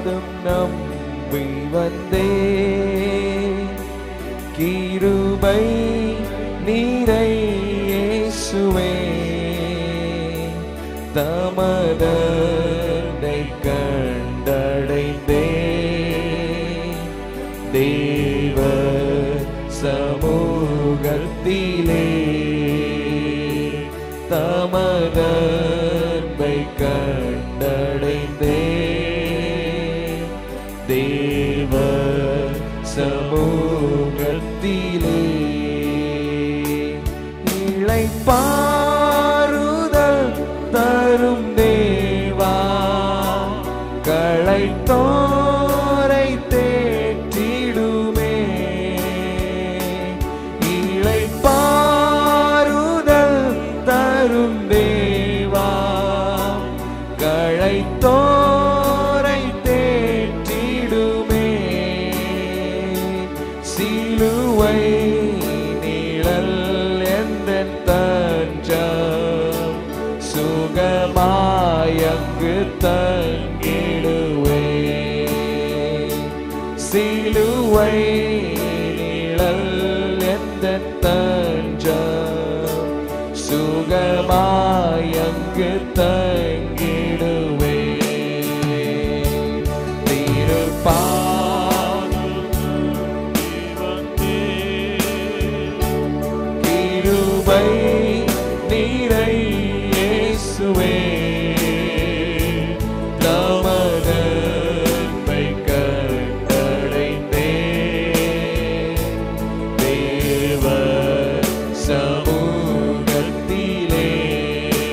பாதம் நம்பி வந்தே கிருபை நீரை இயேசுவே தமதனை கண்டடைந்தே தேவ சமூகத்திலே தமதன்மை கண்டடைந்தே தேவ சமூகத்திலே இளைப்பாறுதல் தரும் தேவா களைத்தோரை தேற்றிடுமே இளைப்பாறுதல் தரும் தேவா களைத்தோரை தேற்றிடுமே சிலுவை நிழல் எந்த தஞ்சம் சுகமாயங்கு தங்கிடுவே சிலுவை நிழல் எந்த தஞ்சம் சுகமாயங்கு தங்கிடுவே திருப்பாதம் கிருபை நீரை இயேசுவே நமதன்மை கண்டடைந்தே தேவ சமூகத்திலே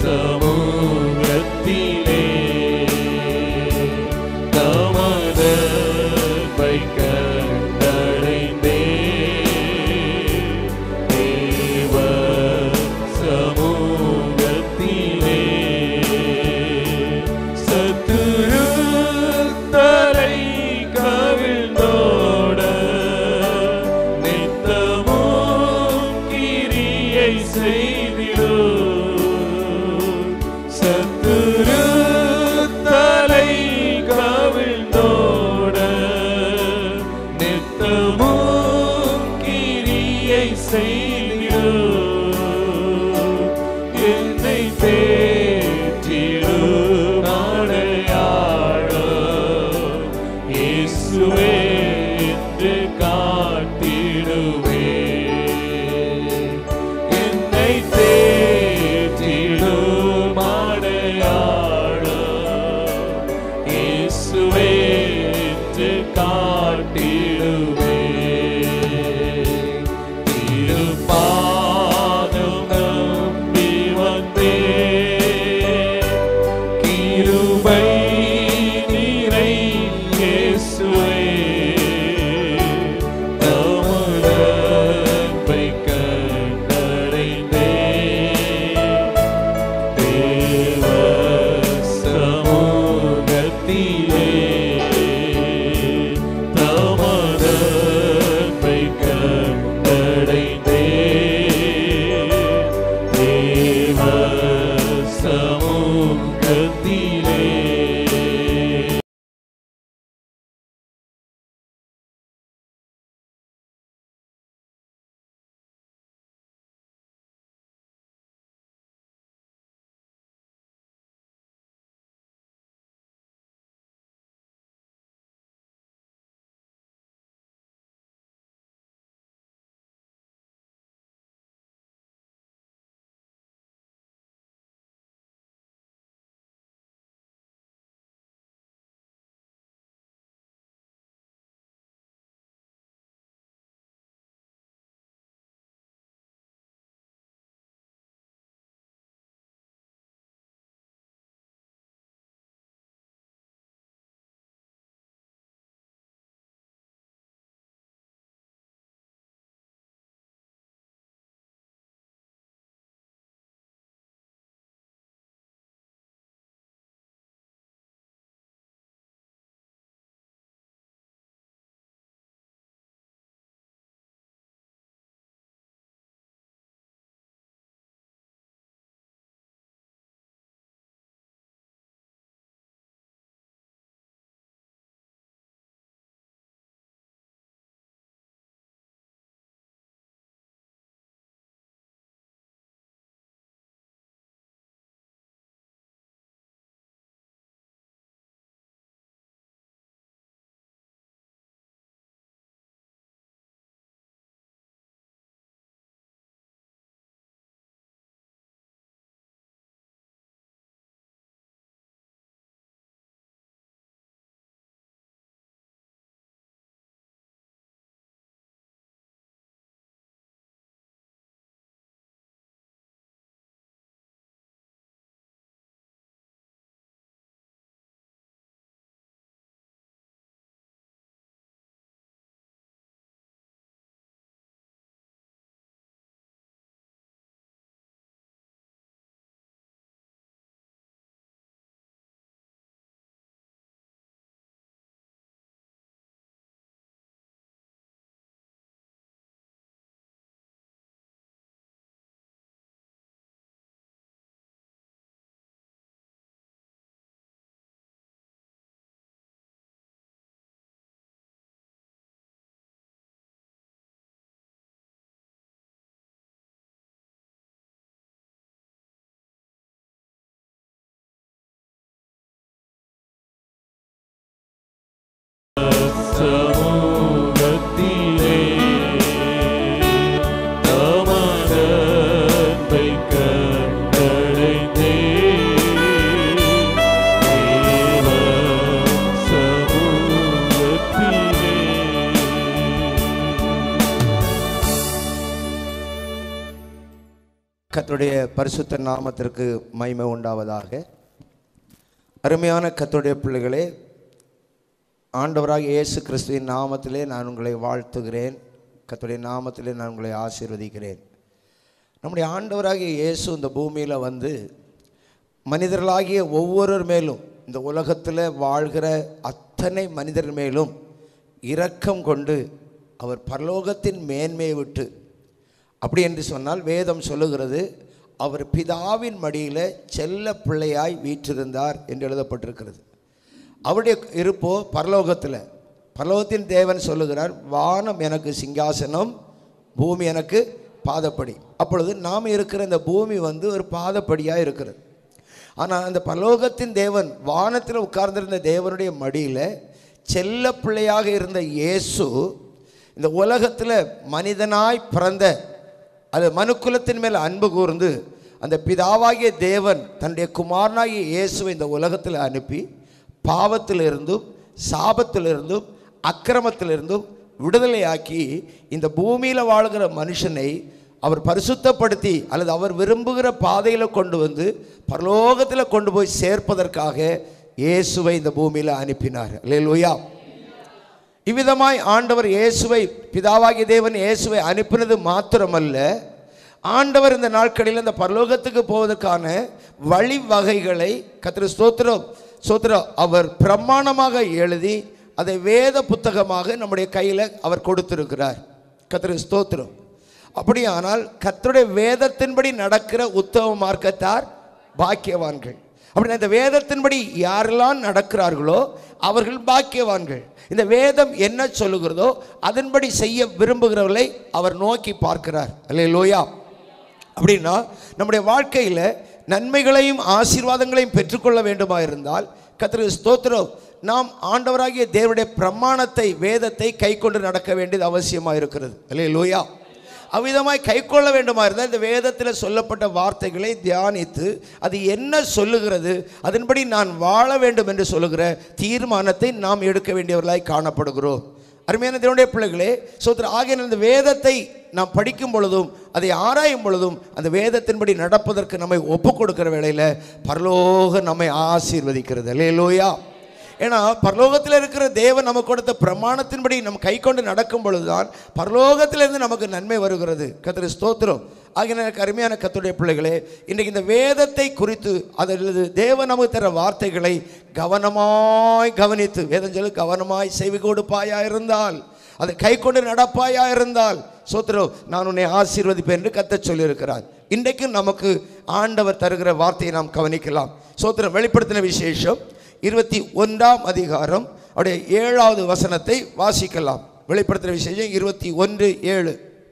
சமூகத்திலே தாமதப்பை கண்டடைந்தே தேவ சமூகத்திலே சத்துரு தரை கவிழ்ந்தோட நித்தமும் கிரியை செய்திடும் கர்த்தருடைய பரிசுத்த நாமத்திற்கு மகிமை உண்டாவதாக அருமையான கர்த்தருடைய பிள்ளைகளே ஆண்டவராக இயேசு கிறிஸ்துவின் நாமத்திலே நான் உங்களை வாழ்த்துகிறேன் கர்த்தருடைய நாமத்திலே நான் உங்களை ஆசீர்வதிக்கிறேன் நம்முடைய ஆண்டவராகிய இயேசு இந்த பூமியில் வந்து மனிதர்களாகிய ஒவ்வொருவர் மேலும் இந்த உலகத்தில் வாழ்கிற அத்தனை மனிதர் மேலும் இரக்கம் கொண்டு அவர் பரலோகத்தின் மேன்மையை விட்டு அப்படி என்று சொன்னால் வேதம் சொல்லுகிறது அவர் பிதாவின் மடியில் செல்ல பிள்ளையாய் வீற்றிருந்தார் என்று எழுதப்பட்டிருக்கிறது அவருடைய இருப்போ பரலோகத்தில் பரலோகத்தின் தேவன் சொல்லுகிறார் வானம் எனக்கு சிங்காசனம் பூமி எனக்கு பாதப்படி அப்பொழுது நாம் இருக்கிற இந்த பூமி வந்து ஒரு பாதப்படியாக இருக்கிறது ஆனால் அந்த பரலோகத்தின் தேவன் வானத்தில் உட்கார்ந்திருந்த தேவனுடைய மடியில் செல்ல பிள்ளையாக இருந்த இயேசு இந்த உலகத்தில் மனிதனாய் பிறந்த அது மனுக்குலத்தின் மேல் அன்பு கூர்ந்து அந்த பிதாவாகிய தேவன் தன்னுடைய குமாரனாகிய இயேசுவை இந்த உலகத்தில் அனுப்பி பாவத்திலிருந்தும் சாபத்திலிருந்தும் அக்கிரமத்திலிருந்தும் விடுதலையாக்கி இந்த பூமியில் வாழ்கிற மனுஷனை அவர் பரிசுத்தப்படுத்தி அல்லது அவர் விரும்புகிற பாதையில் கொண்டு வந்து பரலோகத்தில் கொண்டு போய் சேர்ப்பதற்காக இயேசுவை இந்த பூமியில் அனுப்பினார் அல்லேலூயா இவ்விதமாய் ஆண்டவர் இயேசுவை பிதாவாகிய தேவன் இயேசுவை அனுப்பினது மாத்திரமல்ல ஆண்டவர் இந்த நாட்களில் இந்த பரலோகத்துக்கு போவதற்கான வழிவகைகளை கத்திர ஸ்தோத்திரம் ஸ்தோத்திரம் அவர் பிரமாணமாக எழுதி அதை வேத புத்தகமாக நம்முடைய கையில் அவர் கொடுத்திருக்கிறார் கத்திர ஸ்தோத்திரம் அப்படியானால் கர்த்தருடைய வேதத்தின்படி நடக்கிற உத்தம மார்க்கத்தார் பாக்கியவான்கள் அப்படின்னா இந்த வேதத்தின்படி யாரெல்லாம் நடக்கிறார்களோ அவர்கள் பாக்கியவான்கள் இந்த வேதம் என்ன சொல்லுகிறதோ அதன்படி செய்ய விரும்புகிறவர்களை அவர் நோக்கி பார்க்கிறார் அல்லே லோயா அப்படின்னா நம்முடைய வாழ்க்கையில் நன்மைகளையும் ஆசீர்வாதங்களையும் பெற்றுக்கொள்ள வேண்டுமா இருந்தால் கத்திர ஸ்தோத்திரம் நாம் ஆண்டவராகிய தேவனுடைய பிரமாணத்தை வேதத்தை கை கொண்டு நடக்க வேண்டியது அவசியமாக இருக்கிறது அல்லே லோயா அவ்விதமாய் கை கொள்ள வேண்டுமா இருந்தால் இந்த வேதத்தில் சொல்லப்பட்ட வார்த்தைகளை தியானித்து அது என்ன சொல்லுகிறது அதன்படி நான் வாழ வேண்டும் என்று சொல்லுகிற தீர்மானத்தை நாம் எடுக்க வேண்டியவர்களாய் காணப்படுகிறோம் அருமையான தேவனுடைய பிள்ளைகளே சோத்திர ஆகிய இந்த வேதத்தை நாம் படிக்கும் பொழுதும் அதை ஆராயும் பொழுதும் அந்த வேதத்தின்படி நடப்பதற்கு நம்மை ஒப்பு கொடுக்கிற வேளையில் பரலோக நம்மை ஆசீர்வதிக்கிறது அல்லேலூயா ஏன்னா பரலோகத்தில் இருக்கிற தேவன் நமக்கு கொடுத்த பிரமாணத்தின்படி நம்ம கை கொண்டு நடக்கும் பொழுதுதான் பரலோகத்திலிருந்து நமக்கு நன்மை வருகிறது கத்திர ஸ்தோத்திரம் ஆகிய எனக்கு அருமையான கத்துடைய பிள்ளைகளே இன்றைக்கு இந்த வேதத்தை குறித்து அதில் தேவன் நமக்கு தர வார்த்தைகளை கவனமாய் கவனித்து வேதம் சொல்லு கவனமாய் செவி கொடுப்பாயா இருந்தால் அதை கை கொண்டு நடப்பாயா இருந்தால் சோத்திரம் நான் உன்னை ஆசீர்வதிப்பேன் என்று கத்த சொல்லியிருக்கிறார் இன்றைக்கு நமக்கு ஆண்டவர் தருகிற வார்த்தையை நாம் கவனிக்கலாம் சோத்திரம் வெளிப்படுத்தின விசேஷம் இருபத்தி ஒன்றாம் அதிகாரம் அவருடைய ஏழாவது வசனத்தை வாசிக்கலாம் வெளிப்படுத்தின விசேஷம் இருபத்தி ஒன்று ஏழு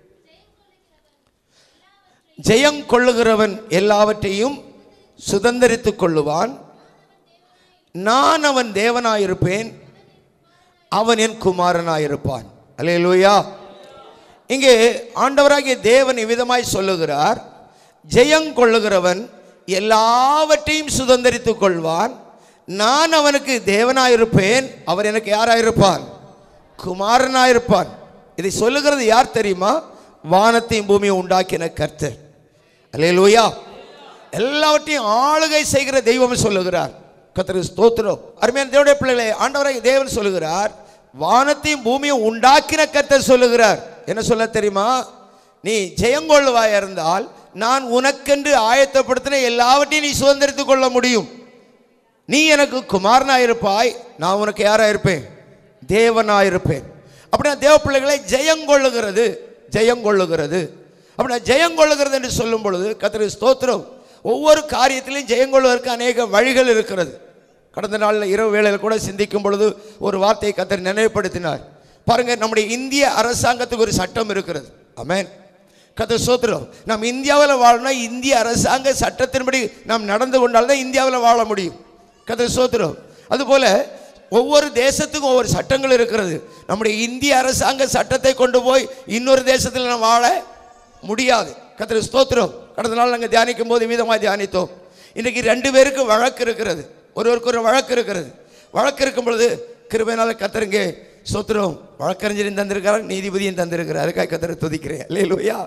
ஜெயம் கொள்ளுகிறவன் எல்லாவற்றையும் சுதந்தரித்துக் கொள்ளுவான் நான் அவன் தேவனாயிருப்பேன் அவன் என் குமாரனாயிருப்பான் அல்லேலூயா இங்கே ஆண்டவராகிய தேவன் இவ்விதமாய் சொல்லுகிறார் ஜெயம் கொள்ளுகிறவன் எல்லாவற்றையும் சுதந்தரித்துக் கொள்வான் நான் அவனுக்கு தேவனாயிருப்பேன் அவர் எனக்கு யாராயிருப்பான் குமாரனாயிருப்பான் இதை சொல்லுகிறது யார் தெரியுமா வானத்தையும் பூமியை உண்டாக்கின கர்த்தர் அல்லேலூயா எல்லாவற்றையும் ஆளுகை செய்கிற தெய்வம் சொல்லுகிறார் கர்த்தர் ஸ்தோத்திரம் அருமையான தேவனுடைய பிள்ளைகளை ஆண்டவரை தேவன் சொல்லுகிறார் வானத்தையும் பூமியும் உண்டாக்கின கர்த்தர் சொல்லுகிறார் என்ன சொல்ல தெரியுமா நீ ஜெயங்கொள்ளுவாய் இருந்தால் நான் உனக்கென்று ஆயத்தப்படுத்தின எல்லாவற்றையும் நீ சுதந்திரித்துக் கொள்ள முடியும் நீ எனக்கு குமாரனாயிருப்பாய் நான் உனக்கு யாராயிருப்பேன் தேவனாயிருப்பேன் அப்படின்னா தேவ பிள்ளைகளை ஜெயங்கொள்ளுகிறது ஜெயங்கொள்ளுகிறது அப்படின்னா ஜெயங்கொள்ளுகிறது என்று சொல்லும் பொழுது கத்திரி ஸ்தோத்திரம் ஒவ்வொரு காரியத்திலையும் ஜெயங்கொள்வதற்கு அநேக வழிகள் இருக்கிறது கடந்த நாளில் இரவு வேளையில் கூட சிந்திக்கும் பொழுது ஒரு வார்த்தையை கத்தர் நினைவுபடுத்தினார் பாருங்க நம்முடைய இந்திய அரசாங்கத்துக்கு ஒரு சட்டம் இருக்கிறது அமேன் கத்த சோத்திரம் நாம் இந்தியாவில் வாழணும் இந்திய அரசாங்க சட்டத்தின்படி நாம் நடந்து கொண்டால்தான் இந்தியாவில் வாழ முடியும் கத்த சோத்திரம் அதுபோல ஒவ்வொரு தேசத்துக்கும் ஒவ்வொரு சட்டங்கள் இருக்கிறது நம்முடைய இந்திய அரசாங்க சட்டத்தை கொண்டு போய் இன்னொரு தேசத்தில் நாம் வாழ முடியாது கத்திர ஸ்தோத்திரம் கடந்த நாள் நாங்கள் தியானிக்கும் போது மீதமாக தியானித்தோம் இன்றைக்கு ரெண்டு பேருக்கு வழக்கு இருக்கிறது ஒருவருக்கு ஒரு வழக்கு இருக்கிறது வழக்கு இருக்கும் பொழுது கிருபையினால கத்தருங்க ஸ்தோத்திரம் வழக்கறிஞரையும் தந்திருக்கிறார் நீதிபதியும் தந்திருக்கிறார் அதுக்காக கத்தரை துதிக்கிறேன் இல்லையா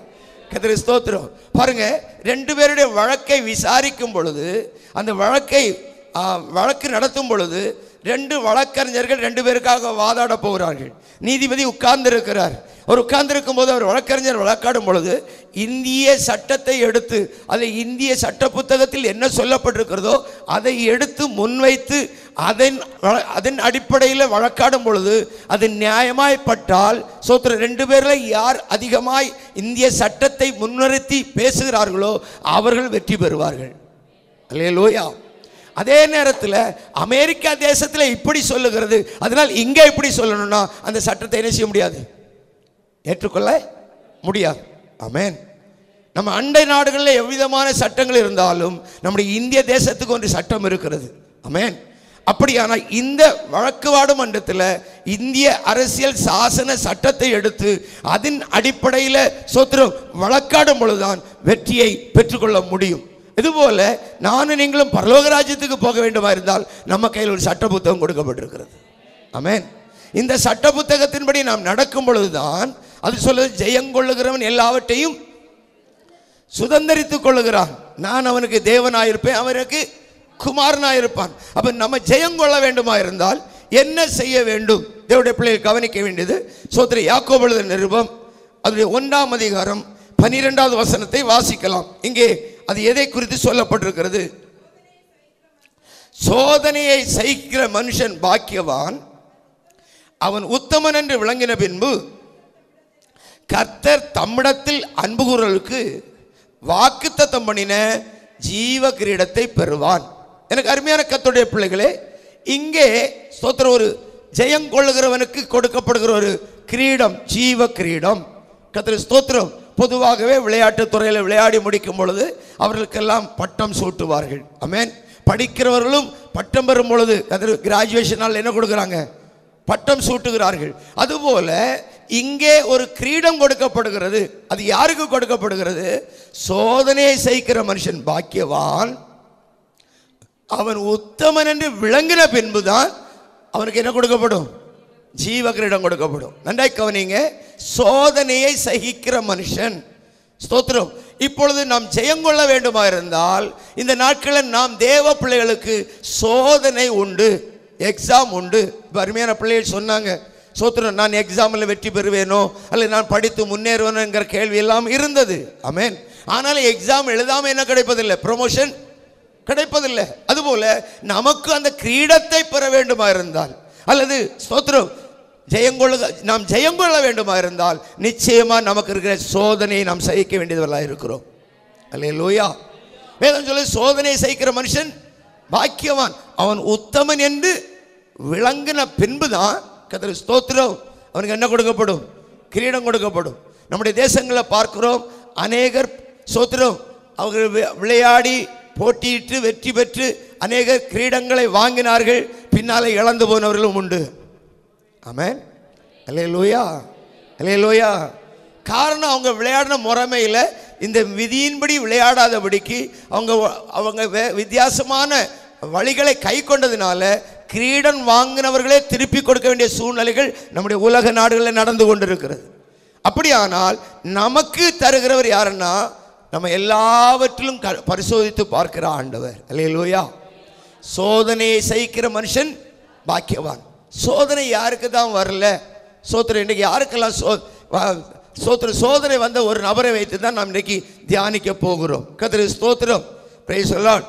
கத்திரி ஸ்தோத்திரம் பாருங்க ரெண்டு பேருடைய வழக்கை விசாரிக்கும் பொழுது அந்த வழக்கை ஆ, வழக்கு நடத்தும் பொழுது ரெண்டு வழக்கறிஞர்கள் ரெண்டு பேருக்காக வாதாட போகிறார்கள் நீதிபதி உட்கார்ந்து இருக்கிறார் அவர் உட்கார்ந்திருக்கும் போது அவர் வழக்கறிஞர் வழக்காடும் பொழுது இந்திய சட்டத்தை எடுத்து அதை இந்திய சட்ட புத்தகத்தில் என்ன சொல்லப்பட்டிருக்கிறதோ அதை எடுத்து முன்வைத்து அதன் வழ- அதன் அடிப்படையில் வழக்காடும் பொழுது அது நியாயமாய்ப்பட்டால் சோத்திர ரெண்டு பேரில் யார் அதிகமாய் இந்திய சட்டத்தை முன்னிறுத்தி பேசுகிறார்களோ அவர்கள் வெற்றி பெறுவார்கள் அல்லேலூயா அதே நேரத்தில் அமெரிக்கா தேசத்தில் இப்படி சொல்லுகிறது அதனால் இங்கே இப்படி சொல்லணும்னா அந்த சட்டத்தை என்ன செய்ய முடியாது ஏற்றுக்கொள்ள முடியாது ஆமென் நம்ம அண்டை நாடுகளில் எவ்விதமான சட்டங்கள் இருந்தாலும் நம்முடைய இந்திய தேசத்துக்கு ஒரு சட்டம் இருக்கிறது ஆமென் அப்படியானால் இந்த வழக்குவாடு மன்றத்தில் இந்திய அரசியல் சாசன சட்டத்தை எடுத்து அதன் அடிப்படையில் சோத்திரம் வழக்காடும் பொழுதுதான் வெற்றியை பெற்றுக்கொள்ள முடியும் இதுபோல நானும் நீங்களும் பரலோக ராஜ்யத்துக்கு போக வேண்டுமா இருந்தால் நம்ம கையில் ஒரு சட்ட புத்தகம் கொடுக்கப்பட்டிருக்கிறது ஆமென் இந்த சட்ட புத்தகத்தின்படி நாம் நடக்கும் பொழுதுதான் அது சொல்லுது ஜெயங்கொள்ளுகிறவன் எல்லாவற்றையும் சுதந்தரித்துக் கொள்ளுகிறான் நான் அவனுக்கு தேவனாயிருப்பேன் அவனுக்கு குமாரனாயிருப்பான் அப்ப நம்ம ஜெயங்கொள்ள வேண்டுமா இருந்தால் என்ன செய்ய வேண்டும் தேவனுடைய பிள்ளைகள் கவனிக்க வேண்டியது சோத்திர யாக்கோபழுத நிருபம் அதனுடைய ஒன்றாம் அதிகாரம் பனிரெண்டாவது வசனத்தை வாசிக்கலாம் இங்கே அது எதை குறித்து சொல்லப்பட்டிருக்கிறது சோதனையை சகிக்கிற மனுஷன் பாக்கியவான் அவன் உத்தமன் என்று விளங்கின பின்பு கர்த்தர் தம்மிடத்தில் அன்பு கூறலுக்கு வாக்குத்தத்தம் பண்ணின ஜீவ கிரீடத்தை பெறுவான் எனக்கு அருமையான கர்த்தருடைய பிள்ளைகளே இங்கே ஸ்தோத்திரம் ஒரு ஜெயம் கொள்ளுகிறவனுக்கு கொடுக்கப்படுகிற ஒரு கிரீடம் ஜீவ கிரீடம் கர்த்தர் ஸ்தோத்திரம் பொதுவாகவே விளையாட்டுத் துறையில் விளையாடி முடிக்கும் பொழுது அவர்களுக்கெல்லாம் பட்டம் சூட்டுவார்கள் ஆமென் படிக்கிறவர்களும் பட்டம் பெறும் பொழுது கதிர் கிராஜுவேஷனால் என்ன கொடுக்குறாங்க பட்டம் சூட்டுகிறார்கள் அதுபோல இங்கே ஒரு கிரீடம் கொடுக்கப்படுகிறது அது யாருக்கு கொடுக்கப்படுகிறது சோதனையை சகிக்கிற மனுஷன் பாக்கியவான் அவன் உத்தமன் என்று விளங்கின பின்புதான் அவனுக்கு என்ன கொடுக்கப்படும் ஜீவ கிரீடம் கொடுக்கப்படும் நன்றாய் கவனிங்க சோதனையை சகிக்கிற மனுஷன் ஸ்தோத்திரம் இப்பொழுது நாம் ஜெயங்கொள்ள வேண்டுமா இருந்தால் இந்த நாட்களில் நாம் தேவ பிள்ளைகளுக்கு சோதனை உண்டு எக்ஸாம் உண்டு இப்போ அருமையான பிள்ளைகள் சொன்னாங்க சோத்திரம் நான் எக்ஸாமில் வெற்றி பெறுவேனோ அல்லது நான் படித்து முன்னேறுவேனோங்கிற கேள்வி எல்லாம் இருந்தது ஆமென் ஆனாலும் எக்ஸாம் எழுதாமல் என்ன கிடைப்பதில்லை ப்ரொமோஷன் கிடைப்பதில்லை அதுபோல நமக்கு அந்த கிரீடத்தை பெற வேண்டுமா இருந்தால் அல்லது ஸ்தோத்திரம் ஜெயங்கொள்ள நாம் ஜெயங்கொள்ள வேண்டுமா இருந்தால் நிச்சயமா நமக்கு இருக்கிற சோதனையை நாம் சகிக்க வேண்டியவர்களாக இருக்கிறோம் அல்லே லோயா வேதம் சொல்லி சோதனையை சகிக்கிற மனுஷன் பாக்கியவான் அவன் உத்தமன் என்று விளங்கின பின்புதான் கத்திர ஸ்தோத்திரம் அவனுக்கு என்ன கொடுக்கப்படும் கிரீடம் கொடுக்கப்படும் நம்முடைய தேசங்களில் பார்க்கிறோம் அநேகர் ஸ்தோத்திரம் அவர்கள் வி- விளையாடி போட்டியிட்டு வெற்றி பெற்று அநேகர் கிரீடங்களை வாங்கினார்கள் பின்னாலே இழந்து போனவர்களும் உண்டு ஆமென் அல்லே லோயா அல்லே லோயா காரணம் அவங்க விளையாடின முறைமையில் இந்த விதியின்படி விளையாடாதபடிக்கு அவங்க அவங்க வே- வித்தியாசமான வழிகளை கை கொண்டதுனால கிரீடம் வாங்கினவர்களே திருப்பி கொடுக்க வேண்டிய சூழ்நிலைகள் நம்முடைய உலக நாடுகளில் நடந்து கொண்டிருக்கிறது அப்படியானால் நமக்கு தருகிறவர் யாருன்னா நம்ம எல்லாவற்றிலும் க- பரிசோதித்து பார்க்கிற ஆண்டவர் அல்லேலூயா சோதனையை சகிக்கிற மனுஷன் பாக்கியவான் சோதனை யாருக்கு தான் வரல சோத்திரம் இன்னைக்கு யாருக்கெல்லாம் சோ வ- சோத்திர சோதனை வந்த ஒரு நபரை வைத்து தான் நாம் இன்னைக்கு தியானிக்க போகிறோம் கத்திர ஸ்தோத்திரம் பிரைஸ் சொல்லான்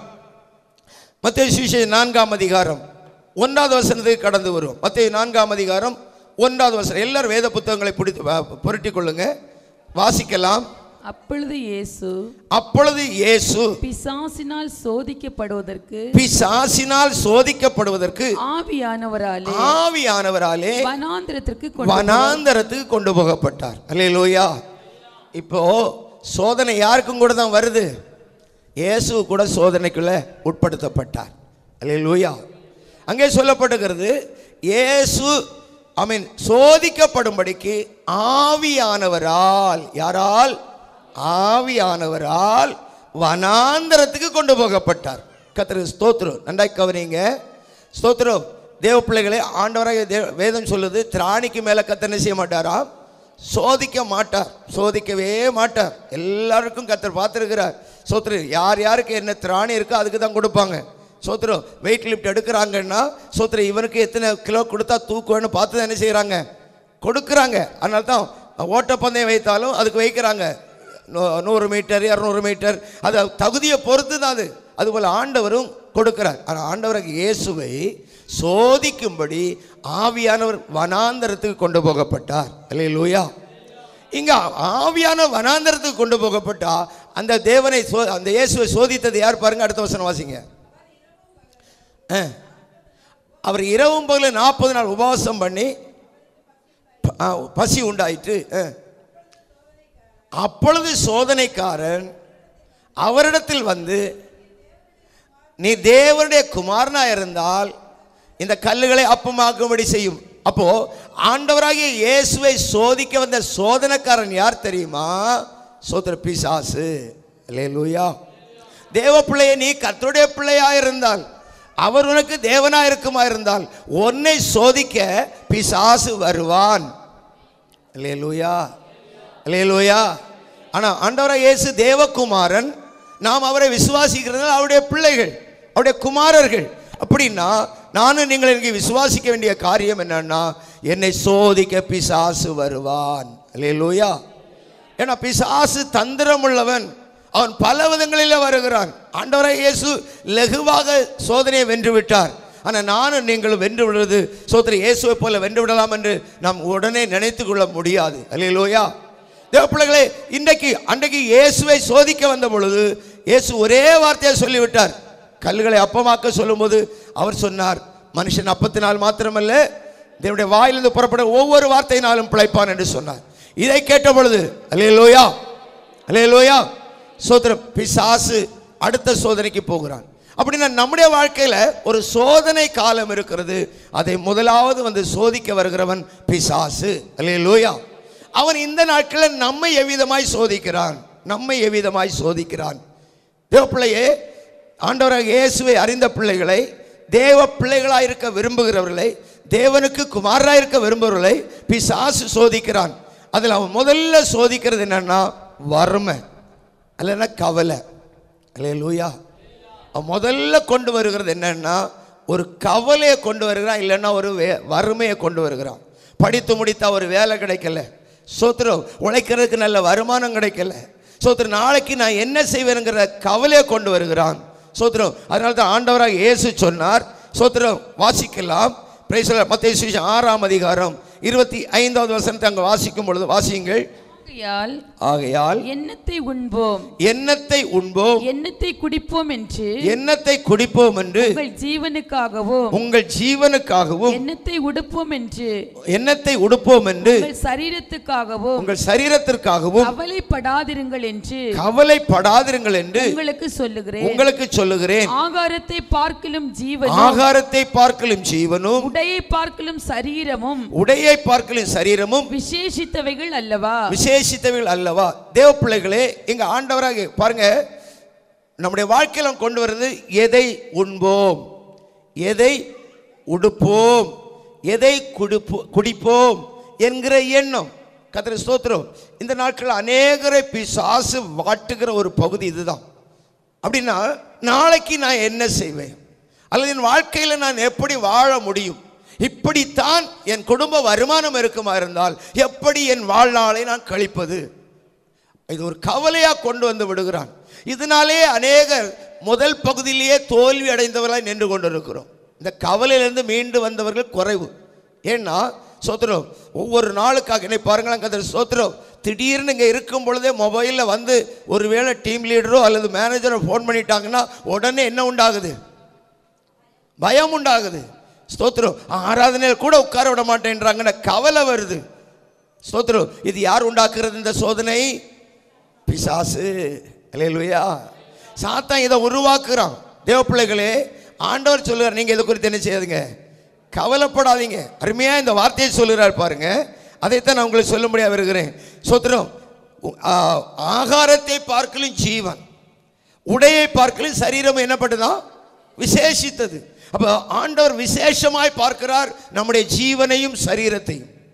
மத்திய சுவிசேஷம் நான்காம் அதிகாரம் ஒன்றாவது வசனத்துக்கு கடந்து வரும் மத்திய நான்காம் அதிகாரம் ஒன்றாவது வசனம் எல்லாரும் வேத புத்தகங்களை பிடித்து வ- புரட்டிக் கொள்ளுங்க வாசிக்கலாம் அப்பொழுது இயேசு அப்பொழுது இயேசு பிசாசினால் சோதிக்கப்படுவதற்கு பிசாசினால் சோதிக்கப்படுவதற்கு ஆவியானவராலே ஆவியானவராலே வனாந்திரத்திற்கு கொண்டு வனாந்தரத்துக்கு கொண்டு போகப்பட்டார் அல்லேலூயா இப்போ சோதனை யாருக்கும் கூட தான் வருது இயேசு கூட சோதனைக்குள்ள உட்படுத்தப்பட்டார் அல்லேலூயா அங்கே சொல்லப்படுகிறது இயேசு ஐ மீன் சோதிக்கப்படும்படிக்கு ஆவியானவரால் யாரால் ஆவியானவரால் வனாந்தரத்துக்கு கொண்டு போகப்பட்டார் கத்திர ஸ்தோத்திரம் நன்றாய் கவனிங்க ஸ்தோத்திரம் தேவ பிள்ளைகளே ஆண்டவராக தேவ வேதம் சொல்லுது திராணிக்கு மேலே கத்தனை செய்ய மாட்டாராம் சோதிக்க மாட்டார் சோதிக்கவே மாட்டார் எல்லாருக்கும் கத்தர் பார்த்துருக்கிறார் சோத்ரு யார் யாருக்கு என்ன திராணி இருக்கோ அதுக்கு தான் கொடுப்பாங்க சோத்ரம் வெயிட் லிஃப்ட் எடுக்கிறாங்கன்னா சோத்ரு இவனுக்கு எத்தனை கிலோ கொடுத்தா தூக்குவேன்னு பார்த்து தான் என்ன செய்கிறாங்க கொடுக்குறாங்க அதனால தான் ஓட்டப்பந்தயம் வைத்தாலும் அதுக்கு வைக்கிறாங்க நூ- நூறு மீட்டர் இரநூறு மீட்டர் அது தகுதியை பொறுத்து தான் அது அதுபோல் ஆண்டவரும் கொடுக்கிறார் ஆனால் ஆண்டவருக்கு இயேசுவை சோதிக்கும்படி ஆவியானவர் வனாந்தரத்துக்கு கொண்டு போகப்பட்டார் அல்லேலூயா இங்க ஆவியான வனாந்தரத்துக்கு கொண்டு போகப்பட்டா அந்த தேவனை சோ அந்த இயேசுவை சோதித்தது யார் பாருங்க அடுத்த வசனம் வாசிங்க ஆ. அவர் இரவும் பகலும் நாற்பது நாள் உபவாசம் பண்ணி ப- ஆ, பசி உண்டாயிற்று ஆ. அப்பொழுது சோதனைக்காரன் அவரிடத்தில் வந்து நீ தேவனுடைய குமாரனா இருந்தால் இந்த கல்லுகளை அப்பமாக்கும்படி செய்யும் அப்போ ஆண்டவராகிய இயேசுவை சோதிக்க வந்த சோதனைக்காரன் யார் தெரியுமா சோதர பிசாசு அல்லேலூயா தேவ பிள்ளையை நீ கர்த்தருடைய பிள்ளையா இருந்தால் அவர் உனக்கு தேவனா இருக்குமா இருந்தால் உன்னை சோதிக்க பிசாசு வருவான் அல்லேலூயா அல்லேலூயா ஆனால் ஆண்டவராக இயேசு தேவகுமாரன் நாம் அவரை விசுவாசிக்கிறதுனால அவருடைய பிள்ளைகள் அவருடைய குமாரர்கள் அப்படின்னா நானும் நீங்கள் எனக்கு விசுவாசிக்க வேண்டிய காரியம் என்னன்னா என்னை சோதிக்க பிசாசு வருவான் அல்லேலூயா ஏன்னா பிசாசு தந்திரமுள்ளவன் அவன் பல விதங்களில் வருகிறான் ஆண்டவராக இயேசு லகுவாக சோதனையை வென்று விட்டார் ஆனால் நானும் நீங்களும் வென்று விடுவது சோதனை இயேசுவை போல வென்று விடலாம் என்று நாம் உடனே நினைத்து கொள்ள முடியாது அல்லேலூயா தேவ பிள்ளைகளே இன்றைக்கு அன்றைக்கு இயேசுவை சோதிக்க வந்த பொழுது இயேசு ஒரே வார்த்தையை சொல்லிவிட்டார் கல்லுகளை அப்பமாக்க சொல்லும்போது அவர் சொன்னார் மனுஷன் அப்பத்தினால் மாத்திரமல்ல தேவனுடைய வாயிலிருந்து புறப்பட ஒவ்வொரு வார்த்தையினாலும் பிழைப்பான் என்று சொன்னார் இதை கேட்ட பொழுது அல்லேலூயா அல்லேலூயா சோதர பிசாசு அடுத்த சோதனைக்கு போகிறான் அப்படின்னா நம்முடைய வாழ்க்கையில் ஒரு சோதனை காலம் இருக்கிறது அதை முதலாவது வந்து சோதிக்க வருகிறவன் பிசாசு அல்லேலூயா அவன் இந்த நாட்களில் நம்மை எவ்விதமாய் சோதிக்கிறான் நம்மை எவ்விதமாய் சோதிக்கிறான் தேவ பிள்ளையே ஆண்டவராக இயேசுவை அறிந்த பிள்ளைகளை தேவ பிள்ளைகளாக இருக்க விரும்புகிறவர்களை தேவனுக்கு குமாரராக இருக்க விரும்புகிறவர்களை பிசாசு சோதிக்கிறான் அதில் அவன் முதல்ல சோதிக்கிறது என்னன்னா வறுமை இல்லைன்னா கவலை அல்லே லூயா அவன் முதல்ல கொண்டு வருகிறது என்னன்னா ஒரு கவலையை கொண்டு வருகிறான் இல்லைன்னா ஒரு வே வறுமையை கொண்டு வருகிறான் படித்து முடித்தா ஒரு வேலை கிடைக்கல சோத்திரம் உழைக்கிறதுக்கு நல்ல வருமானம் கிடைக்கல சோத்திரம் நாளைக்கு நான் என்ன செய்வேனுங்கிற கவலையை கொண்டு வருகிறான் சோத்திரம் அதனால தான் ஆண்டவராக இயேசு சொன்னார் சோத்திரம் வாசிக்கலாம் பிரைஸ்ல மத்திய சுவிசேஷம் ஆறாம் அதிகாரம் இருபத்தி ஐந்தாவது வசனத்தை அங்கே வாசிக்கும் பொழுது வாசியுங்கள் ஆகையால் ஆகையால் எண்ணத்தை உண்போம் எண்ணத்தை உண்போம் எண்ணத்தை குடிப்போம் என்று எண்ணத்தை குடிப்போம் என்று உங்கள் ஜீவனுக்காகவும் உங்கள் ஜீவனுக்காகவும் எண்ணத்தை உடுப்போம் என்று எண்ணத்தை உடுப்போம் என்று உங்கள் சரீரத்துக்காகவும் உங்கள் சரீரத்திற்காகவும் கவலைப்படாதிருங்கள் என்று கவலைப்படாதிருங்கள் என்று உங்களுக்கு சொல்லுகிறேன் உங்களுக்கு சொல்லுகிறேன் ஆகாரத்தை பார்க்கலும் ஜீவனும் ஆகாரத்தை பார்க்கலும் ஜீவனும் உடையை பார்க்கலும் சரீரமும் உடையை பார்க்கலும் சரீரமும் விசேஷித்தவைகள் அல்லவா விசேஷித்தவைகள் அல்லவா தேவ பிள்ளைகளே இங்க ஆண்டவராக பாருங்க நம்முடைய வாழ்க்கையில் நாம் கொண்டு வருது எதை உண்போம் எதை உடுப்போம் எதை குடிப்போ குடிப்போம் என்கிற எண்ணம் கத்திர ஸ்தோத்திரம் இந்த நாட்கள் அநேகரை பிசாசு வாட்டுகிற ஒரு பகுதி இதுதான் அப்படின்னா நாளைக்கு நான் என்ன செய்வேன் அல்லது என் வாழ்க்கையில் நான் எப்படி வாழ முடியும் இப்படித்தான் என் குடும்ப வருமானம் இருக்குமா இருந்தால் எப்படி என் வாழ்நாளை நான் கழிப்பது இது ஒரு கவலையாக கொண்டு வந்து விடுகிறான் இதனாலே அநேகர் முதல் பகுதியிலேயே தோல்வி அடைந்தவர்களாய் நின்று கொண்டிருக்கிறோம் இந்த கவலையிலிருந்து மீண்டு வந்தவர்கள் குறைவு ஏன்னா சோத்திரம் ஒவ்வொரு நாளுக்காக என்னை பாருங்களேன் கதிர சோத்திரம் திடீர்னு இங்கே இருக்கும் பொழுதே மொபைலில் வந்து ஒருவேளை டீம் லீடரோ அல்லது மேனேஜரோ ஃபோன் பண்ணிட்டாங்கன்னா உடனே என்ன உண்டாகுது பயம் உண்டாகுது ஸ்தோத்திரம் ஆராதனையில் கூட உட்கார விட மாட்டேன்றாங்கன்னு கவலை வருது ஸ்தோத்திரம் இது யார் உண்டாக்குறது இந்த சோதனை பிசாசு இல்லையா சாத்தான் இதை உருவாக்குறான் தேவ பிள்ளைகளே ஆண்டவர் சொல்லுவார் நீங்கள் இதை குறித்து என்ன செய்யாதுங்க கவலைப்படாதீங்க அருமையாக இந்த வார்த்தையை சொல்லுறார் பாருங்க அதைத்தான் நான் உங்களுக்கு சொல்ல முடியாது வருகிறேன் சோத்திரம் உ- ஆ, ஆகாரத்தை பார்க்கலும் ஜீவன் உடையை பார்க்கலும் சரீரம் என்னப்பட்டதான் விசேஷித்தது அப்போ ஆண்டவர் விசேஷமாய் பார்க்கிறார் நம்முடைய ஜீவனையும் சரீரத்தையும்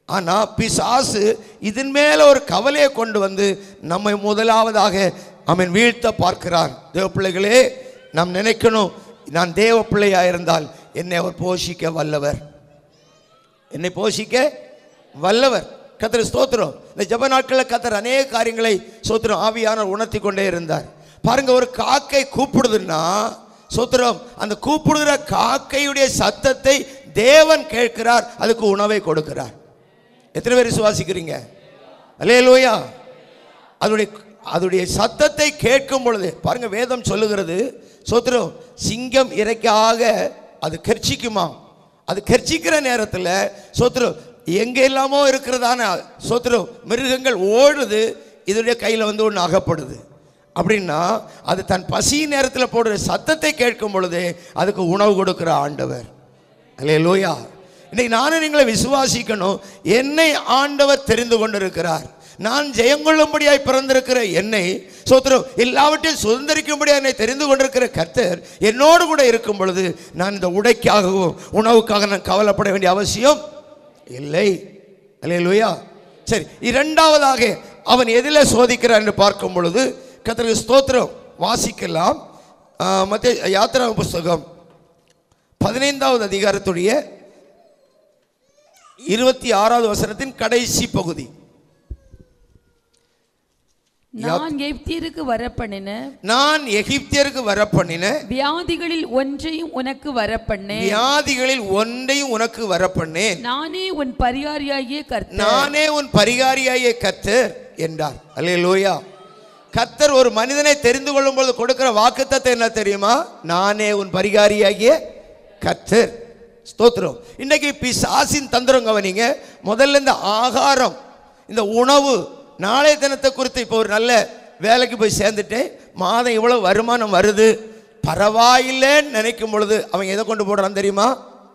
ஆனா பிசாசு இதன் மேல ஒரு கவலையை கொண்டு வந்து நம்மை முதலாவதாக அவன் வீழ்த்த பார்க்கிறான் தேவ பிள்ளைகளே நாம் நினைக்கணும் நான் தேவ பிள்ளையா இருந்தால் என்னை அவர் போஷிக்க வல்லவர் என்னை போஷிக்க வல்லவர் கத்தர் ஸ்தோத்திரம் இந்த ஜப நாட்களில் கத்தர் அநேக காரியங்களை ஸ்தோத்திரம் ஆவியானவர் உணர்த்தி கொண்டே இருந்தார் பாருங்க ஒரு காக்கை கூப்பிடுதுன்னா ஸ்தோத்திரம் அந்த கூப்பிடுகிற காக்கையுடைய சத்தத்தை தேவன் கேட்கிறார் அதுக்கு உணவை கொடுக்கிறார் எத்தனை பேர் விசுவாசிக்கிறீங்க அல்லேலூயா அதனுடைய அதனுடைய சத்தத்தை கேட்கும் பொழுது பாருங்க வேதம் சொல்லுகிறது சோத்திரம் சிங்கம் இறைக்காக அது கெர்ச்சிக்குமா அது கெர்ச்சிக்கிற நேரத்தில் சோத்திரம் எங்க எல்லாமோ இருக்கிறதான சோத்திரம் மிருகங்கள் ஓடுது இதனுடைய கையில் வந்து ஒன்று அகப்படுது அப்படின்னா அது தன் பசி நேரத்தில் போடுற சத்தத்தை கேட்கும் பொழுது அதுக்கு உணவு கொடுக்கிற ஆண்டவர் அல்லே லோயா இன்னைக்கு நானும் நீங்களை விசுவாசிக்கணும் என்னை ஆண்டவர் தெரிந்து கொண்டிருக்கிறார் நான் ஜெயங்கொள்ளும்படியாய் பிறந்திருக்கிற என்னை சோத்திரம் எல்லாவற்றையும் சுதந்திரிக்கும்படியாக என்னை தெரிந்து கொண்டிருக்கிற கர்த்தர் என்னோடு கூட இருக்கும் பொழுது நான் இந்த உடைக்காகவும் உணவுக்காக நான் கவலைப்பட வேண்டிய அவசியம் இல்லை அல்லே லோயா சரி இரண்டாவதாக அவன் எதில் சோதிக்கிறான் என்று பார்க்கும் பொழுது கர்த்தருக்கு ஸ்தோத்திரம் வாசிக்கலாம் மத்திய யாத்திரா புஸ்தகம் பதினைந்தாவது அதிகாரத்துடைய இருபத்தி ஆறாவது வசனத்தின் கடைசி பகுதி நான் எப்தியருக்கு வரப்பண்ணின நான் எகிப்தியருக்கு வரப்பண்ணின வியாதிகளில் ஒன்றையும் உனக்கு வரப்பண்ணேன் வியாதிகளில் ஒன்றையும் உனக்கு வரப்பண்ணேன் நானே உன் பரிகாரியாகிய கர்த்தர் நானே உன் பரிகாரியாகிய கர்த்தர் என்றார் அல்லேலூயா கர்த்தர் ஒரு மனிதனை தெரிந்து கொள்ளும் பொழுது கொடுக்கிற வாக்குத்தத்தை என்ன தெரியுமா நானே உன் பரிகாரியாகிய கர்த்தர் ஸ்தோத்திரம் இன்னைக்கு பிசாசின் தந்திரம் கவனிங்க முதல்ல இந்த ஆகாரம் இந்த உணவு நாளைய தினத்தை குறித்து இப்போ ஒரு நல்ல வேலைக்கு போய் சேர்ந்துட்டேன் மாதம் இவ்வளவு வருமானம் வருது பரவாயில்லைன்னு நினைக்கும் பொழுது அவன் எதை கொண்டு போடுறான் தெரியுமா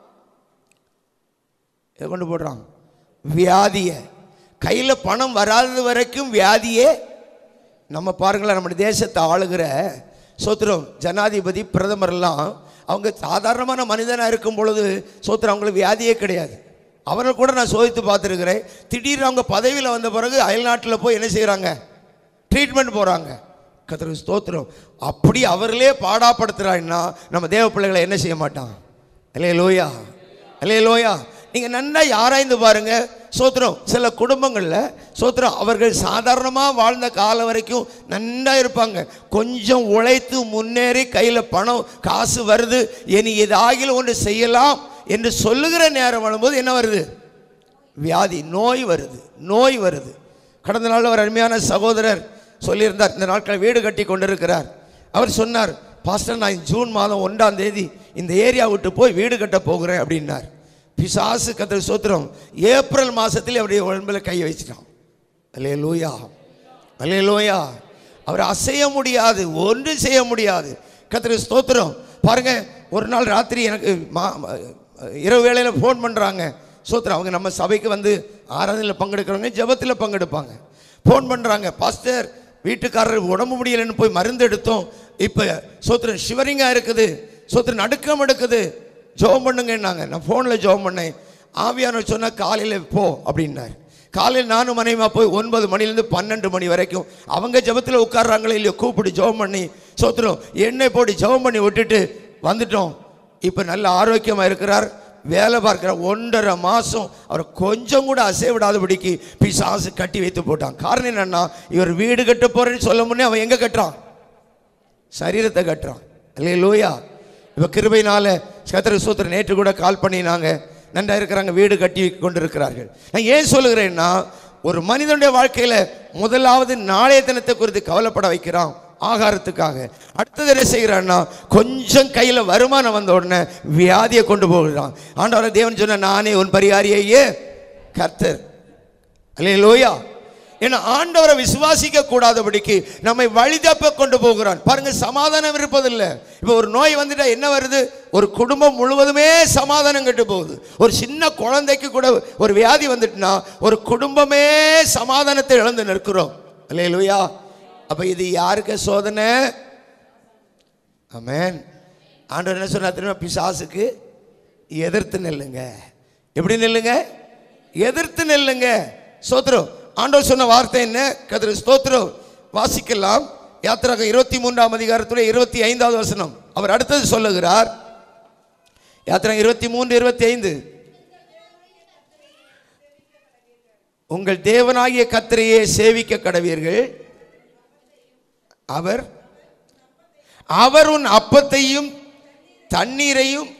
எதை கொண்டு போடுறான் வியாதியை கையில் பணம் வராதது வரைக்கும் வியாதியே நம்ம பாருங்களேன் நம்முடைய தேசத்தை ஆளுகிற சோத்திரம் ஜனாதிபதி பிரதமர்லாம் அவங்க சாதாரணமான மனிதனாக இருக்கும் பொழுது சோத்திரம் அவங்களுக்கு வியாதியே கிடையாது அவரை கூட நான் சோதித்து பார்த்துருக்கிறேன் திடீர்னு அவங்க பதவியில் வந்த பிறகு அயல்நாட்டில் போய் என்ன செய்கிறாங்க ட்ரீட்மெண்ட் போகிறாங்க கத்திர ஸ்தோத்திரம் அப்படி அவர்களே பாடாப்படுத்துகிறாங்கன்னா நம்ம தேவ பிள்ளைகளை என்ன செய்ய மாட்டான் அல்லே லோயா அல்லே லோயா நீங்கள் நன்னா யாராய்ந்து பாருங்க சோத்திரம் சில குடும்பங்களில் சோத்திரம் அவர்கள் சாதாரணமாக வாழ்ந்த காலம் வரைக்கும் நன்னா இருப்பாங்க கொஞ்சம் உழைத்து முன்னேறி கையில் பணம் காசு வருது இனி ஏதாகிலும் ஒன்று செய்யலாம் என்று சொல்லுகிற நேரம் வரும்போது என்ன வருது வியாதி நோய் வருது நோய் வருது கடந்த நாள் ஒரு அருமையான சகோதரர் சொல்லியிருந்தார் இந்த நாட்களில் வீடு கட்டி கொண்டிருக்கிறார் அவர் சொன்னார் பாஸ்டர் நான் ஜூன் மாதம் ஒன்றாம் தேதி இந்த ஏரியா விட்டு போய் வீடு கட்ட போகிறேன் அப்படின்னார் பிசாசு கத்திர சோத்திரம் ஏப்ரல் மாதத்தில் அவருடைய உடம்பில் கை வச்சிட்டான் அல்லே லூயா அல்லே லூயா அவர் அசைய முடியாது ஒன்றும் செய்ய முடியாது கத்திர ஸ்தோத்திரம் பாருங்க ஒரு நாள் ராத்திரி எனக்கு மா இரவு வேளையில் ஃபோன் பண்ணுறாங்க சோத்திரம் அவங்க நம்ம சபைக்கு வந்து ஆராதனையில் பங்கெடுக்கிறவங்க ஜெபத்தில் பங்கெடுப்பாங்க ஃபோன் பண்ணுறாங்க பாஸ்டர் வீட்டுக்காரர் உடம்பு முடியலைன்னு போய் மருந்து எடுத்தோம் இப்போ சோத்திரம் ஷிவரிங்காக இருக்குது சோத்திரம் நடுக்கம் எடுக்குது ஜெபம் பண்ணுங்கன்னாங்க நான் ஃபோனில் ஜெபம் பண்ணேன் ஆவியானவர் சொன்னால் காலையில் போ அப்படின்னார் காலையில் நானும் மனைவிமா போய் ஒன்பது மணிலேருந்து பன்னெண்டு மணி வரைக்கும் அவங்க ஜெபத்தில் உட்கார்றாங்களே இல்லையோ கூப்பிட்டு ஜெபம் பண்ணி சோத்திரம் எண்ணெய் போட்டு ஜெபம் பண்ணி விட்டுட்டு வந்துட்டோம் இப்போ நல்ல ஆரோக்கியமாக இருக்கிறார் வேலை பார்க்கிற ஒன்றரை மாதம் அவர் கொஞ்சம் கூட அசைய விடாதபடிக்கு பிசாசு கட்டி வைத்து போட்டான் காரணம் என்னன்னா இவர் வீடு கட்ட போறேன்னு சொல்ல முன்னே அவன் எங்கே கட்டுறான் சரீரத்தை கட்டுறான் இல்லையா லூயா இப்போ கிருபையினால சத்திர சூத்திர நேற்று கூட கால் பண்ணினாங்க நன்றா இருக்கிறாங்க வீடு கட்டி கொண்டு இருக்கிறார்கள் நான் ஏன் சொல்லுகிறேன்னா ஒரு மனிதனுடைய வாழ்க்கையில் முதலாவது நாளைய தினத்தை குறித்து கவலைப்பட வைக்கிறான் ஆகாரத்துக்காக அடுத்தது என்ன செய்கிறான்னா கொஞ்சம் கையில் வருமானம் வந்த உடனே வியாதியை கொண்டு போகிறான் ஆண்டவரை தேவன் சொன்ன நானே உன் பரிகாரியையே கர்த்தர் அல்லே லோயா ஏன்னா ஆண்டவரை விசுவாசிக்க கூடாதபடிக்கு நம்மை வழிதப்ப கொண்டு போகிறான் பாருங்க சமாதானம் இருப்பதில்லை இப்போ ஒரு நோய் வந்துட்டா என்ன வருது ஒரு குடும்பம் முழுவதுமே சமாதானம் கெட்டு போகுது ஒரு சின்ன குழந்தைக்கு கூட ஒரு வியாதி வந்துட்டுனா ஒரு குடும்பமே சமாதானத்தை இழந்து நிற்கிறோம் அல்லே லோயா அப்ப இது யாருக்கு சோதனை ஆமென் ஆண்டவர் என்ன சொன்னா தெரியுமா பிசாசுக்கு எதிர்த்து நில்லுங்க எப்படி நில்லுங்க எதிர்த்து நெல்லுங்க ஸ்தோத்திரம் ஆண்டவர் சொன்ன வார்த்தை என்ன கதிர ஸ்தோத்திரம் வாசிக்கலாம் யாத்திராக இருபத்தி மூன்றாம் அதிகாரத்துடைய இருபத்தி ஐந்தாவது வசனம் அவர் அடுத்தது சொல்லுகிறார் யாத்திரா இருபத்தி மூன்று இருபத்தி ஐந்து உங்கள் தேவனாகிய கத்திரையே சேவிக்க கடவீர்கள் அவர் அவர் உன் அப்பத்தையும் தண்ணீரையும்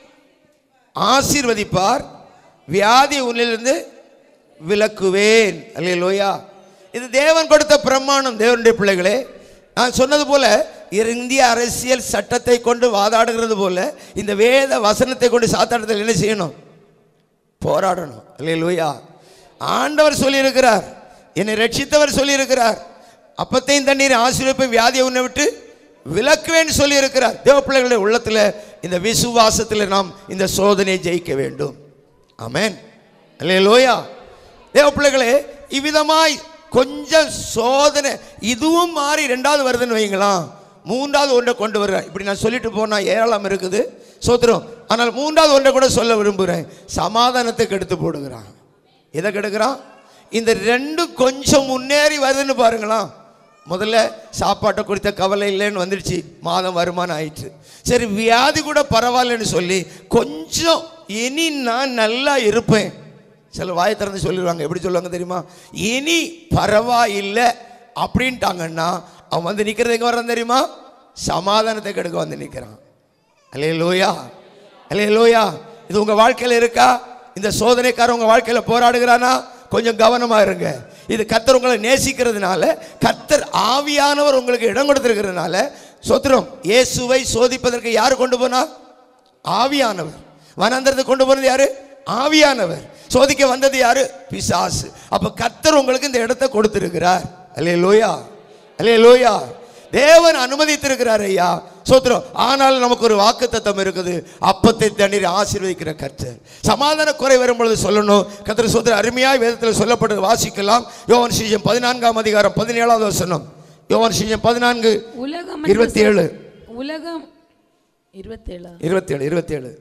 ஆசீர்வதிப்பார் வியாதி உன்னிலிருந்து விலக்குவேன் அல்லேலூயா இது தேவன் கொடுத்த பிரமாணம் தேவனுடைய பிள்ளைகளே நான் சொன்னது போல இந்திய அரசியல் சட்டத்தை கொண்டு வாதாடுகிறது போல இந்த வேத வசனத்தை கொண்டு சாத்தாட்டத்தில் என்ன செய்யணும் போராடணும் அல்லேலூயா ஆண்டவர் சொல்லியிருக்கிறார் என்னை ரட்சித்தவர் சொல்லியிருக்கிறார் அப்பத்தையும் தண்ணீர் ஆசீர்வதிப்பை வியாதியை உன்னை விட்டு விலக்குவேன்னு சொல்லியிருக்கிறார் தேவ பிள்ளைகளுடைய உள்ளத்தில் இந்த விசுவாசத்தில் நாம் இந்த சோதனையை ஜெயிக்க வேண்டும் ஆமென் அல்லேலூயா தேவ பிள்ளைகளே இவ்விதமாய் கொஞ்சம் சோதனை இதுவும் மாறி ரெண்டாவது வருதுன்னு வைங்களாம் மூன்றாவது ஒன்றை கொண்டு வர்றேன் இப்படி நான் சொல்லிட்டு போனால் ஏராளம் இருக்குது சோத்திரம் ஆனால் மூன்றாவது ஒன்றை கூட சொல்ல விரும்புகிறேன் சமாதானத்தை கெடுத்து போடுகிறான் எதை கெடுக்கிறான் இந்த ரெண்டு கொஞ்சம் முன்னேறி வருதுன்னு பாருங்களா முதல்ல சாப்பாட்டை குறித்த கவலை இல்லைன்னு வந்துடுச்சு மாதம் வருமானம் ஆயிடுச்சு சரி வியாதி கூட பரவாயில்லன்னு சொல்லி கொஞ்சம் இனி நான் நல்லா இருப்பேன் சில வாயை திறந்து சொல்லிடுவாங்க எப்படி சொல்லுவாங்க தெரியுமா இனி பரவாயில்லை அப்படின்ட்டாங்கன்னா அவன் வந்து நிற்கிறது எங்கே வர்றான் தெரியுமா சமாதானத்தை கெடுக்க வந்து நிற்கிறான் அலே லோயா அலே லோயா இது உங்கள் வாழ்க்கையில் இருக்கா இந்த சோதனைக்காரன் உங்கள் வாழ்க்கையில் போராடுகிறானா கொஞ்சம் கவனமாக இருங்க இது கத்தர் உங்களை நேசிக்கிறதுனால கத்தர் ஆவியானவர் உங்களுக்கு இடம் கொடுத்திருக்கிறதுனால சோத்திரம் இயேசுவை சோதிப்பதற்கு யார் கொண்டு போனா ஆவியானவர் வனாந்தரத்தை கொண்டு போனது யாரு ஆவியானவர் சோதிக்க வந்தது யாரு பிசாசு அப்ப கத்தர் உங்களுக்கு இந்த இடத்தை கொடுத்திருக்கிறார் அல்லே லோயா அல்லே லோயா தேவன் அனுமதித்திருக்கிறார் ஐயா சோத்திரம் ஆனால் நமக்கு ஒரு வாக்கு தத்தம் இருக்குது அப்பத்தை தண்ணீர் ஆசீர்வதிக்கிற கர்த்தர் சமாதான குறை வரும்பொழுது சொல்லணும் கர்த்தர் சோத்திர அருமையாய் வேதத்தில் சொல்லப்பட்டது வாசிக்கலாம் யோவான் சீஜம் பதினான்காம் அதிகாரம் பதினேழாவது வசனம் யோவான் சீஜம் பதினான்கு உலகம் இருபத்தி ஏழு உலகம் இருபத்தேழா இருபத்தேழு இருபத்தேழு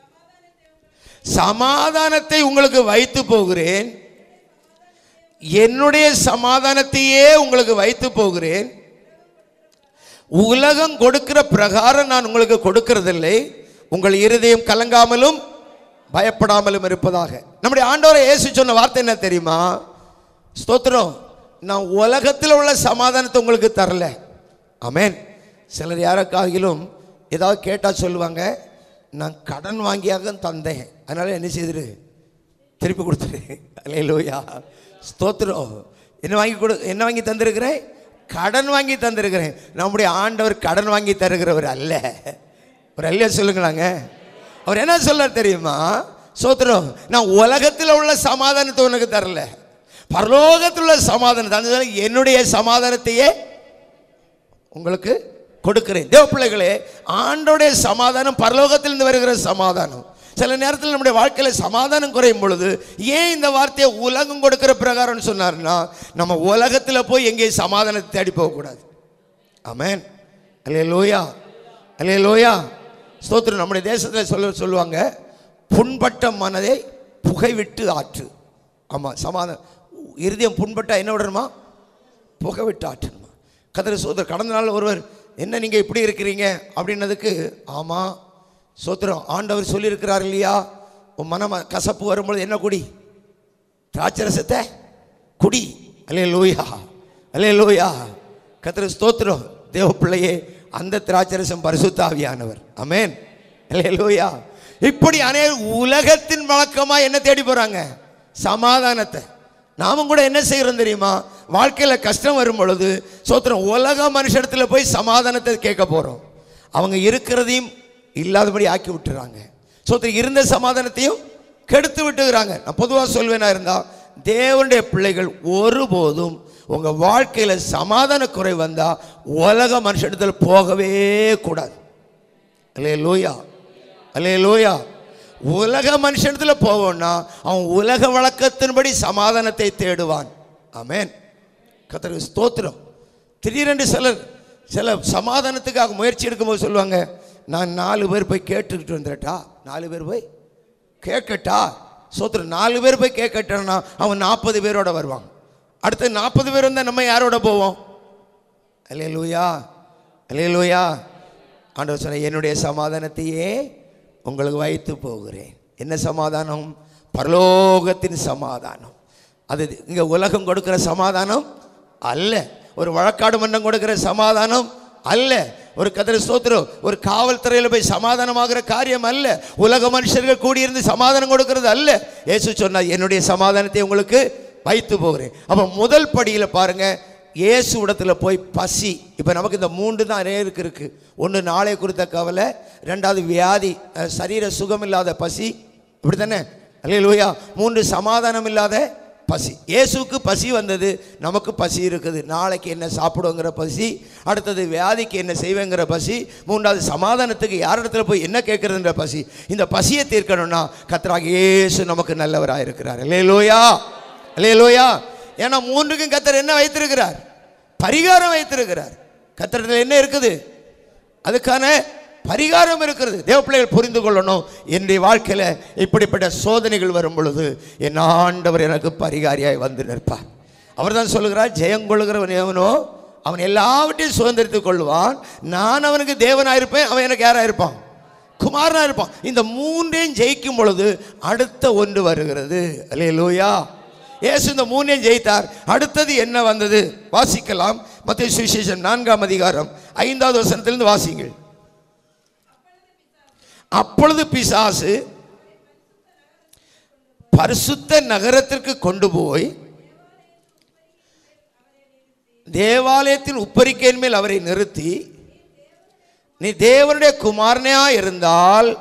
சமாதானத்தை உங்களுக்கு வைத்து போகிறேன் என்னுடைய சமாதானத்தையே உங்களுக்கு வைத்து போகிறேன் உலகம் கொடுக்கிற பிரகாரம் நான் உங்களுக்கு கொடுக்கிறதில்லை உங்கள் இருதயம் கலங்காமலும் பயப்படாமலும் இருப்பதாக நம்முடைய ஆண்டவரை இயேசு சொன்ன வார்த்தை என்ன தெரியுமா ஸ்தோத்திரம் நான் உலகத்தில் உள்ள சமாதானத்தை உங்களுக்கு தரல ஆமென் சிலர் யாருக்காகிலும் ஏதாவது கேட்டால் சொல்லுவாங்க நான் கடன் வாங்கியாக தந்தேன் அதனால என்ன செய்திரு திருப்பி கொடுத்துரு அல்லே லோயா ஸ்தோத்திரம் என்ன வாங்கி கொடு என்ன வாங்கி தந்திருக்கிறேன் கடன் வாங்கி தந்திருக்கிறேன் நம்முடைய ஆண்டவர் கடன் வாங்கி தருகிறவர் அல்ல ஒரு அல்ல சொல்லுங்களாங்க அவர் என்ன சொல்றார் தெரியுமா சோத்திரம் நான் உலகத்தில் உள்ள சமாதானத்தை உனக்கு தரல பரலோகத்தில் உள்ள சமாதானத்தை அந்த என்னுடைய சமாதானத்தையே உங்களுக்கு கொடுக்கிறேன் தேவ பிள்ளைகளே ஆண்டோடைய சமாதானம் பரலோகத்திலிருந்து வருகிற சமாதானம் சில நேரத்தில் நம்முடைய வாழ்க்கையில் சமாதானம் குறையும் பொழுது ஏன் இந்த வார்த்தையை உலகம் கொடுக்கிற பிரகாரம்னு சொன்னார்னா நம்ம உலகத்தில் போய் எங்கேயும் சமாதானத்தை தேடி போகக்கூடாது ஆமென் அல்லே லோயா அல்லே லோயா ஸ்தோத்திரம் நம்முடைய தேசத்தில் சொல்ல சொல்லுவாங்க புண்பட்ட மனதை புகைவிட்டு ஆற்று ஆமாம் சமாதானம் இருதயம் புண்பட்டா என்ன விடணுமா புகை விட்டு ஆற்றணுமா கதிர சோதர் கடந்த நாள் ஒருவர் என்ன நீங்கள் இப்படி இருக்கிறீங்க அப்படின்னதுக்கு ஆமாம் சோத்திரம் ஆண்டவர் சொல்லியிருக்கிறார் இல்லையா உன் மனம் கசப்பு வரும்பொழுது என்ன குடி திராட்சரசத்தை குடி அலே லோயா அலே லோயா கத்திர ஸ்தோத்திரம் தேவ பிள்ளையே அந்த திராட்சரசம் பரிசுத்தாவியானவர் அமேன் அலே லோயா இப்படி அநேக உலகத்தின் வழக்கமாக என்ன தேடி போகிறாங்க சமாதானத்தை நாமும் கூட என்ன செய்கிறோம் தெரியுமா வாழ்க்கையில் கஷ்டம் வரும் பொழுது சோத்திரம் உலக மனுஷத்தில் போய் சமாதானத்தை கேட்க போகிறோம் அவங்க இருக்கிறதையும் இல்லாதபடி ஆக்கி விட்டுறாங்க சோத்திரம் இருந்த சமாதானத்தையும் கெடுத்து விட்டுகிறாங்க நான் பொதுவாக சொல்வேனா இருந்தால் தேவனுடைய பிள்ளைகள் ஒருபோதும் உங்கள் வாழ்க்கையில் சமாதான குறை வந்தால் உலக மனுஷனிடத்தில் போகவே கூடாது அல்லே லோயா அல்லே லோயா உலக மனுஷனத்தில் போவோம்னா அவன் உலக வழக்கத்தின்படி சமாதானத்தை தேடுவான் ஆமென் கத்தருக்கு ஸ்தோத்திரம் திடீரென்று சிலர் சில சமாதானத்துக்காக முயற்சி எடுக்கும்போது சொல்லுவாங்க நான் நாலு பேர் போய் கேட்டுக்கிட்டு வந்துடட்டா நாலு பேர் போய் கேட்கட்டா சோத்திரம் நாலு பேர் போய் கேக் கட்டணும்னா அவன் நாற்பது பேரோட வருவான் அடுத்து நாற்பது பேர் வந்தால் நம்ம யாரோட போவோம் அல்லே லூயா அல்லே லூயா ஆண்டவர் சொன்ன என்னுடைய சமாதானத்தையே உங்களுக்கு வைத்து போகிறேன் என்ன சமாதானம் பரலோகத்தின் சமாதானம் அது இங்கே உலகம் கொடுக்கிற சமாதானம் அல்ல ஒரு வழக்காடு மன்றம் கொடுக்கிற சமாதானம் அல்ல ஒரு கதிர ஸ்தோத்திரம் ஒரு காவல்துறையில் போய் சமாதானமாகிற காரியம் அல்ல உலக மனுஷர்கள் கூடியிருந்து சமாதானம் கொடுக்கிறது அல்ல இயேசு சொன்னார் என்னுடைய சமாதானத்தை உங்களுக்கு வைத்து போகிறேன் அப்போ முதல் படியில் பாருங்க இயேசு இடத்துல போய் பசி இப்போ நமக்கு இந்த மூன்று தான் நேருக்கு இருக்கு ஒன்று நாளை குறித்த கவலை ரெண்டாவது வியாதி அஹ், சரீர சுகம் இல்லாத பசி இப்படி தானே அல்லையா மூன்று சமாதானம் இல்லாத பசி இயேசுவுக்கு பசி வந்தது நமக்கு பசி இருக்குது நாளைக்கு என்ன சாப்பிடுங்கிற பசி அடுத்தது வியாதிக்கு என்ன செய்வேங்கிற பசி மூன்றாவது சமாதானத்துக்கு யார் இடத்துல போய் என்ன கேட்குறதுன்ற பசி இந்த பசியை தீர்க்கணும்னா கத்தராக இயேசு நமக்கு நல்லவராக இருக்கிறார் அல்லேலூயா அல்லேலூயா ஏன்னா மூன்றுக்கும் கத்தர் என்ன வைத்திருக்கிறார் பரிகாரம் வைத்திருக்கிறார் கத்தரத்தில் என்ன இருக்குது அதுக்கான பரிகாரம் இருக்கிறது தேவ பிள்ளைகள் புரிந்து கொள்ளணும் என்னுடைய வாழ்க்கையில் இப்படிப்பட்ட சோதனைகள் வரும் பொழுது என் ஆண்டவர் எனக்கு பரிகாரியாய் வந்து நிற்பார் அவர் தான் சொல்லுகிறார் ஜெயங்கொள்கிறவன் எவனோ அவன் எல்லாவற்றையும் சுதந்திரித்துக் கொள்வான் நான் அவனுக்கு தேவனாக இருப்பேன் அவன் எனக்கு யாராக இருப்பான் குமாரனாக இருப்பான் இந்த மூன்றையும் ஜெயிக்கும் பொழுது அடுத்த ஒன்று வருகிறது அல்லே லூயா இயேசு இந்த மூணையும் ஜெயித்தார் அடுத்தது என்ன வந்தது வாசிக்கலாம் மத்திய சுவிசேஷம் நான்காம் அதிகாரம் ஐந்தாவது வசனத்திலிருந்து வாசிங்கள் அப்பொழுது பிசாசு பரிசுத்த நகரத்திற்கு கொண்டு போய் தேவாலயத்தின் உப்பரிக்கையின் மேல் அவரை நிறுத்தி நீ தேவனுடைய குமாரனையா இருந்தால்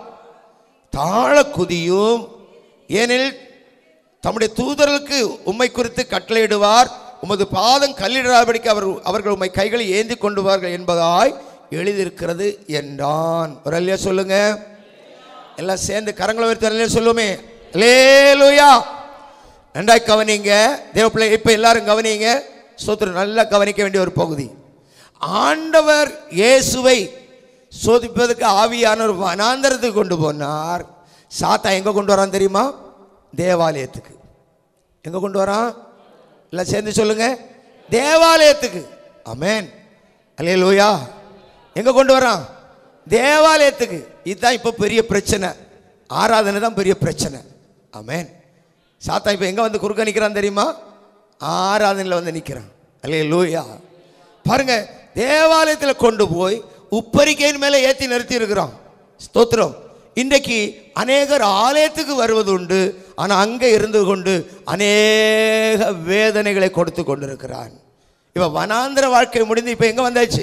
தாழ குதியும் ஏனில் தம்முடைய தூதர்களுக்கு உம்மை குறித்து கட்டளையிடுவார் உமது பாதம் கல்லிடாதபடிக்கு அவர் அவர்கள் உம்மை கைகளை ஏந்தி கொண்டுவார்கள் என்பதாய் எழுதியிருக்கிறது என்றான் ஒரு அல்லையா சொல்லுங்க எல்லாம் சேர்ந்து கரங்களை வைத்து அல்லையா சொல்லுமே லேலுயா ரெண்டாய் கவனிங்க தேவப்பிள்ளை இப்போ எல்லாரும் கவனிங்க ஸ்தோத்திரம் நல்லா கவனிக்க வேண்டிய ஒரு பகுதி ஆண்டவர் இயேசுவை சோதிப்பதற்கு ஆவியானவர் வனாந்தரத்துக்கு கொண்டு போனார் சாத்தா எங்கே கொண்டு வரான் தெரியுமா தேவாலயத்துக்கு எங்கே கொண்டு வரான் எல்லாம் சேர்ந்து சொல்லுங்க தேவாலயத்துக்கு அமேன் அல்லே லூயா எங்கே கொண்டு வரான் தேவாலயத்துக்கு இதுதான் இப்போ பெரிய பிரச்சனை ஆராதனை தான் பெரிய பிரச்சனை அமேன் சாத்தா இப்போ எங்கே வந்து குறுக்க நிற்கிறான் தெரியுமா ஆராதனையில் வந்து நிற்கிறான் அல்லே லூயா பாருங்க தேவாலயத்தில் கொண்டு போய் உப்பரிக்கையின் மேலே ஏற்றி நிறுத்தி இருக்கிறோம் ஸ்தோத்திரம் இன்றைக்கு அநேகர் ஆலயத்துக்கு வருவது உண்டு ஆனால் அங்கே இருந்து கொண்டு அநேக வேதனைகளை கொடுத்து கொண்டிருக்கிறான் இப்போ வனாந்திர வாழ்க்கை முடிந்து இப்போ எங்கே வந்தாச்சு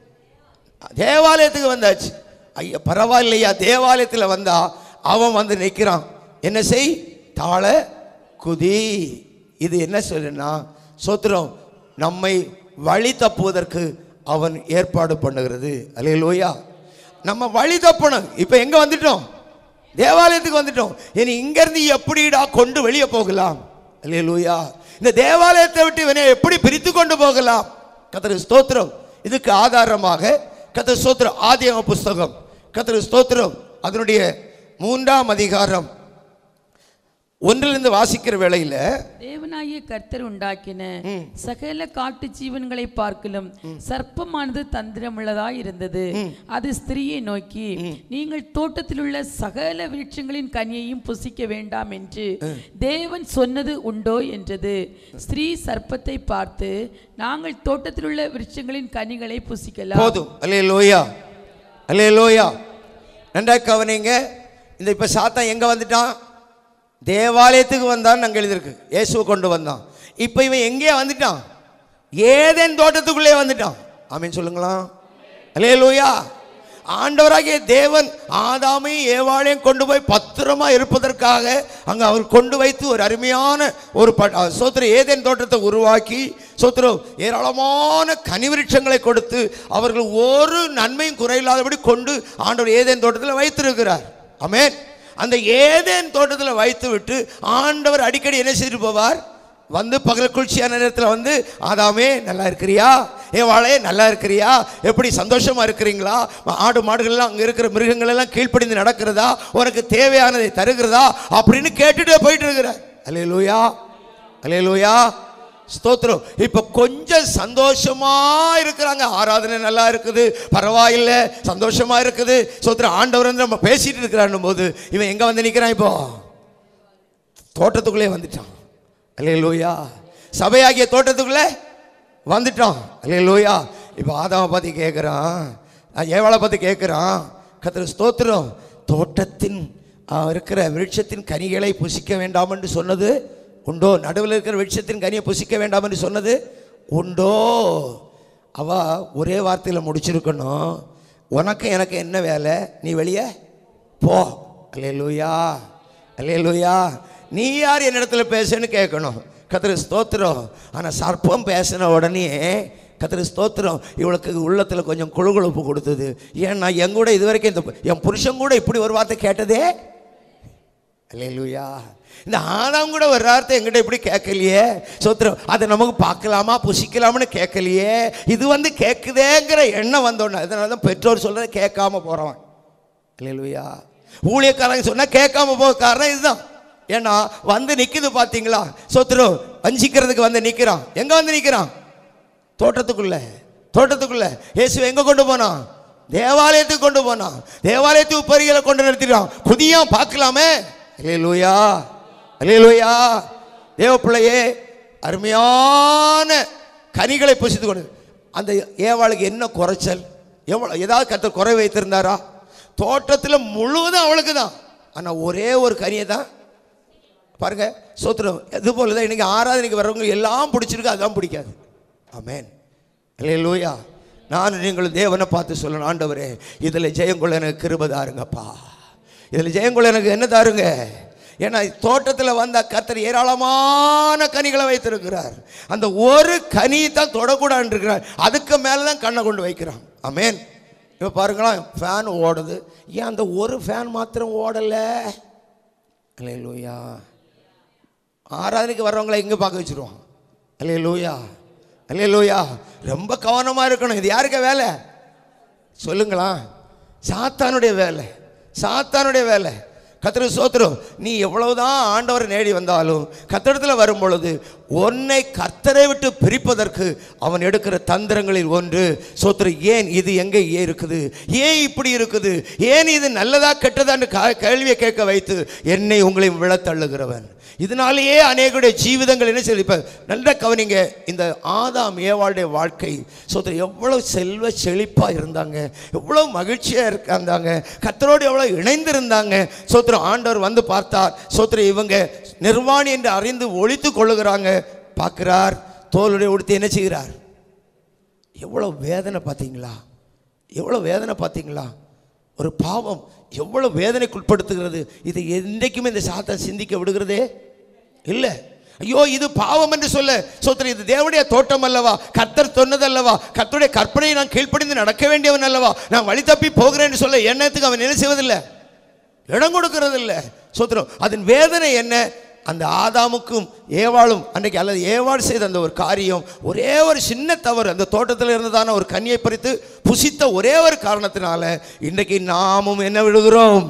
தேவாலயத்துக்கு வந்தாச்சு ஐயா பரவாயில்லையா தேவாலயத்தில் வந்தா அவன் வந்து நிற்கிறான் என்ன செய் தாழ குதி இது என்ன சொல்லுன்னா சோத்திரம் நம்மை வழி தப்புவதற்கு அவன் ஏற்பாடு பண்ணுகிறது அல்லையா நம்ம வழி தப்பணும் இப்போ எங்கே வந்துட்டோம் தேவாலயத்துக்கு வந்துட்டோம் இனி இங்கேருந்து எப்படிடா கொண்டு வெளியே போகலாம் அல்லையா இந்த தேவாலயத்தை விட்டு இவனை எப்படி பிரித்து கொண்டு போகலாம் கத்திர ஸ்தோத்திரம் இதுக்கு ஆதாரமாக கத்திர ஸ்தோத்திரம் ஆதியம புஸ்தகம் கத்திர ஸ்தோத்திரம் அதனுடைய மூன்றாம் அதிகாரம் ஒன்றிலிருந்து வாசிக்கிற வேளையில் தேவனாகிய கர்த்தர் உண்டாக்கின சகல காட்டு ஜீவன்களை பார்க்கலும் சர்ப்பமானது தந்திரமுள்ளதாய் இருந்தது அது ஸ்திரியை நோக்கி நீங்கள் தோட்டத்தில் உள்ள சகல விருட்சங்களின் கனியையும் புசிக்க வேண்டாம் என்று தேவன் சொன்னது உண்டோ என்றது ஸ்திரீ சர்ப்பத்தை பார்த்து நாங்கள் தோட்டத்தில் உள்ள விருட்சங்களின் கனிகளை புசிக்கலாம் போதும் அல்லே லோயா அல்லே லோயா நன்றா கவனிங்க இந்த இப்போ சாத்தான் எங்கே வந்துட்டான் தேவாலயத்துக்கு வந்தான்னு அங்கே எழுதியிருக்கு இயேசுவை கொண்டு வந்தான் இப்போ இவன் எங்கேயே வந்துட்டான் ஏதேன் தோட்டத்துக்குள்ளே வந்துட்டான் ஆமீன் சொல்லுங்களா அல்லே லோயா ஆண்டவராகிய தேவன் ஆதாமையும் ஏவாளையும் கொண்டு போய் பத்திரமா இருப்பதற்காக அங்கே அவர் கொண்டு வைத்து ஒரு அருமையான ஒரு ப சோத்திர ஏதேன் தோட்டத்தை உருவாக்கி சோத்திரம் ஏராளமான கனிவிருட்சங்களை கொடுத்து அவர்கள் ஒரு நன்மையும் குறையில்லாதபடி கொண்டு ஆண்டவர் ஏதேன் தோட்டத்தில் வைத்திருக்கிறார் ஆமென் அந்த ஏதேன் தோட்டத்தில் வைத்து விட்டு ஆண்டவர் அடிக்கடி என்ன செய்துட்டு போவார் வந்து பகல் குளிர்ச்சியான நேரத்தில் வந்து ஆதாமே நல்லா இருக்கிறியா ஏவாளே நல்லா இருக்கிறியா எப்படி சந்தோஷமா இருக்கிறீங்களா ஆடு மாடுகள்லாம் அங்கே இருக்கிற மிருகங்கள் எல்லாம் கீழ்ப்படிந்து நடக்கிறதா உனக்கு தேவையானதை தருகிறதா அப்படின்னு கேட்டுட்டே போயிட்டு இருக்கிறார் அலே லூயா அலே லூயா ஸ்தோத்திரம் இப்போ கொஞ்சம் சந்தோஷமா இருக்கிறாங்க ஆராதனை நல்லா இருக்குது பரவாயில்லை சந்தோஷமா இருக்குது ஸ்தோத்திரம் ஆண்டவர் வந்து நம்ம பேசிட்டு இருக்கிறான் போது இவன் எங்க வந்து நிற்கிறான் இப்போ தோட்டத்துக்குள்ளே வந்துட்டான் அல்லே லூயா சபையாகிய தோட்டத்துக்குள்ளே வந்துட்டான் அல்லே லூயா இப்போ ஆதாமை பற்றி கேட்குறான் ஏவாளை பற்றி கேட்குறான் கத்திர ஸ்தோத்திரம் தோட்டத்தின் ஆ, இருக்கிற விருட்சத்தின் கனிகளை புசிக்க வேண்டாம் என்று சொன்னது உண்டோ நடுவில் இருக்கிற விருட்சத்தின் கனியை புசிக்க வேண்டாம் என்று சொன்னது உண்டோ அவ ஒரே வார்த்தையில் முடிச்சிருக்கணும் உனக்கு எனக்கு என்ன வேலை நீ வெளியே போ அல்லே லூயா அல்லே லூயா நீ யார் என்னிடத்துல பேசுன்னு கேட்கணும் கத்திர ஸ்தோத்திரம் ஆனால் சர்ப்பம் பேசின உடனே கத்திர ஸ்தோத்திரம் இவளுக்கு உள்ளத்தில் கொஞ்சம் குழுகுழுப்பு கொடுத்தது ஏன்னா என் கூட இது வரைக்கும் இந்த என் புருஷன் கூட இப்படி ஒரு வார்த்தை கேட்டதே அல்லேலூயா இந்த ஆதாம் கூட ஒரு வார்த்தை எங்கிட்ட இப்படி கேட்கலையே சோத்திரம் அதை நமக்கு பார்க்கலாமா புசிக்கலாம்னு கேட்கலையே இது வந்து கேட்குதேங்கிற எண்ணம் வந்தோடனே அதனால தான் பெற்றோர் சொல்கிறத கேட்காம போகிறவன் அல்லேலூயா ஊழியக்காரங்க சொன்னால் கேட்காம போக காரணம் இதுதான் ஏன்னா வந்து நிற்குது பார்த்தீங்களா சோத்திரம் வஞ்சிக்கிறதுக்கு வந்து நிற்கிறான் எங்கே வந்து நிற்கிறான் தோட்டத்துக்குள்ள தோட்டத்துக்குள்ள இயேசு எங்க கொண்டு போனான் தேவாலயத்துக்கு கொண்டு போனான் தேவாலயத்துக்கு உப்பரிகளை கொண்டு நிறுத்திட்டான் புதியா பார்க்கலாமே அலே லூயா அலே லூயா தேவ பிள்ளையே அருமையான கனிகளை புசித்து கொண்டு அந்த ஏவாளுக்கு என்ன குறைச்சல் எவ்வளோ ஏதாவது கத்த குறை வைத்திருந்தாரா தோட்டத்தில் முழுவதும் அவளுக்கு தான் ஆனால் ஒரே ஒரு கனியை தான் பாருங்க சோத்திரம் இது போல தான் இன்னைக்கு ஆராதனைக்கு வர்றவங்க எல்லாம் பிடிச்சிருக்கு அதான் பிடிக்காது ஆமென் லூயா நான் நீங்கள் தேவனை பார்த்து சொல்லணும் ஆண்டவரே இதில் ஜெயங்கொள்ள எனக்கு கிருபை தாருங்கப்பா இதில் ஜெயங்கொள்ள எனக்கு என்ன தாருங்க ஏன்னா தோட்டத்தில் வந்த கத்தர் ஏராளமான கனிகளை வைத்திருக்கிறார் அந்த ஒரு கனி தான் தொடக்கூடாது இருக்கிறார் அதுக்கு மேலே தான் கண்ணை கொண்டு வைக்கிறான் ஆமென் இப்போ பாருங்களா ஃபேன் ஓடுது ஏன் அந்த ஒரு ஃபேன் மாத்திரம் ஓடலை அல்லேலூயா ஆராதனைக்கு வர்றவங்களை எங்கே பார்க்க வச்சிருவோம் அல்லே லூயா அல்லே லூயா ரொம்ப கவனமாக இருக்கணும் இது யாருக்க வேலை சொல்லுங்களா சாத்தானுடைய வேலை சாத்தானுடைய வேலை கத்திர சோத்திரம் நீ எவ்வளவுதான் ஆண்டவரை நேடி வந்தாலும் கத்திரத்தில் வரும் பொழுது உன்னை கர்த்தரை விட்டு பிரிப்பதற்கு அவன் எடுக்கிற தந்திரங்களில் ஒன்று சோத்திரம் ஏன் இது எங்கே ஏன் இருக்குது ஏன் இப்படி இருக்குது ஏன் இது நல்லதா கெட்டதான்னு கா- கேள்வியை கேட்க வைத்து என்னை உங்களை விழத்தள்ளுகிறவன் இதனாலேயே அநேகருடைய ஜீவிதங்கள் என்ன செய்யுது இப்போ நல்ல கவனிங்க இந்த ஆதாம் ஏவாளுடைய வாழ்க்கை சோத்திரம் எவ்வளோ செல்வ செழிப்பாக இருந்தாங்க எவ்வளோ மகிழ்ச்சியாக இருந்தாங்க கத்தரோடு எவ்வளோ இணைந்திருந்தாங்க சோத்திரம் ஆண்டவர் வந்து பார்த்தார் சோத்திரம் இவங்க நிர்வாணி என்று அறிந்து ஒழித்து கொள்ளுகிறாங்க பார்க்கிறார் தோலுடைய உடுத்தி என்ன செய்கிறார் எவ்வளோ வேதனை பார்த்தீங்களா எவ்வளோ வேதனை பார்த்தீங்களா ஒரு பாவம் எவ்வளோ வேதனைக்குட்படுத்துகிறது இதை என்றைக்குமே இந்த சாத்தான் சிந்திக்க விடுகிறதே இல்லை ஐயோ இது பாவம் என்று சொல்ல சோத்திரம் இது தேவனுடைய தோட்டம் அல்லவா கர்த்தர் சொன்னதல்லவா கர்த்தருடைய கற்பனையை நான் கீழ்ப்படிந்து நடக்க வேண்டியவன் அல்லவா நான் வழி தப்பி போகிறேன்னு சொல்ல எண்ணத்துக்கு அவன் என்ன செய்வதில்லை இடம் கொடுக்கிறது இல்லை சோத்திரம் அதன் வேதனை என்ன அந்த ஆதாமுக்கும் ஏவாளும் அன்றைக்கு அல்லது ஏவாள் செய்த அந்த ஒரு காரியம் ஒரே ஒரு சின்ன தவறு அந்த தோட்டத்தில் இருந்ததான ஒரு கனியை பறித்து புசித்த ஒரே ஒரு காரணத்தினால இன்றைக்கு நாமும் என்ன விடுகிறோம்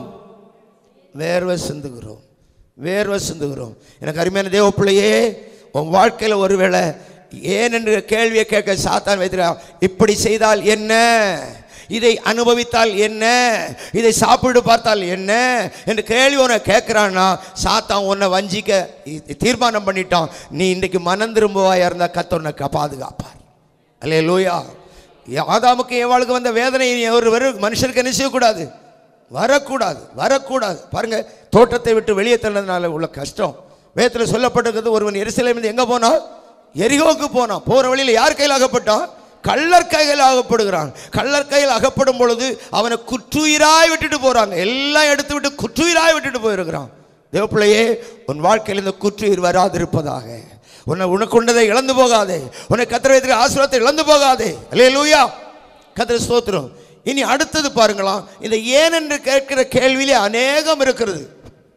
வேர்வை சிந்துகிறோம் வேர்வை சிந்துகிறோம் எனக்கு அருமையான தேவ பிள்ளையே உன் வாழ்க்கையில் ஒருவேளை ஏன் என்று கேள்வியை கேட்க சாத்தான் வைத்திருக்கான் இப்படி செய்தால் என்ன இதை அனுபவித்தால் என்ன இதை சாப்பிட்டு பார்த்தால் என்ன என்று கேள்வி உன்னை கேட்குறான்னா சாத்தான் உன்னை வஞ்சிக்க இ- தீர்மானம் பண்ணிட்டான் நீ இன்றைக்கு மனம் திரும்புவாயா இருந்தால் கத்த உன்னை கா- பாதுகாப்பார் அல்லே லூயா ஆதாமுக்கு ஏவாளுக்கு வந்த வேதனை இனி ஒரு வெறும் மனுஷருக்கு என்ன செய்யக்கூடாது வரக்கூடாது வரக்கூடாது பாருங்க தோட்டத்தை விட்டு வெளியே தள்ளதுனால உள்ள கஷ்டம் வேதத்தில் சொல்லப்பட்டிருக்கிறது ஒருவன் எருசலேமில் எங்கே போனான் எரிகோவுக்கு போனான் போகிற வழியில் யார் கையில் அகப்பட்டான் கள்ளர் கையில் அகப்படுகிறான் கள்ளர் கையில் அகப்படும் பொழுது அவனை குற்றுயிராய் விட்டுட்டு போறாங்க எல்லாம் எடுத்து விட்டு குற்றுயிராய் விட்டுட்டு போயிருக்கிறான் தேவப்பிள்ளையே உன் வாழ்க்கையில் இந்த குற்றுயிர் வராதிருப்பதாக உன்னை உனக்கு கொண்டதை இழந்து போகாதே உன்னை கத்திர வைத்திருக்க ஆசீர்வாதத்தை இழந்து போகாதே அல்லே லூயா கத்திர ஸ்தோத்திரம் இனி அடுத்தது பாருங்களாம் இந்த ஏன் என்று கேட்கிற கேள்வியிலே அநேகம் இருக்கிறது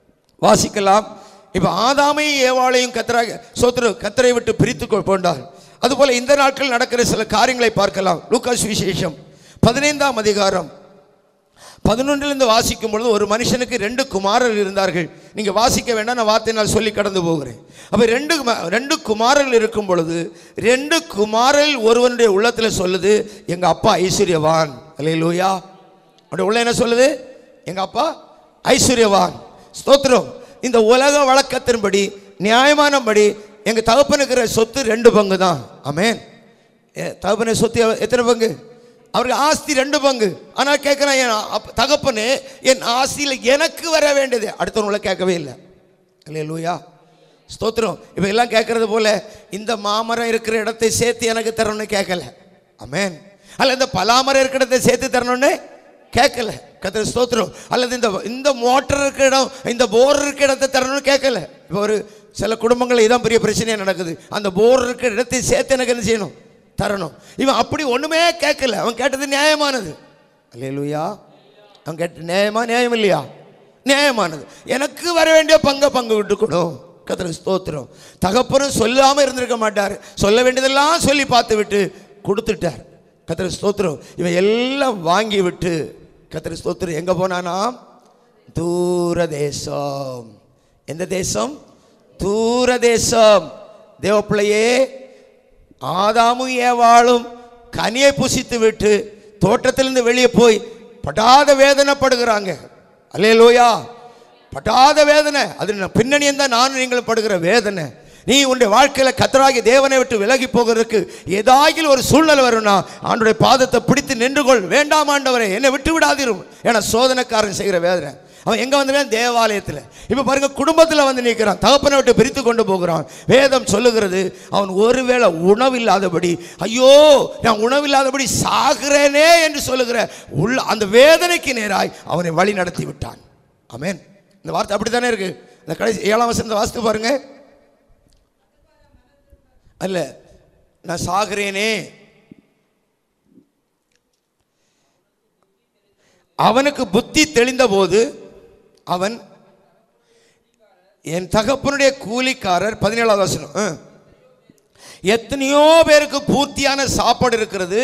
வாசிக்கலாம் இப்போ ஆதாமையும் ஏவாளையும் கத்தராக சோத்திர கத்தரை விட்டு பிரித்து கொ- கொண்டார் அதுபோல இந்த நாட்கள் நடக்கிற சில காரியங்களை பார்க்கலாம் லூக்காஸ் விசேஷம் பதினைந்தாம் அதிகாரம் பதினொன்றிலிருந்து வாசிக்கும் பொழுது ஒரு மனுஷனுக்கு ரெண்டு குமாரர்கள் இருந்தார்கள் நீங்க வாசிக்க வேண்டாம் நான் வார்த்தை நான் சொல்லி கடந்து போகிறேன் அப்ப ரெண்டு ம- ரெண்டு குமாரர்கள் இருக்கும் பொழுது ரெண்டு குமாரர்கள் ஒருவனுடைய உள்ளத்தில் சொல்லுது எங்க அப்பா ஐஸ்வர்யவான் அல்லேலூயா அவருடைய உள்ள என்ன சொல்லுது எங்க அப்பா ஐஸ்வர்யவான் ஸ்தோத்திரம் இந்த உலக வழக்கத்தின்படி நியாயமானபடி எங்க தகப்பனுக்கிற சொத்து ரெண்டு பங்கு தான் ஆமென் ஏ, தகப்பனை சொத்து எவ- எத்தனை பங்கு அவருக்கு ஆஸ்தி ரெண்டு பங்கு ஆனால் கேட்குறேன் என் அப்- தகப்பனே என் ஆஸ்தியில் எனக்கு வர வேண்டியது அடுத்தவங்களை கேட்கவே இல்லை இல்லையா லூயா ஸ்தோத்திரம் இப்போ எல்லாம் கேட்கறது போல இந்த மாமரம் இருக்கிற இடத்தை சேர்த்து எனக்கு தரணும்னு கேட்கல அமேன் அல்ல இந்த பலாமரம் இருக்கிற இடத்தை சேர்த்து தரணும்னு கேட்கல கத்திர ஸ்தோத்திரம் அல்லது இந்த இந்த மோட்டர் இருக்கிற இடம் இந்த போர் இருக்கிற இடத்தை தரணும்னு கேட்கல இப்போ ஒரு சில குடும்பங்கள் இதான் பெரிய பிரச்சனையாக நடக்குது அந்த போர் இருக்கிற இடத்தை சேர்த்து எனக்கு என்ன செய்யணும் தரணும் இவன் அப்படி ஒண்ணுமே கேட்கல அவன் கேட்டது நியாயமானது அல்லேலூயா அவன் கேட்ட நியாயமா நியாயம் இல்லையா நியாயமானது எனக்கு வர வேண்டிய பங்கை பங்கு விட்டுக்கணும் கத்திர ஸ்தோத்திரம் தகப்பனும் சொல்லாம இருந்திருக்க மாட்டார் சொல்ல வேண்டியதெல்லாம் சொல்லி பார்த்து விட்டு கொடுத்துட்டார் கத்திர ஸ்தோத்திரம் இவன் எல்லாம் வாங்கி விட்டு கத்திர ஸ்தோத்திரம் எங்க போனானாம் தூர தேசம் எந்த தேசம் தூர தேசம் தேவப்பிள்ளையே ஆதாமும் ஏவாளும் கனியை புசித்து விட்டு தோட்டத்திலிருந்து வெளியே போய் படாத வேதனைப்படுகிறாங்க அல்லேலூயா படாத வேதனை அது பின்னணி தான் நானும் நீங்களும் படுகிற வேதனை நீ உன்னுடைய வாழ்க்கையில கத்தராகி தேவனை விட்டு விலகி போகிறதுக்கு ஏதாகிலும் ஒரு சூழ்நிலை வரும்னா ஆண்டுடைய பாதத்தை பிடித்து நின்று கொள் வேண்டாம் ஆண்டவரே என்னை விட்டு விடாதீரும் ஏன்னா சோதனைக்காரன் செய்கிற வேதனை அவன் எங்க வந்திருக்கான் தேவாலயத்தில் இப்போ பாருங்க குடும்பத்தில் வந்து நிற்கிறான் தகப்பனை விட்டு பிரித்து கொண்டு போகிறான் வேதம் சொல்லுகிறது அவன் ஒருவேளை உணவில்லாதபடி ஐயோ நான் உணவில்லாதபடி சாகிறேனே என்று சொல்லுகிற உள்ள அந்த வேதனைக்கு நேராய் அவனை வழி நடத்தி விட்டான் ஆமென் இந்த வார்த்தை அப்படித்தானே இருக்கு இந்த கடைசி ஏழாம் வசனத்தை வாசித்து பாருங்க அல்ல நான் சாகிறேனே அவனுக்கு புத்தி தெளிந்தபோது அவன் என் தகப்பனுடைய கூலிக்காரர் பதினேழாவது வசனம் ஆ. எத்தனையோ பேருக்கு பூர்த்தியான சாப்பாடு இருக்கிறது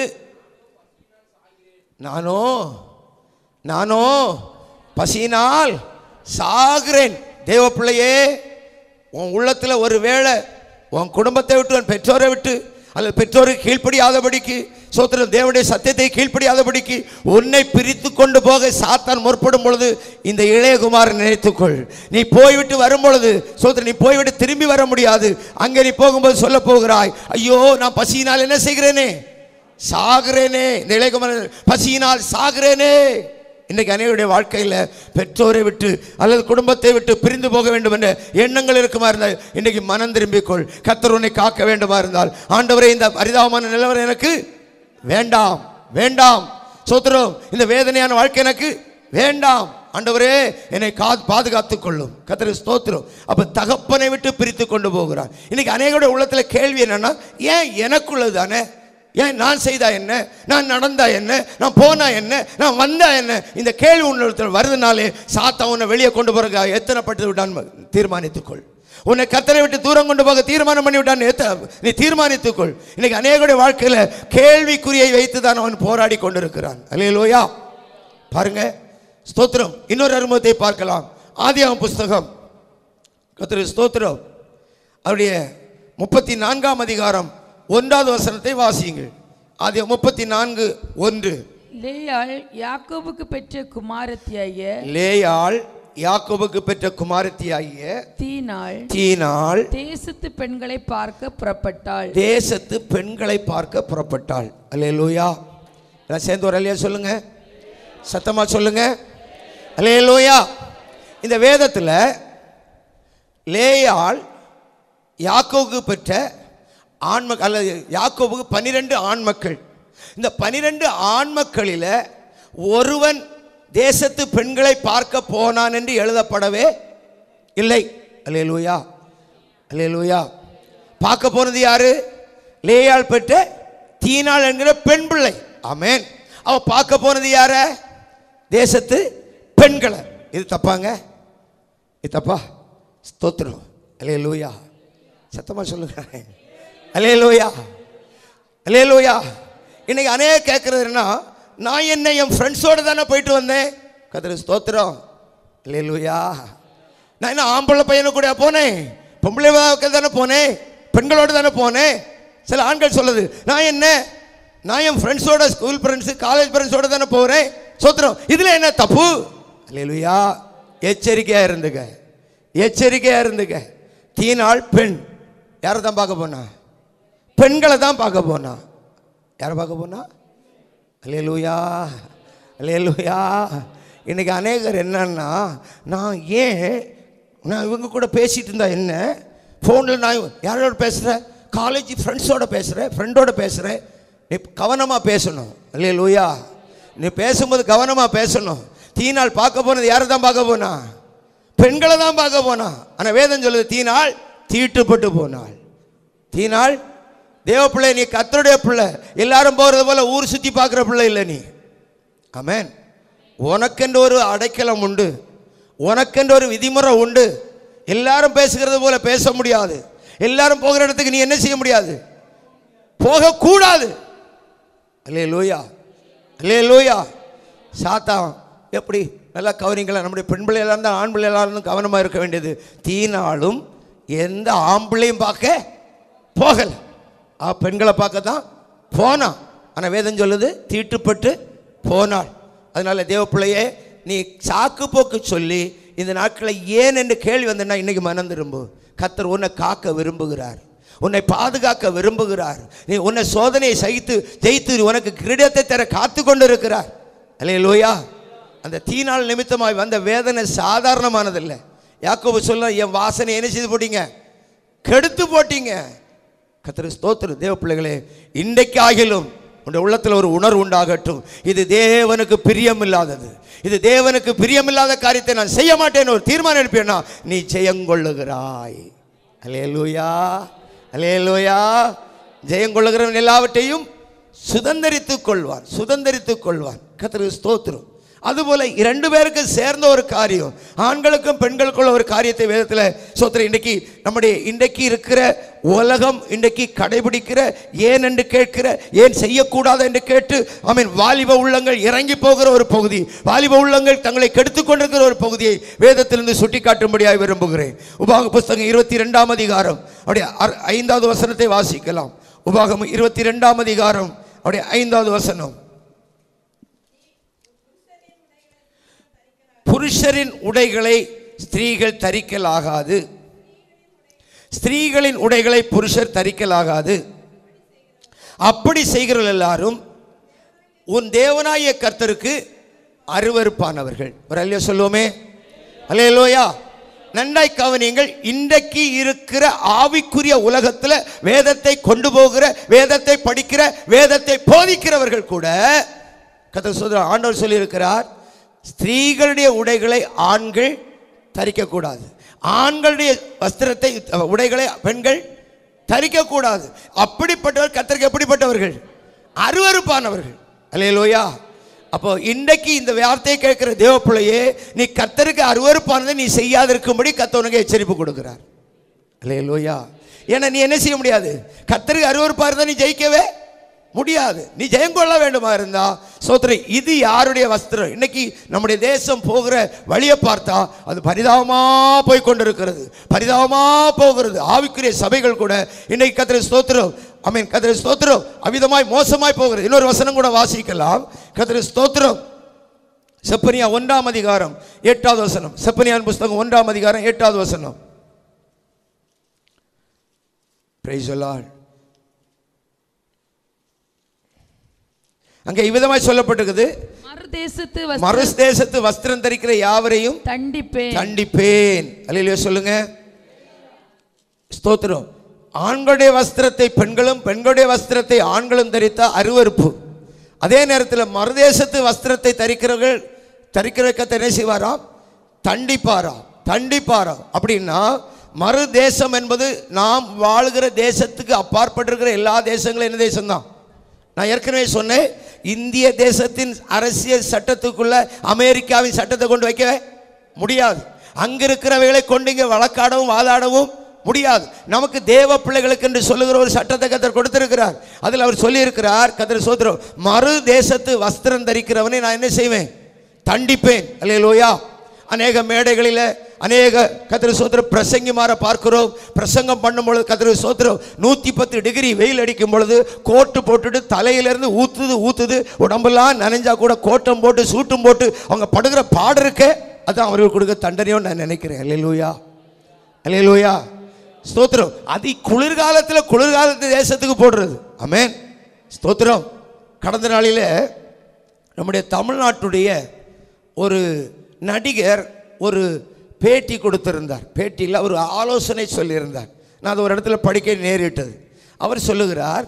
நானோ நானோ பசியினால் சாகிறேன் தேவ பிள்ளையே உன் உள்ளத்தில் ஒரு வேளை உன் குடும்பத்தை விட்டு உன் பெற்றோரை விட்டு அல்லது பெற்றோருக்கு கீழ்ப்படியாதபடிக்கு சோத்திரம் தேவனுடைய சத்தியத்தை கீழ்ப்படியாதபடிக்கு உன்னை பிரித்து கொண்டு போக சாத்தான் முற்படும் பொழுது இந்த இளையகுமாரன் நினைத்துக்கொள் நீ போய்விட்டு வரும் பொழுது சோத்திரம் நீ போய்விட்டு திரும்பி வர முடியாது அங்கே நீ போகும்போது சொல்ல போகிறாய் ஐயோ நான் பசியினால் என்ன செய்கிறேனே சாகிறேனே இந்த இளையகுமாரன் பசியினால் சாகிறேனே இன்னைக்கு அனைவருடைய வாழ்க்கையில் பெற்றோரை விட்டு அல்லது குடும்பத்தை விட்டு பிரிந்து போக வேண்டும் என்ற எண்ணங்கள் இருக்குமா இருந்தால் இன்னைக்கு மனம் திரும்பிக்கொள் கத்தர் உன்னை காக்க வேண்டுமா இருந்தால் ஆண்டவரே இந்த அரிதாபமான நிலவரம் எனக்கு வேண்டாம் வேண்டாம் சோத்திரம் இந்த வேதனையான வாழ்க்கை எனக்கு வேண்டாம் ஆண்டவரே என்னை கா பாதுகாத்துக் கொள்ளும் கத்தர் ஸ்தோத்திரம் அப்ப தகப்பனை விட்டு பிரித்து கொண்டு போகிறார் இன்னைக்கு அநேகருடைய உள்ளத்துல கேள்வி என்னன்னா ஏன் எனக்குள்ளது தானே ஏன் நான் செய்தா என்ன நான் நடந்தா என்ன நான் போனா என்ன நான் வந்தா என்ன இந்த கேள்வி உன்னிடத்தில் வருதுனாலே சாத்தா உன்னை வெளியே கொண்டு போறதுக்காக எத்தனைப்பட்டு விட்டான் தீர்மானித்துக்கொள் உன்னை கத்தரை விட்டு தூரம் கொண்டு போக தீர்மானம் பண்ணி விட்டான் எத்த- நீ தீர்மானித்துக்கொள் இன்னைக்கு அநேகருடைய வாழ்க்கையில கேள்விக்குறியை வைத்து தான் அவன் போராடி கொண்டிருக்கிறான் அல்லையிலோயா பாருங்க ஸ்தோத்திரம் இன்னொரு அனுபவத்தை பார்க்கலாம் ஆதியாகம புஸ்தகம் கத்திர ஸ்தோத்திரம் அவருடைய முப்பத்தி நான்காம் அதிகாரம் ஒன்றாவது வசனத்தை வாசியுங்கள் ஆதி முப்பத்தி நான்கு ஒன்று லேயாள் யாக்கோபுக்கு பெற்ற குமாரத்தியாய லேயாள் யாக்கோபுக்கு பெற்ற குமாரத்தியாகிய தீனாள் தீனாள் தேசத்து பெண்களை பார்க்க புறப்பட்டாள் தேசத்து பெண்களை பார்க்க புறப்பட்டாள் அல்லேலூயா எல்லாம் சேர்ந்து ஒரு அல்லையா சொல்லுங்க சத்தமா சொல்லுங்க அல்லேலூயா இந்த வேதத்தில் லேயாள் யாக்கோவுக்கு பெற்ற ஆண்மக்கள் அல்லது யாக்கோவுக்கு பன்னிரெண்டு ஆண்மக்கள் இந்த பன்னிரெண்டு ஆண்மக்களில் ஒருவன் தேசத்து பெண்களை பார்க்க போனான் என்று எழுதப்படவே இல்லை அல்லேலூயா அல்லேலூயா பார்க்க போனது யாரு லேயாள் பெற்ற தீனாள் என்கிற பெண் பிள்ளை ஆமென் அவ பார்க்க போனது யார தேசத்து பெண்களை இது தப்பாங்க இது தப்பா ஸ்தோத்திரம் அல்லேலூயா சத்தமா சொல்லுங்க அல்லேலூயா இல்லையா இன்னைக்கு அநேக கேட்குறது என்ன நான் என்ன என் ஃப்ரெண்ட்ஸோடு தானே போயிட்டு வந்தேன் கத்திர ஸ்தோத்திரம் இல்லையா நான் என்ன ஆம்பளை பையனை கூட போனேன் பொம்பளை தானே போனேன் பெண்களோடு தானே போனேன் சில ஆண்கள் சொல்லுது நான் என்ன நான் என் ஃப்ரெண்ட்ஸோட ஸ்கூல் ஃப்ரெண்ட்ஸு காலேஜ் ஃப்ரெண்ட்ஸோட தானே போகிறேன் சோத்திரம் இதில் என்ன தப்பு இல்லையா எச்சரிக்கையாக இருந்துக்க எச்சரிக்கையாக இருந்துக்க தீனாள் பெண் யாரை தான் பார்க்க போனா பெண்களை தான் பார்க்க போனா யாரை பார்க்க போனா அல்லேலூயா அல்லேலூயா இன்னைக்கு அநேகர் என்னன்னா நான் ஏன் நான் இவங்க கூட பேசிட்டு இருந்தா என்ன ஃபோனில் நான் யாரோட பேசுகிறேன் காலேஜ் ஃப்ரெண்ட்ஸோட பேசுகிறேன் ஃப்ரெண்டோட பேசுகிறேன் நீ கவனமாக பேசணும் அல்லேலூயா நீ பேசும்போது கவனமாக பேசணும் தீநாள் பார்க்க போனது யாரை தான் பார்க்க போனா பெண்களை தான் பார்க்க போனா ஆனால் வேதம் சொல்லுது தீநாள் தீட்டுப்பட்டு போனாள் தீநாள் தேவ பிள்ளை நீ கத்தருடைய பிள்ளை எல்லாரும் போகிறது போல ஊர் சுற்றி பார்க்குற பிள்ளை இல்லை நீ ஆமென் உனக்கென்று ஒரு அடைக்கலம் உண்டு உனக்கென்று ஒரு விதிமுறை உண்டு எல்லாரும் பேசுகிறது போல பேச முடியாது எல்லாரும் போகிற இடத்துக்கு நீ என்ன செய்ய முடியாது போகக்கூடாது அல்லே லூயா அல்லே லூயா சாத்தான் எப்படி நல்லா கவனிங்களா நம்முடைய பெண் பிள்ளைகளாக இருந்தால் ஆண் பிள்ளைகளாக இருந்தும் கவனமாக இருக்க வேண்டியது தீனாலும் எந்த ஆம்பிளையும் பார்க்க போகலை ஆ பெண்களை பார்க்க தான் போனான் ஆனால் வேதம் சொல்லுது தீட்டுப்பட்டு போனாள் அதனால தேவ பிள்ளையே நீ சாக்கு போக்கு சொல்லி இந்த நாட்களில் ஏன் என்று கேள்வி வந்தேன்னா இன்னைக்கு மனம் திரும்பு கத்தர் உன்னை காக்க விரும்புகிறார் உன்னை பாதுகாக்க விரும்புகிறார் நீ உன்னை சோதனையை சகித்து ஜெயித்து உனக்கு கிரீடத்தை தர காத்து கொண்டு இருக்கிறார் அல்லையா அந்த தீநாள் நிமித்தமாய் வந்த வேதனை சாதாரணமானதில்லை யாக்கோபு சொல்ல என் வாசனை என்ன செய்து போட்டீங்க கெடுத்து போட்டீங்க கத்திர ஸ்தோத்திர தேவ பிள்ளைகளே இன்றைக்கு ஆகிலும் உன்னுடைய உள்ளத்தில் ஒரு உணர்வு உண்டாகட்டும் இது தேவனுக்கு பிரியமில்லாதது இது தேவனுக்கு பிரியமில்லாத காரியத்தை நான் செய்ய மாட்டேன்னு ஒரு தீர்மானம் எடுப்பேன்னா நீ ஜெயங்கொள்ளுகிறாய் அலேலூயா அலேலூயா ஜெயங்கொள்ளுகிறவன் எல்லாவற்றையும் சுதந்தரித்துக் கொள்வான் சுதந்தரித்துக் கொள்வான் கத்திர ஸ்தோத்திரம் அதுபோல இரண்டு பேருக்கு சேர்ந்த ஒரு காரியம் ஆண்களுக்கும் பெண்களுக்குள்ள ஒரு காரியத்தை வேதத்தில் சோத்திரம் இன்றைக்கு நம்முடைய இன்றைக்கு இருக்கிற உலகம் இன்றைக்கு கடைபிடிக்கிற ஏன் என்று கேட்கிற ஏன் செய்யக்கூடாது என்று கேட்டு ஐ மீன் வாலிப உள்ளங்கள் இறங்கி போகிற ஒரு பகுதி வாலிப உள்ளங்கள் தங்களை கெடுத்துக் கொண்டிருக்கிற ஒரு பகுதியை வேதத்திலிருந்து சுட்டிக்காட்டும்படியாக விரும்புகிறேன் உபாக புஸ்தகம் இருபத்தி ரெண்டாம் அதிகாரம் அப்படியே அர்- ஐந்தாவது வசனத்தை வாசிக்கலாம் உபாகம் இருபத்தி ரெண்டாம் அதிகாரம் அப்படியே ஐந்தாவது வசனம் புருஷரின் உடைகளை ஸ்திரீகள் தரிக்கலாகாது ஸ்திரீகளின் உடைகளை புருஷர் தரிக்கலாகாது அப்படி செய்கிறவர்கள் எல்லாரும் உன் தேவனாய கர்த்தருக்கு அருவருப்பானவர்கள் ஒரு அல்லையா சொல்லுவோமே அல்லையலோயா நன்றாய் கவனியுங்கள் இன்றைக்கு இருக்கிற ஆவிக்குரிய உலகத்தில் வேதத்தை கொண்டு போகிற வேதத்தை படிக்கிற வேதத்தை போதிக்கிறவர்கள் கூட கத்த சொல்ற ஆண்டவர் சொல்லியிருக்கிறார் ஸ்திரீகளுடைய உடைகளை ஆண்கள் தரிக்கக்கூடாது ஆண்களுடைய வஸ்திரத்தை உடைகளை பெண்கள் தரிக்கக்கூடாது அப்படிப்பட்டவர் கத்தருக்கு எப்படிப்பட்டவர்கள் அருவருப்பானவர்கள் அல்லையா அப்போ இன்றைக்கு இந்த வார்த்தையை கேட்கிற தேவ பிள்ளையே நீ கத்தருக்கு அருவருப்பானதை நீ செய்யாதிருக்கும்படி கத்த உனக்கு எச்சரிப்பு கொடுக்கிறார் அல்லையா ஏன்னா நீ என்ன செய்ய முடியாது கத்தருக்கு அருவருப்பா இருந்தா நீ ஜெயிக்கவே முடியாது நீ ஜெயம் கொள்ள வேண்டுமா இருந்தா சோத்திரை இது யாருடைய வஸ்திரம் இன்னைக்கு நம்முடைய தேசம் போகிற வழியை பார்த்தா அது பரிதாபமா போய் கொண்டிருக்கிறது பரிதாபமா போகிறது ஆவிக்குரிய சபைகள் கூட இன்னைக்கு கத்திர ஸ்தோத்திரம் ஐ மீன் கத்திர ஸ்தோத்திரம் அவிதமாய் மோசமாய் போகிறது இன்னொரு வசனம் கூட வாசிக்கலாம் கத்திர ஸ்தோத்திரம் செப்பனியா ஒன்றாம் அதிகாரம் எட்டாவது வசனம் செப்பனியான் புஸ்தகம் ஒன்றாம் அதிகாரம் எட்டாவது வசனம் Praise the Lord. அங்கே இவ்விதமாய் சொல்லப்பட்டிருக்குது மறுதேசத்து மறு வஸ்திரம் தேசத்து வஸ்திரம் தரிக்கிற யாவரையும் தண்டிப்பேன் தண்டிப்பேன் அல்லையா சொல்லுங்க ஸ்தோத்திரம் ஆண்களுடைய வஸ்திரத்தை பெண்களும் பெண்களுடைய வஸ்திரத்தை ஆண்களும் தரித்த அருவருப்பு அதே நேரத்தில் மறுதேசத்து வஸ்திரத்தை தரிக்கிறவர்கள் தரிக்கிறக்க என்ன செய்வாராம் தண்டிப்பாராம் தண்டிப்பாராம் அப்படின்னா மறு தேசம் என்பது நாம் வாழுகிற தேசத்துக்கு அப்பாற்பட்டிருக்கிற எல்லா தேசங்களும் என்ன தேசம்தான் நான் ஏற்கனவே சொன்னேன் இந்திய தேசத்தின் அரசியல் சட்டத்துக்குள்ள அமெரிக்காவின் சட்டத்தை கொண்டு வைக்க முடியாது அங்க இருக்கிறவைகளை கொண்டு இங்கே வழக்காடவும் வாதாடவும் முடியாது நமக்கு தேவ பிள்ளைகளுக்கு என்று சொல்லுகிற ஒரு சட்டத்தை கத்தர் கொடுத்திருக்கிறார் அதில் அவர் சொல்லியிருக்கிறார் கத்தர் சோதரம் மறு தேசத்து வஸ்திரம் தரிக்கிறவனை நான் என்ன செய்வேன் தண்டிப்பேன் அல்லையா அநேக மேடைகளில் அநேக கத்திர சோத்திரம் பிரசங்கிமார பார்க்கிறோம் பிரசங்கம் பண்ணும் பொழுது கத்திர சோத்திரம் நூற்றி பத்து டிகிரி வெயில் அடிக்கும் பொழுது கோட்டு போட்டுட்டு தலையிலேருந்து ஊத்துது ஊத்துது உடம்பெல்லாம் நனைஞ்சா கூட கோட்டம் போட்டு சூட்டும் போட்டு அவங்க படுகிற பாடு இருக்க அதான் அவர்கள் கொடுக்க தண்டனையோன்னு நான் நினைக்கிறேன் அல்லையா அல்லையா ஸ்தோத்திரம் அது குளிர்காலத்தில் குளிர்காலத்து தேசத்துக்கு போடுறது ஆமென் ஸ்தோத்திரம் கடந்த நாளில் நம்முடைய தமிழ்நாட்டுடைய ஒரு நடிகர் ஒரு பேட்டி கொடுத்திருந்தார் பேட்டியில் ஒரு ஆலோசனை சொல்லியிருந்தார் நான் அது ஒரு இடத்துல படிக்க நேரிட்டது அவர் சொல்லுகிறார்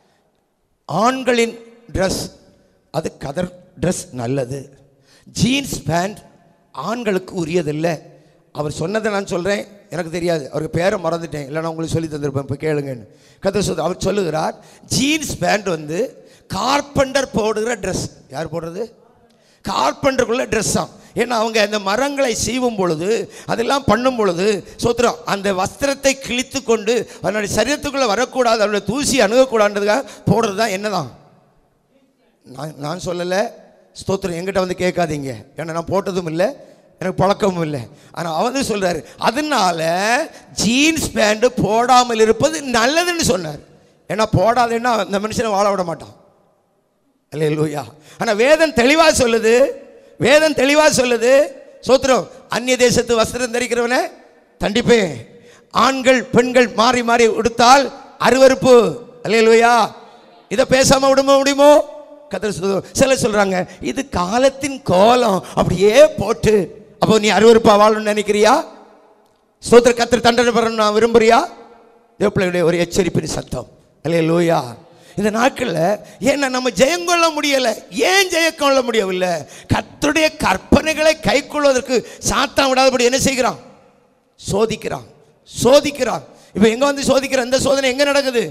ஆண்களின் ட்ரெஸ் அது கதர் ட்ரெஸ் நல்லது ஜீன்ஸ் பேண்ட் ஆண்களுக்கு உரியதில்லை அவர் சொன்னதை நான் சொல்கிறேன் எனக்கு தெரியாது அவருக்கு பேரை மறந்துட்டேன் இல்லை நான் உங்களுக்கு சொல்லி தந்திருப்பேன் இப்போ கேளுங்கன்னு கதை சொல் அவர் சொல்லுகிறார் ஜீன்ஸ் பேண்ட் வந்து கார்பெண்டர் போடுகிற ட்ரெஸ் யார் போடுறது கார்பெண்டருக்குள்ள ட்ரெஸ் தான் ஏன்னா அவங்க அந்த மரங்களை சீவும் பொழுது அதெல்லாம் பண்ணும் பொழுது சோத்திரம் அந்த வஸ்திரத்தை கிழித்து கொண்டு அதனுடைய சரீரத்துக்குள்ளே வரக்கூடாது அதனுடைய தூசி அணுகக்கூடாதுன்றதுக்காக போடுறது தான் என்னதான் நான் நான் சொல்லலை ஸ்தோத்திரம் என்கிட்ட வந்து கேட்காதீங்க ஏன்னா நான் போட்டதும் இல்லை எனக்கு பழக்கமும் இல்லை ஆனால் அவர் வந்து சொல்கிறாரு அதனால ஜீன்ஸ் பேண்ட்டு போடாமல் இருப்பது நல்லதுன்னு சொன்னார் ஏன்னா போடாதேன்னா அந்த மனுஷனை வாழ விட மாட்டான் அல்லேலூயா ஆனால் வேதம் தெளிவாக சொல்லுது வேதம் தெளிவாக சொல்லுது சோத்திரம் அந்நிய தேசத்து வஸ்திரம் தரிக்கிறவனை தண்டிப்பேன் ஆண்கள் பெண்கள் மாறி மாறி உடுத்தால் அருவருப்பு அல்லேலூயா இதை பேசாம விடுமோ முடியுமோ கத்தர் சொல்லுவோம் சிலர் சொல்றாங்க இது காலத்தின் கோலம் அப்படியே போட்டு அப்போ நீ அருவருப்பா வாழணும்னு நினைக்கிறியா ஸ்தோத்திர கத்தர் தண்டனை பெறணும் நான் விரும்புறியா தேவப்பிள்ளையுடைய ஒரு எச்சரிப்பின் சத்தம் அல்லே லூயா இந்த நாட்களில் ஏன்னா நம்ம ஜெயம் கொள்ள முடியலை ஏன் ஜெயம் கொள்ள முடியவில்லை கர்த்தருடைய கற்பனைகளை கைக்கொள்வதற்கு சாத்தான் விடாதபடி என்ன செய்கிறான் சோதிக்கிறான் சோதிக்கிறான் இப்போ எங்க வந்து சோதிக்கிற இந்த சோதனை எங்க நடக்குது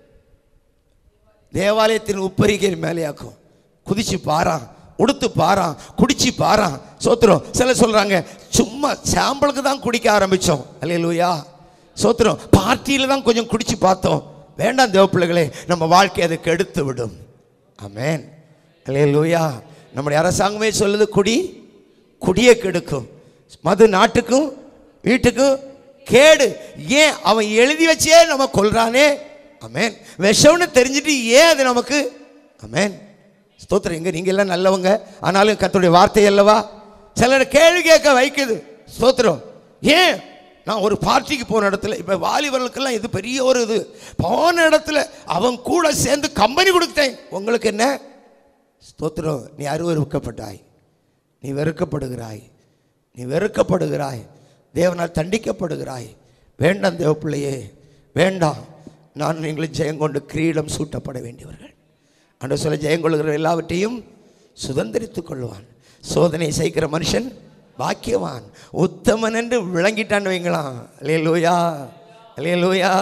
தேவாலயத்தின் உப்பரிகை மேலேயாக்கும் குதிச்சு பாரான் உடுத்து பாரான் குடிச்சு பாரான் சோத்திரம் சில சொல்றாங்க சும்மா சாம்பிளுக்கு தான் குடிக்க ஆரம்பிச்சோம் அல்லையா சோத்திரம் பார்ட்டியில் தான் கொஞ்சம் குடிச்சு பார்த்தோம் வேண்டாம் தேவ பிள்ளைகளே நம்ம வாழ்க்கை அதை கெடுத்து விடும் ஆமென் அல்லையா நம்முடைய அரசாங்கமே சொல்லுது குடி குடியை கெடுக்கும் மது நாட்டுக்கும் வீட்டுக்கும் கேடு ஏன் அவன் எழுதி வச்சே நம்ம கொல்றானே அமேன் விஷம்னு தெரிஞ்சுட்டு ஏன் அது நமக்கு அமேன் ஸ்தோத்திரம் எங்க நீங்க எல்லாம் நல்லவங்க ஆனாலும் கர்த்தருடைய வார்த்தை அல்லவா சிலர் கேள்வி கேட்க வைக்குது ஸ்தோத்திரம் ஏன் நான் ஒரு பார்ட்டிக்கு போன இடத்துல இப்போ வாலிபர்களுக்கெல்லாம் இது பெரிய ஒரு இது போன இடத்துல அவன் கூட சேர்ந்து கம்பெனி கொடுத்தேன் உங்களுக்கு என்ன ஸ்தோத்திரம் நீ அருவருக்கப்பட்டாய் நீ வெறுக்கப்படுகிறாய் நீ வெறுக்கப்படுகிறாய் தேவனால் தண்டிக்கப்படுகிறாய் வேண்டாம் தேவ பிள்ளையே வேண்டாம் நான் நீங்களும் ஜெயங்கொண்டு கிரீடம் சூட்டப்பட வேண்டியவர்கள் அன்று சொல்ல ஜெயங்கொள்கிற எல்லாவற்றையும் சுதந்திரித்துக் கொள்வான் சோதனை செய்கிற மனுஷன் பாக்கியவான் உத்தமன் என்று விளங்கிட்டான்னு வைங்களாம் அலையலூயா அலையலூயா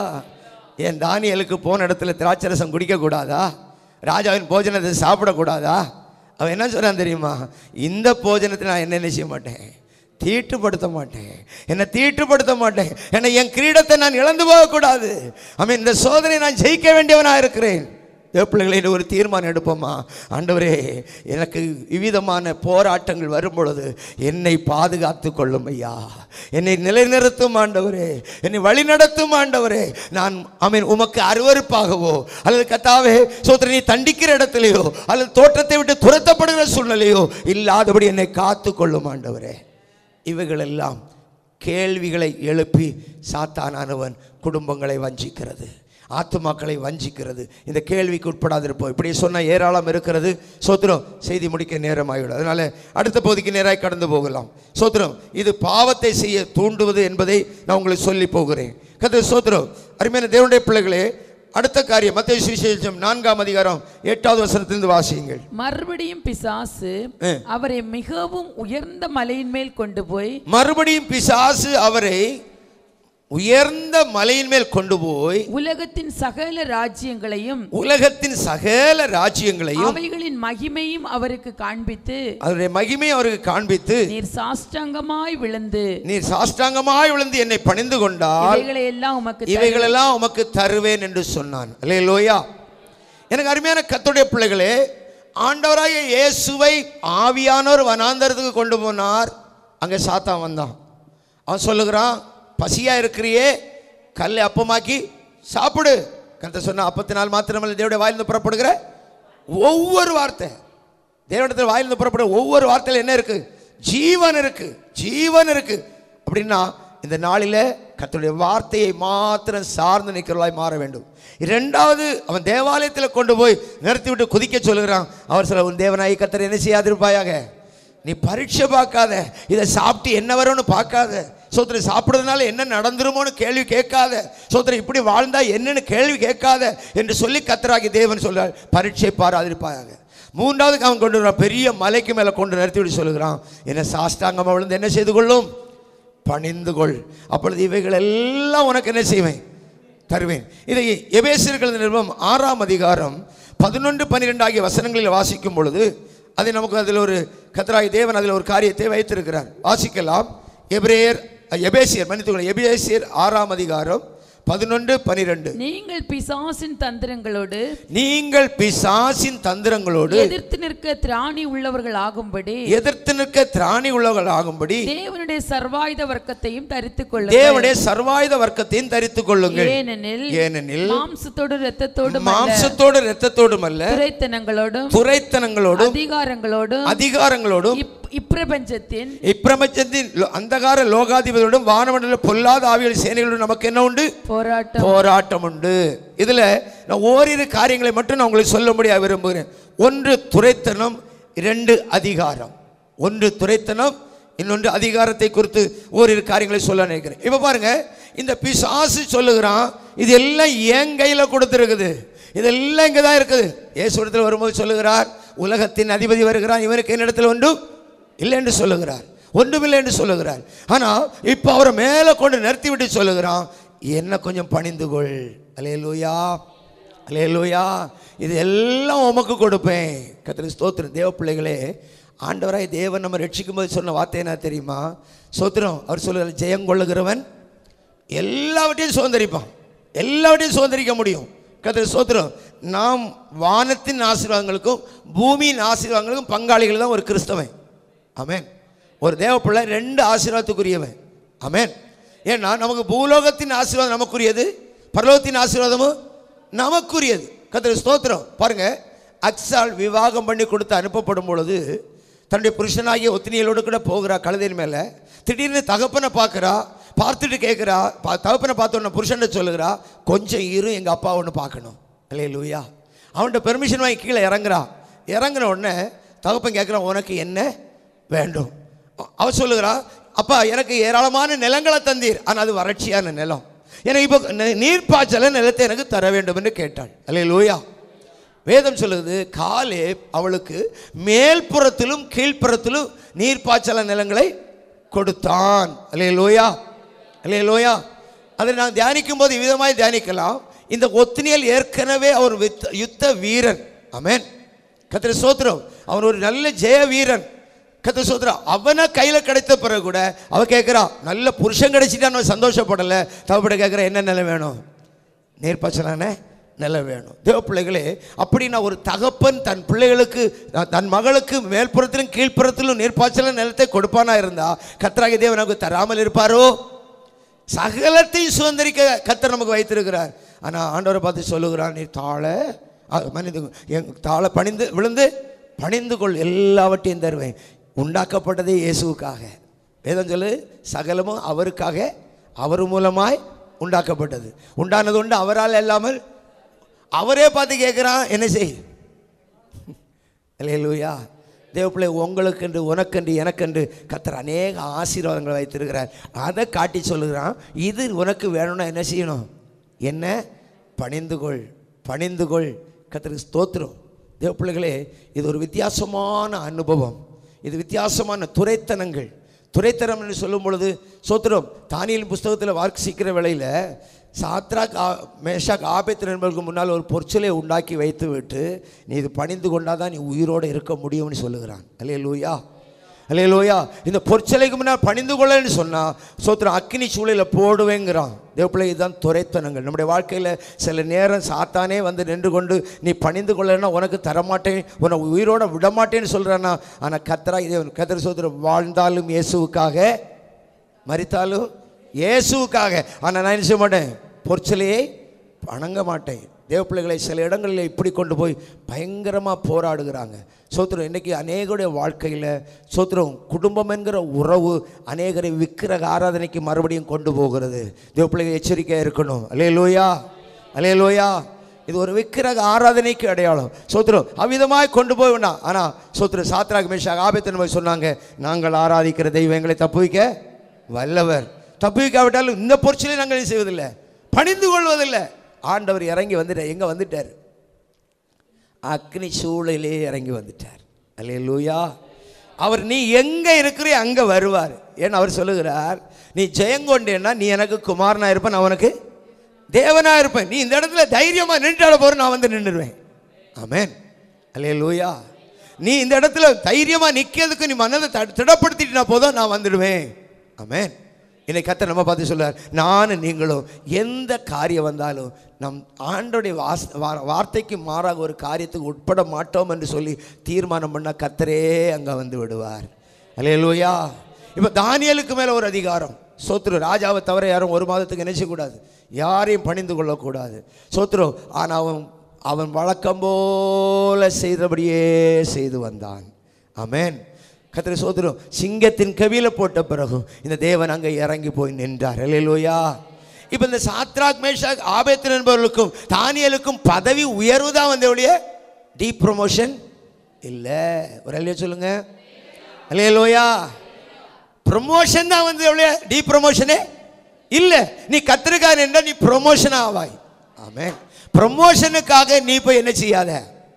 என் தானியலுக்கு போன இடத்துல திராட்சரசம் குடிக்கக்கூடாதா ராஜாவின் போஜனத்தை சாப்பிடக்கூடாதா அவன் என்ன சொல்றான் தெரியுமா இந்த போஜனத்தை நான் என்ன என்ன செய்ய மாட்டேன் தீட்டுப்படுத்த மாட்டேன் என்னை தீட்டுப்படுத்த மாட்டேன் என்னை என் கிரீடத்தை நான் இழந்து போகக்கூடாது அவன் இந்த சோதனை நான் ஜெயிக்க வேண்டியவனாக இருக்கிறேன் தேவப்பிள்ளைகளை ஒரு தீர்மானம் எடுப்போமா ஆண்டவரே எனக்கு விவிதமான போராட்டங்கள் வரும் பொழுது என்னை பாதுகாத்து கொள்ளும் ஐயா என்னை நிலைநிறுத்தும் ஆண்டவரே என்னை வழிநடத்தும் ஆண்டவரே நான் அவன் உமக்கு அருவருப்பாகவோ அல்லது கத்தாவே சோத்திர நீ தண்டிக்கிற இடத்துலையோ அல்லது தோற்றத்தை விட்டு துரத்தப்படுகிற சூழ்நிலையோ இல்லாதபடி என்னை காத்து கொள்ளும் ஆண்டவரே இவைகளெல்லாம் கேள்விகளை எழுப்பி சாத்தானானவன் குடும்பங்களை வஞ்சிக்கிறது ஆத்துமாக்களை வஞ்சிக்கிறது இந்த கேள்விக்கு உட்படாதிருப்போம் இப்படி சொன்ன ஏராளம் இருக்கிறது சோத்திரம் செய்தி முடிக்க நேரமாகிவிடும் அதனால அடுத்த பகுதிக்கு நேராக கடந்து போகலாம் சோத்திரம் இது பாவத்தை செய்ய தூண்டுவது என்பதை நான் உங்களுக்கு சொல்லி போகிறேன் கதை சோத்திரம் அருமையான தேவனுடைய பிள்ளைகளே அடுத்த காரியம் மத்திய சுவிசேஷம் நான்காம் அதிகாரம் எட்டாவது வசனத்திலிருந்து வாசியுங்கள் மறுபடியும் பிசாசு ஆ. அவரை மிகவும் உயர்ந்த மலையின் மேல் கொண்டு போய் மறுபடியும் பிசாசு அவரை உயர்ந்த மலையின் மேல் கொண்டு போய் உலகத்தின் சகல ராஜ்யங்களையும் உலகத்தின் சகல ராஜ்யங்களையும் அவைகளின் மகிமையும் அவருக்கு காண்பித்து அதனுடைய மகிமை அவருக்கு காண்பித்து நீர் சாஷ்டாங்கமாய் விழுந்து நீர் சாஷ்டாங்கமாய் விழுந்து என்னை பணிந்து கொண்டால் இவைகளை எல்லாம் உமக்கு தருவேன். இவைகளெல்லாம் உமக்கு தருவேன் என்று சொன்னான் அல்லேலூயா எனக்கு அருமையான கத்துடைய பிள்ளைகளே ஆண்டவராகிய இயேசுவை ஆவியானவர் வனாந்தரத்துக்கு கொண்டு போனார் அங்கே சாத்தான் வந்தான் அவன் சொல்லுகிறான் பசியா இருக்கிறியே கல்லை அப்பமாக்கி சாப்பிடு கருத்தை சொன்ன அப்பத்தினால் மாத்திரமல்ல தேவடைய வாயிலிருந்து புறப்படுகிற ஒவ்வொரு வார்த்தை தேவனிடத்தில் வாயிலிருந்து புறப்படுற ஒவ்வொரு வார்த்தையில என்ன இருக்கு ஜீவன் இருக்கு ஜீவன் இருக்கு அப்படின்னா இந்த நாளில் கர்த்தருடைய வார்த்தையை மாத்திரம் சார்ந்து நிற்கிறவளாய் மாற வேண்டும் இரண்டாவது அவன் தேவாலயத்தில் கொண்டு போய் நிறுத்தி விட்டு குதிக்க சொல்லுகிறான் அவர் சொல்ல உன் தேவனாய் கர்த்தர் என்ன செய்யாதிருப்பாயாக நீ பரீட்சை பார்க்காத இதை சாப்பிட்டு என்ன வரும்னு பார்க்காத சோத்திரம் சாப்பிட்றதுனால என்ன நடந்துருமோன்னு கேள்வி கேட்காத சோத்திரம் இப்படி வாழ்ந்தா என்னன்னு கேள்வி கேட்காத என்று சொல்லி கத்தராகி தேவன் சொல்றார் பரீட்சை பாராதிருப்பாயாக மூன்றாவதுக்கு அவன் கொண்டு வரான் பெரிய மலைக்கு மேலே கொண்டு நிறுத்தி விட்டு சொல்லுகிறான் என்ன சாஷ்டாங்கமாக விழுந்து என்ன செய்து கொள்ளும் பணிந்து கொள் அப்பொழுது இவைகள் எல்லாம் உனக்கு என்ன செய்வேன் தருவேன் இதை எபேசியர்கள் நிறுவனம் ஆறாம் அதிகாரம் பதினொன்று பன்னிரெண்டு ஆகிய வசனங்களில் வாசிக்கும் பொழுது அதை நமக்கு அதில் ஒரு கத்தராகி தேவன் அதில் ஒரு காரியத்தை வைத்திருக்கிறார் வாசிக்கலாம் எபிரேயர் எபேசியர் மன்னித்துக்கொள்ள எபேசியர் ஆறாம் அதிகாரம் பதினொன்று பன்னிரெண்டு நீங்கள் பிசாசின் தந்திரங்களோடு நீங்கள் பிசாசின் தந்திரங்களோடு எதிர்த்து நிற்க திராணி உள்ளவர்கள் ஆகும்படி எதிர்த்து நிற்க திராணி உள்ளவர்கள் ஆகும்படி தேவனுடைய சர்வாயுத வர்க்கத்தையும் தரித்துக் கொள்ளுங்கள் தேவனுடைய சர்வாயுத வர்க்கத்தையும் தரித்துக் கொள்ளுங்கள் ஏனெனில் ஏனெனில் மாம்சத்தோடு இரத்தத்தோடும் மாம்சத்தோடு இரத்தத்தோடும் அல்ல துரைத்தனங்களோடும் துரைத்தனங்களோடும் அதிகாரங்களோடும் அதிகாரங்களோடும் இப்- இப்பிரபஞ்சத்தின் இப்பிரபஞ்சத்தின் லோ- அந்தகார லோகாதிபதியோடும் வானமண்டல பொல்லாத ஆவியல் சேனைகளோடும் நமக்கு என்ன உண்டு போராட்டம் போராட்டம் உண்டு இதுல நான் ஓரிரு காரியங்களை மட்டும் நான் உங்களுக்கு சொல்லும்படியா விரும்புகிறேன் ஒன்று துரைத்தனம் இரண்டு அதிகாரம் ஒன்று துரைத்தனம் இன்னொன்று அதிகாரத்தை குறித்து ஓரிரு காரியங்களை சொல்ல நினைக்கிறேன் இப்போ பாருங்க இந்த பிசாசு சொல்லுகிறான் இது எல்லாம் என் கையில கொடுத்துருக்குது இதெல்லாம் இங்கே தான் இருக்குது இயேசுடத்தில் வரும்போது சொல்லுகிறார் உலகத்தின் அதிபதி வருகிறான் இவனுக்கு என்னிடத்தில் ஒன்றும் இல்லை என்று சொல்லுகிறார் ஒன்றுமில்லை என்று சொல்லுகிறார் ஆனால் இப்போ அவரை மேலே கொண்டு நிறுத்தி விட்டு சொல்லுகிறான் என்ன கொஞ்சம் பணிந்து கொள் அலேலூயா அலேலூயா இது எல்லாம் உமக்கு கொடுப்பேன் கத்திரி ஸ்தோத்திரம் தேவ பிள்ளைகளே ஆண்டவராய் தேவன் நம்ம ரட்சிக்கும் போது சொன்ன வார்த்தை என்ன தெரியுமா ஸ்தோத்திரம் அவர் சொல்லுகிறார் ஜெயம் கொள்ளுகிறவன் எல்லாவற்றையும் சுதந்திரிப்பான் எல்லாவற்றையும் சுதந்திரிக்க முடியும் கத்திர ஸ்தோத்திரம் நாம் வானத்தின் ஆசீர்வாதங்களுக்கும் பூமியின் ஆசீர்வாதங்களுக்கும் பங்காளிகள் தான் ஒரு கிறிஸ்தவன் ஆமென் ஒரு தேவப்பிள்ளை ரெண்டு ஆசீர்வாதத்துக்குரியவன் ஆமென் ஏன்னா நமக்கு பூலோகத்தின் ஆசீர்வாதம் நமக்குரியது பரலோகத்தின் ஆசீர்வாதமும் நமக்குரியது கத்திர ஸ்தோத்திரம் பாருங்க அக்ஸால் விவாகம் பண்ணி கொடுத்து அனுப்பப்படும் பொழுது தன்னுடைய புருஷனாகிய ஒத்தினியலோடு கூட போகிறா கழுதையின் மேலே திடீர்னு தகப்பனை பார்க்குறா பார்த்துட்டு கேட்குறா பா தகப்பனை பார்த்த உடனே புருஷன் சொல்லுகிறா கொஞ்சம் இரு எங்கள் அப்பா ஒன்று பார்க்கணும் இல்லையே லூயா அவன்கிட்ட பெர்மிஷன் வாங்கி கீழே இறங்குறா இறங்குன உடனே தகப்பன் கேட்குறான் உனக்கு என்ன வேண்டும் அவ சொல்லுகிறா அப்பா எனக்கு ஏராளமான நிலங்களை தந்தீர் ஆனால் அது வறட்சியான நிலம் எனக்கு இப்போ நி- நீர்ப்பாய்ச்சல நிலத்தை எனக்கு தர வேண்டும் என்று கேட்டாள் அல்லே லூயா வேதம் சொல்லுது காலே அவளுக்கு மேல்புறத்திலும் கீழ்ப்புறத்திலும் நீர்ப்பாய்ச்சல நிலங்களை கொடுத்தான் அல்லே லோயா அல்லே லோயா அதை நான் தியானிக்கும் போது விதமாய் தியானிக்கலாம் இந்த ஒத்தினியல் ஏற்கனவே அவர் வித்த- யுத்த வீரன் ஆமென் கத்திர சோத்திரம் அவன் ஒரு நல்ல ஜெய வீரன் கத்திர சோத்திரம் அவனை கையில் கிடைத்த பிறகு கூட அவ கேட்குறா நல்ல புருஷன் கிடைச்சிட்டான்னு சந்தோஷப்படலை தவப்பட கேட்குற என்ன நிலை வேணும் நேர்பாய்ச்சலான நிலை வேணும் தேவ பிள்ளைகளே அப்படின்னா ஒரு தகப்பன் தன் பிள்ளைகளுக்கு த- தன் மகளுக்கு மேல்புறத்திலும் கீழ்ப்புறத்திலும் நீர்ப்பாய்ச்சல நிலத்தை கொடுப்பானா இருந்தா கத்தராகி தேவன் நமக்கு தராமல் இருப்பாரோ சகலத்தையும் சுதந்திரிக்க கத்தர் நமக்கு வைத்திருக்கிறார் ஆனால் ஆண்டவரை பார்த்து சொல்லுகிறார் நீ தாழ மனித என் தாழ பணிந்து விழுந்து பணிந்து கொள் எல்லாவற்றையும் தருவேன் உண்டாக்கப்பட்டதே இயேசுவுக்காக வேதம் சொல்லு சகலமும் அவருக்காக அவர் மூலமாய் உண்டாக்கப்பட்டது உண்டானது உண்டு அவரால் இல்லாமல் அவரே பார்த்து கேட்குறான் என்ன செய் அல்லேலூயா தேவப்பிள்ளை உங்களுக்கென்று உனக்கென்று எனக்கென்று கத்தர் அநேக ஆசீர்வாதங்களை வைத்திருக்கிறார் அதை காட்டி சொல்லுகிறான் இது உனக்கு வேணும்னா என்ன செய்யணும் என்ன பணிந்து கொள் பணிந்து கொள் கத்தருக்கு ஸ்தோத்திரம் தேவப்பிள்ளைகளே இது ஒரு வித்தியாசமான அனுபவம் இது வித்தியாசமான துரைத்தனங்கள் துரைத்தனம் என்று சொல்லும் பொழுது சோத்திரம் தானியல் புஸ்தகத்தில் வாசிக்கிற வேளையில் சாத்ராக் ஆ- மேஷாக் ஆபேத் என்பதற்கு முன்னால் ஒரு பொற்சிலை உண்டாக்கி வைத்து விட்டு நீ இது பணிந்து கொண்டாதான் நீ உயிரோடு இருக்க முடியும்னு சொல்லுகிறான் அல்லே லூயா அல்லே லூயா இந்த பொற்சிலைக்கு முன்னால் பணிந்து கொள்ளன்னு சொன்னால் சோத்திரம் அக்கினி சூளையில் போடுவேங்கிறான் தேவப்பிள்ளை இதுதான் துரைத்தனங்கள் நம்முடைய வாழ்க்கையில் சில நேரம் சாத்தானே வந்து நின்று கொண்டு நீ பணிந்து கொள்ளலைன்னா உனக்கு தரமாட்டேன் உன்னை உயிரோட விடமாட்டேன்னு சொல்கிறானா ஆனால் கத்தரா இதே கத்திர சோதரம் வாழ்ந்தாலும் இயேசுவுக்காக மரித்தாலும் இயேசுவுக்காக ஆனால் நான் என்ன செய்ய மாட்டேன் பொற்சிலையை வணங்க மாட்டேன் தேவ பிள்ளைகளை சில இடங்களில் இப்படி கொண்டு போய் பயங்கரமாக போராடுகிறாங்க சோத்திரம் இன்றைக்கி அநேகருடைய வாழ்க்கையில் சோத்திரம் குடும்பம் என்கிற உறவு அநேகரை விக்கிரக ஆராதனைக்கு மறுபடியும் கொண்டு போகிறது தேவ பிள்ளைகள் எச்சரிக்கையாக இருக்கணும் அலே லோயா அலே லோயா இது ஒரு விக்கிரக ஆராதனைக்கு அடையாளம் சோத்திரம் அவ்விதமாய் கொண்டு போய் வேண்டாம் ஆனால் சோத்திரம் சாத்ராக் மேஷாக் ஆபத்தின் போய் சொன்னாங்க நாங்கள் ஆராதிக்கிற தெய்வங்களை தப்புவிக்க வல்லவர் தப்புவிக்காவிட்டாலும் இந்த பொருட்களை நாங்கள் என்ன செய்வதில்லை பணிந்து கொள்வதில்லை ஆண்டவர் இறங்கி வந்துட்டார் எங்கே வந்துட்டார் அக்னி சூளையிலே இறங்கி வந்துட்டார் அல்லே லூயா அவர் நீ எங்கே இருக்கிறே அங்கே வருவார் ஏன்னு அவர் சொல்லுகிறார் நீ ஜெயங்கொண்டேன்னா நீ எனக்கு குமாரனா இருப்ப நான் உனக்கு தேவனா இருப்பேன் நீ இந்த இடத்துல தைரியமா நின்றாட போற நான் வந்து நின்றுடுவேன் ஆமென் அல்லே லூயா நீ இந்த இடத்துல தைரியமா நிற்கிறதுக்கு நீ மனதை தட- திடப்படுத்திட்டு போதும் நான் வந்துடுவேன் ஆமென் இன்னைக்கு கத்த நம்ம பார்த்து சொல்றார் நானும் நீங்களும் எந்த காரியம் வந்தாலும் நம் ஆண்டோடைய வாஸ் வா- வார்த்தைக்கு மாறாக ஒரு காரியத்துக்கு உட்பட மாட்டோம் என்று சொல்லி தீர்மானம் பண்ண கத்தரே அங்கே வந்து விடுவார் அல்லேலூயா இப்போ தானியலுக்கு மேலே ஒரு அதிகாரம் சோத்ரு ராஜாவை தவிர யாரும் ஒரு மாதத்துக்கு நினைச்சக்கூடாது யாரையும் பணிந்து கொள்ளக்கூடாது சோத்ரு ஆனால் அவன் அவன் வழக்கம் போல செய்தபடியே செய்து வந்தான் ஆமென் கத்திர சோதரம் சிங்கத்தின் கவியில போட்ட பிறகும் இந்த தேவன் அங்கே இறங்கி போய் நின்றார் அல்லேலூயா இப்போ இந்த சாத்ராக் மேஷாக் ஆபேத்தன் என்பவர்களுக்கும் தானியலுக்கும் பதவி உயர்வு தான் வந்த ஒழிய டீ ப்ரொமோஷன் இல்லை ஒரு அல்லையா சொல்லுங்க அல்லேலூயா ப்ரொமோஷன் தான் வந்து எவ்வளோ டீ ப்ரொமோஷனே இல்லை நீ கத்திரிக்காய் நின்றா நீ ப்ரொமோஷன் ஆவாய் ஆமென் ப்ரொமோஷனுக்காக நீ போய் என்ன செய்யாத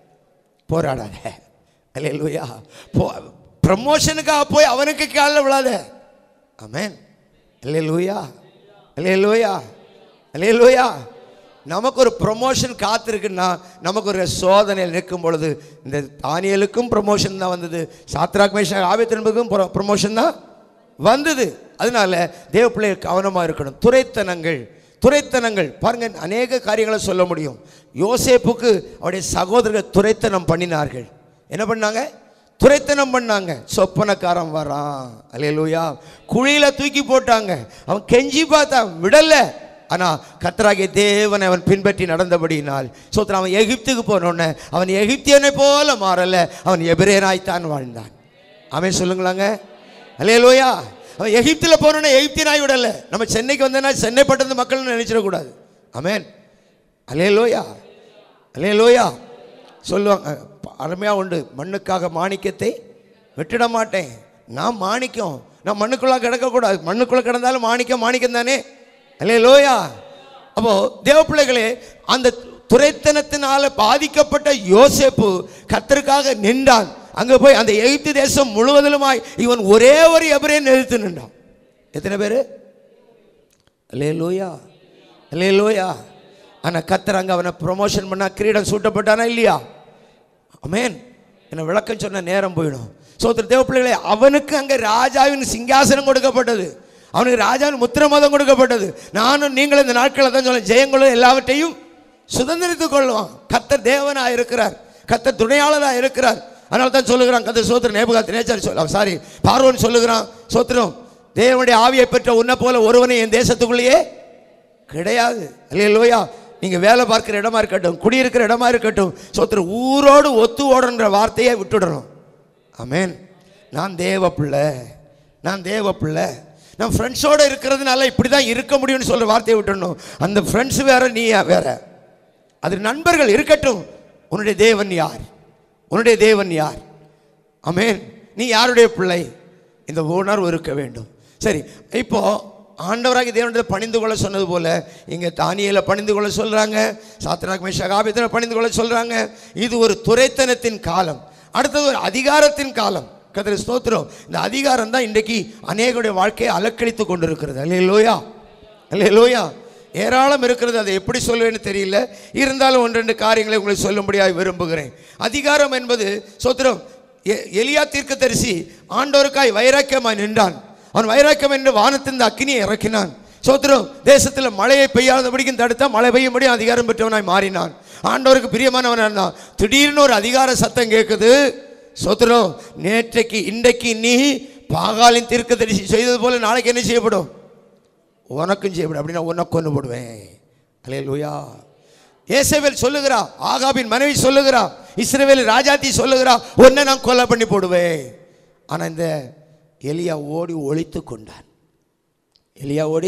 போராடாத அல்லேலூயா போ ப்ரமோஷனுக்காக போய் அவனுக்கு காலில் விழாத ஆமென் அல்லேலூயா அல்லேலூயா அல்லேலூயா நமக்கு ஒரு ப்ரொமோஷன் காத்திருக்குன்னா நமக்கு ஒரு சோதனையில் நிற்கும் பொழுது இந்த தானியலுக்கும் ப்ரொமோஷன் தான் வந்தது சாத்ராக் மேஷா ஆபித்தின்பதுக்கும் ப்ரொமோஷன் தான் வந்தது அதனால தேவ பிள்ளைகள் கவனமாக இருக்கணும் துரைத்தனங்கள் துரைத்தனங்கள் பாருங்க அநேக காரியங்களை சொல்ல முடியும் யோசேப்புக்கு அவருடைய சகோதரர்கள் துரைத்தனம் பண்ணினார்கள் என்ன பண்ணாங்க துரைத்தனம் பண்ணாங்க சொப்பனக்காரன் வரான் அல்லேலூயா குழியில தூக்கி போட்டாங்க அவன் கெஞ்சி பார்த்தான் விடல ஆனா கத்தராகிய தேவனை அவன் பின்பற்றி நடந்தபடியினால் சோத்திரம் அவன் எகிப்துக்கு போனோடனே அவன் எகிப்தியனை போல மாறல அவன் எபிரேனாய்த்தான் வாழ்ந்தான் அவன் சொல்லுங்களாங்க அல்லேலூயா அவன் எகிப்தில் போனோன்னே எகிப்தியனாய் விடல நம்ம சென்னைக்கு வந்தோன்னா சென்னை பட்டணத்து மக்கள்னு நினைச்சிடக்கூடாது ஆமென் அல்லேலூயா அல்லேலூயா சொல்லுவாங்க அருமையாக உண்டு மண்ணுக்காக மாணிக்கத்தை விட்டுட மாட்டேன் நான் மாணிக்கம் நான் மண்ணுக்குள்ளே கிடக்கக்கூடாது மண்ணுக்குள்ளே கிடந்தாலும் மாணிக்கம் மாணிக்கம் தானே அல்லே லோயா அப்போ தேவ பிள்ளைகளே அந்த துரைத்தனத்தினால பாதிக்கப்பட்ட யோசேப்பு கத்தருக்காக நின்றான் அங்கே போய் அந்த எகிப்து தேசம் முழுவதிலுமாய் இவன் ஒரே ஒரு எவரே நிறுத்து நின்றான் எத்தனை பேர் அல்லே லோயா அல்லே லோயா ஆனால் கத்தர் அங்கே அவனை ப்ரொமோஷன் பண்ணா கிரீடம் சூட்டப்பட்டானா இல்லையா அமேன் என்ன விளக்கம் சொன்ன நேரம் போயிடும் சோத்திர தேவ பிள்ளைகளே அவனுக்கு அங்கே ராஜாவின் சிங்காசனம் கொடுக்கப்பட்டது அவனுக்கு ராஜாவின் முத்திரமதம் கொடுக்கப்பட்டது நானும் நீங்களும் இந்த நாட்களில் தான் சொல்ல ஜெயங்களும் எல்லாவற்றையும் சுதந்திரித்துக் கொள்ளுவான் கத்தர் தேவனாக இருக்கிறார் கத்தர் துணையாளராக இருக்கிறார் அதனால தான் சொல்லுகிறான் கத்தர் சோத்திர நேபகாத் நேச்சர் சொல்ல சாரி பார்வன் சொல்லுகிறான் சோத்திரம் தேவனுடைய ஆவியை பெற்ற உன்னை போல ஒருவனை என் தேசத்துக்குள்ளேயே கிடையாது அல்லையா நீங்க வேலை பார்க்குற இடமா இருக்கட்டும் குடியிருக்கிற இடமா இருக்கட்டும் சொத்துற ஊரோடு ஒத்து ஓடுன்ற வார்த்தையை விட்டுடணும் ஆமென் நான் தேவ பிள்ளை நான் தேவ பிள்ளை நான் ஃப்ரெண்ட்ஸோடு இருக்கிறதுனால இப்படி தான் இருக்க முடியும்னு சொல்ற வார்த்தையை விட்டுடணும் அந்த ஃப்ரெண்ட்ஸ் வேற நீ வேற அது நண்பர்கள் இருக்கட்டும் உன்னுடைய தேவன் யார் உன்னுடைய தேவன் யார் ஆமென் நீ யாருடைய பிள்ளை இந்த உணர்வு இருக்க வேண்டும் சரி இப்போ ஆண்டவராகி தேவனிடத்தில் பணிந்து கொள்ள சொன்னது போல இங்கே தானியல பணிந்து கொள்ள சொல்கிறாங்க சாத்தனாக் மேஷகாபியத்தில் பணிந்து கொள்ள சொல்கிறாங்க இது ஒரு துரைத்தனத்தின் காலம் அடுத்தது ஒரு அதிகாரத்தின் காலம் கத்திர ஸ்தோத்திரம் இந்த அதிகாரம் தான் இன்றைக்கு அநேகருடைய வாழ்க்கையை அலக்கழித்து கொண்டிருக்கிறது அல்லையா அல்லையா ஏராளம் இருக்கிறது அதை எப்படி சொல்லுவேன்னு தெரியல இருந்தாலும் ஒன்று ரெண்டு காரியங்களை உங்களுக்கு சொல்லும்படியாக விரும்புகிறேன் அதிகாரம் என்பது சோத்திரம் எ- எலியா தீர்க்கதரிசி ஆண்டோருக்காய் வைராக்கியமாய் நின்றான் அவன் வைராக்கியம் என்று வானத்தின் அக்கினியை இறக்கினான் சோத்திரம் தேசத்தில் மழையை பெய்யாதபடிக்கும் தடுத்தா மழை பெய்யும்படி அதிகாரம் பெற்றவனாய் மாறினான் ஆண்டவருக்கு பிரியமானவனாக இருந்தான் திடீர்னு ஒரு அதிகார சத்தம் கேட்குது சோத்திரம் நேற்றைக்கு இன்றைக்கு நீ பாகாலின் தீர்க்கதரிசி செய்தது போல நாளைக்கு என்ன செய்யப்படும் உனக்கும் செய்யப்படும் அப்படின்னா உனக்கு கொண்டு போடுவேன் அலே லூயா ஏசவேல் சொல்லுகிறா ஆகாபின் மனைவி சொல்லுகிறா இஸ்ரவேல் ராஜாத்தி சொல்லுகிறா உன்னை நான் கொலை பண்ணி போடுவேன் ஆனால் இந்த எலியா ஓடி ஒளித்து கொண்டான் எலியா ஓடி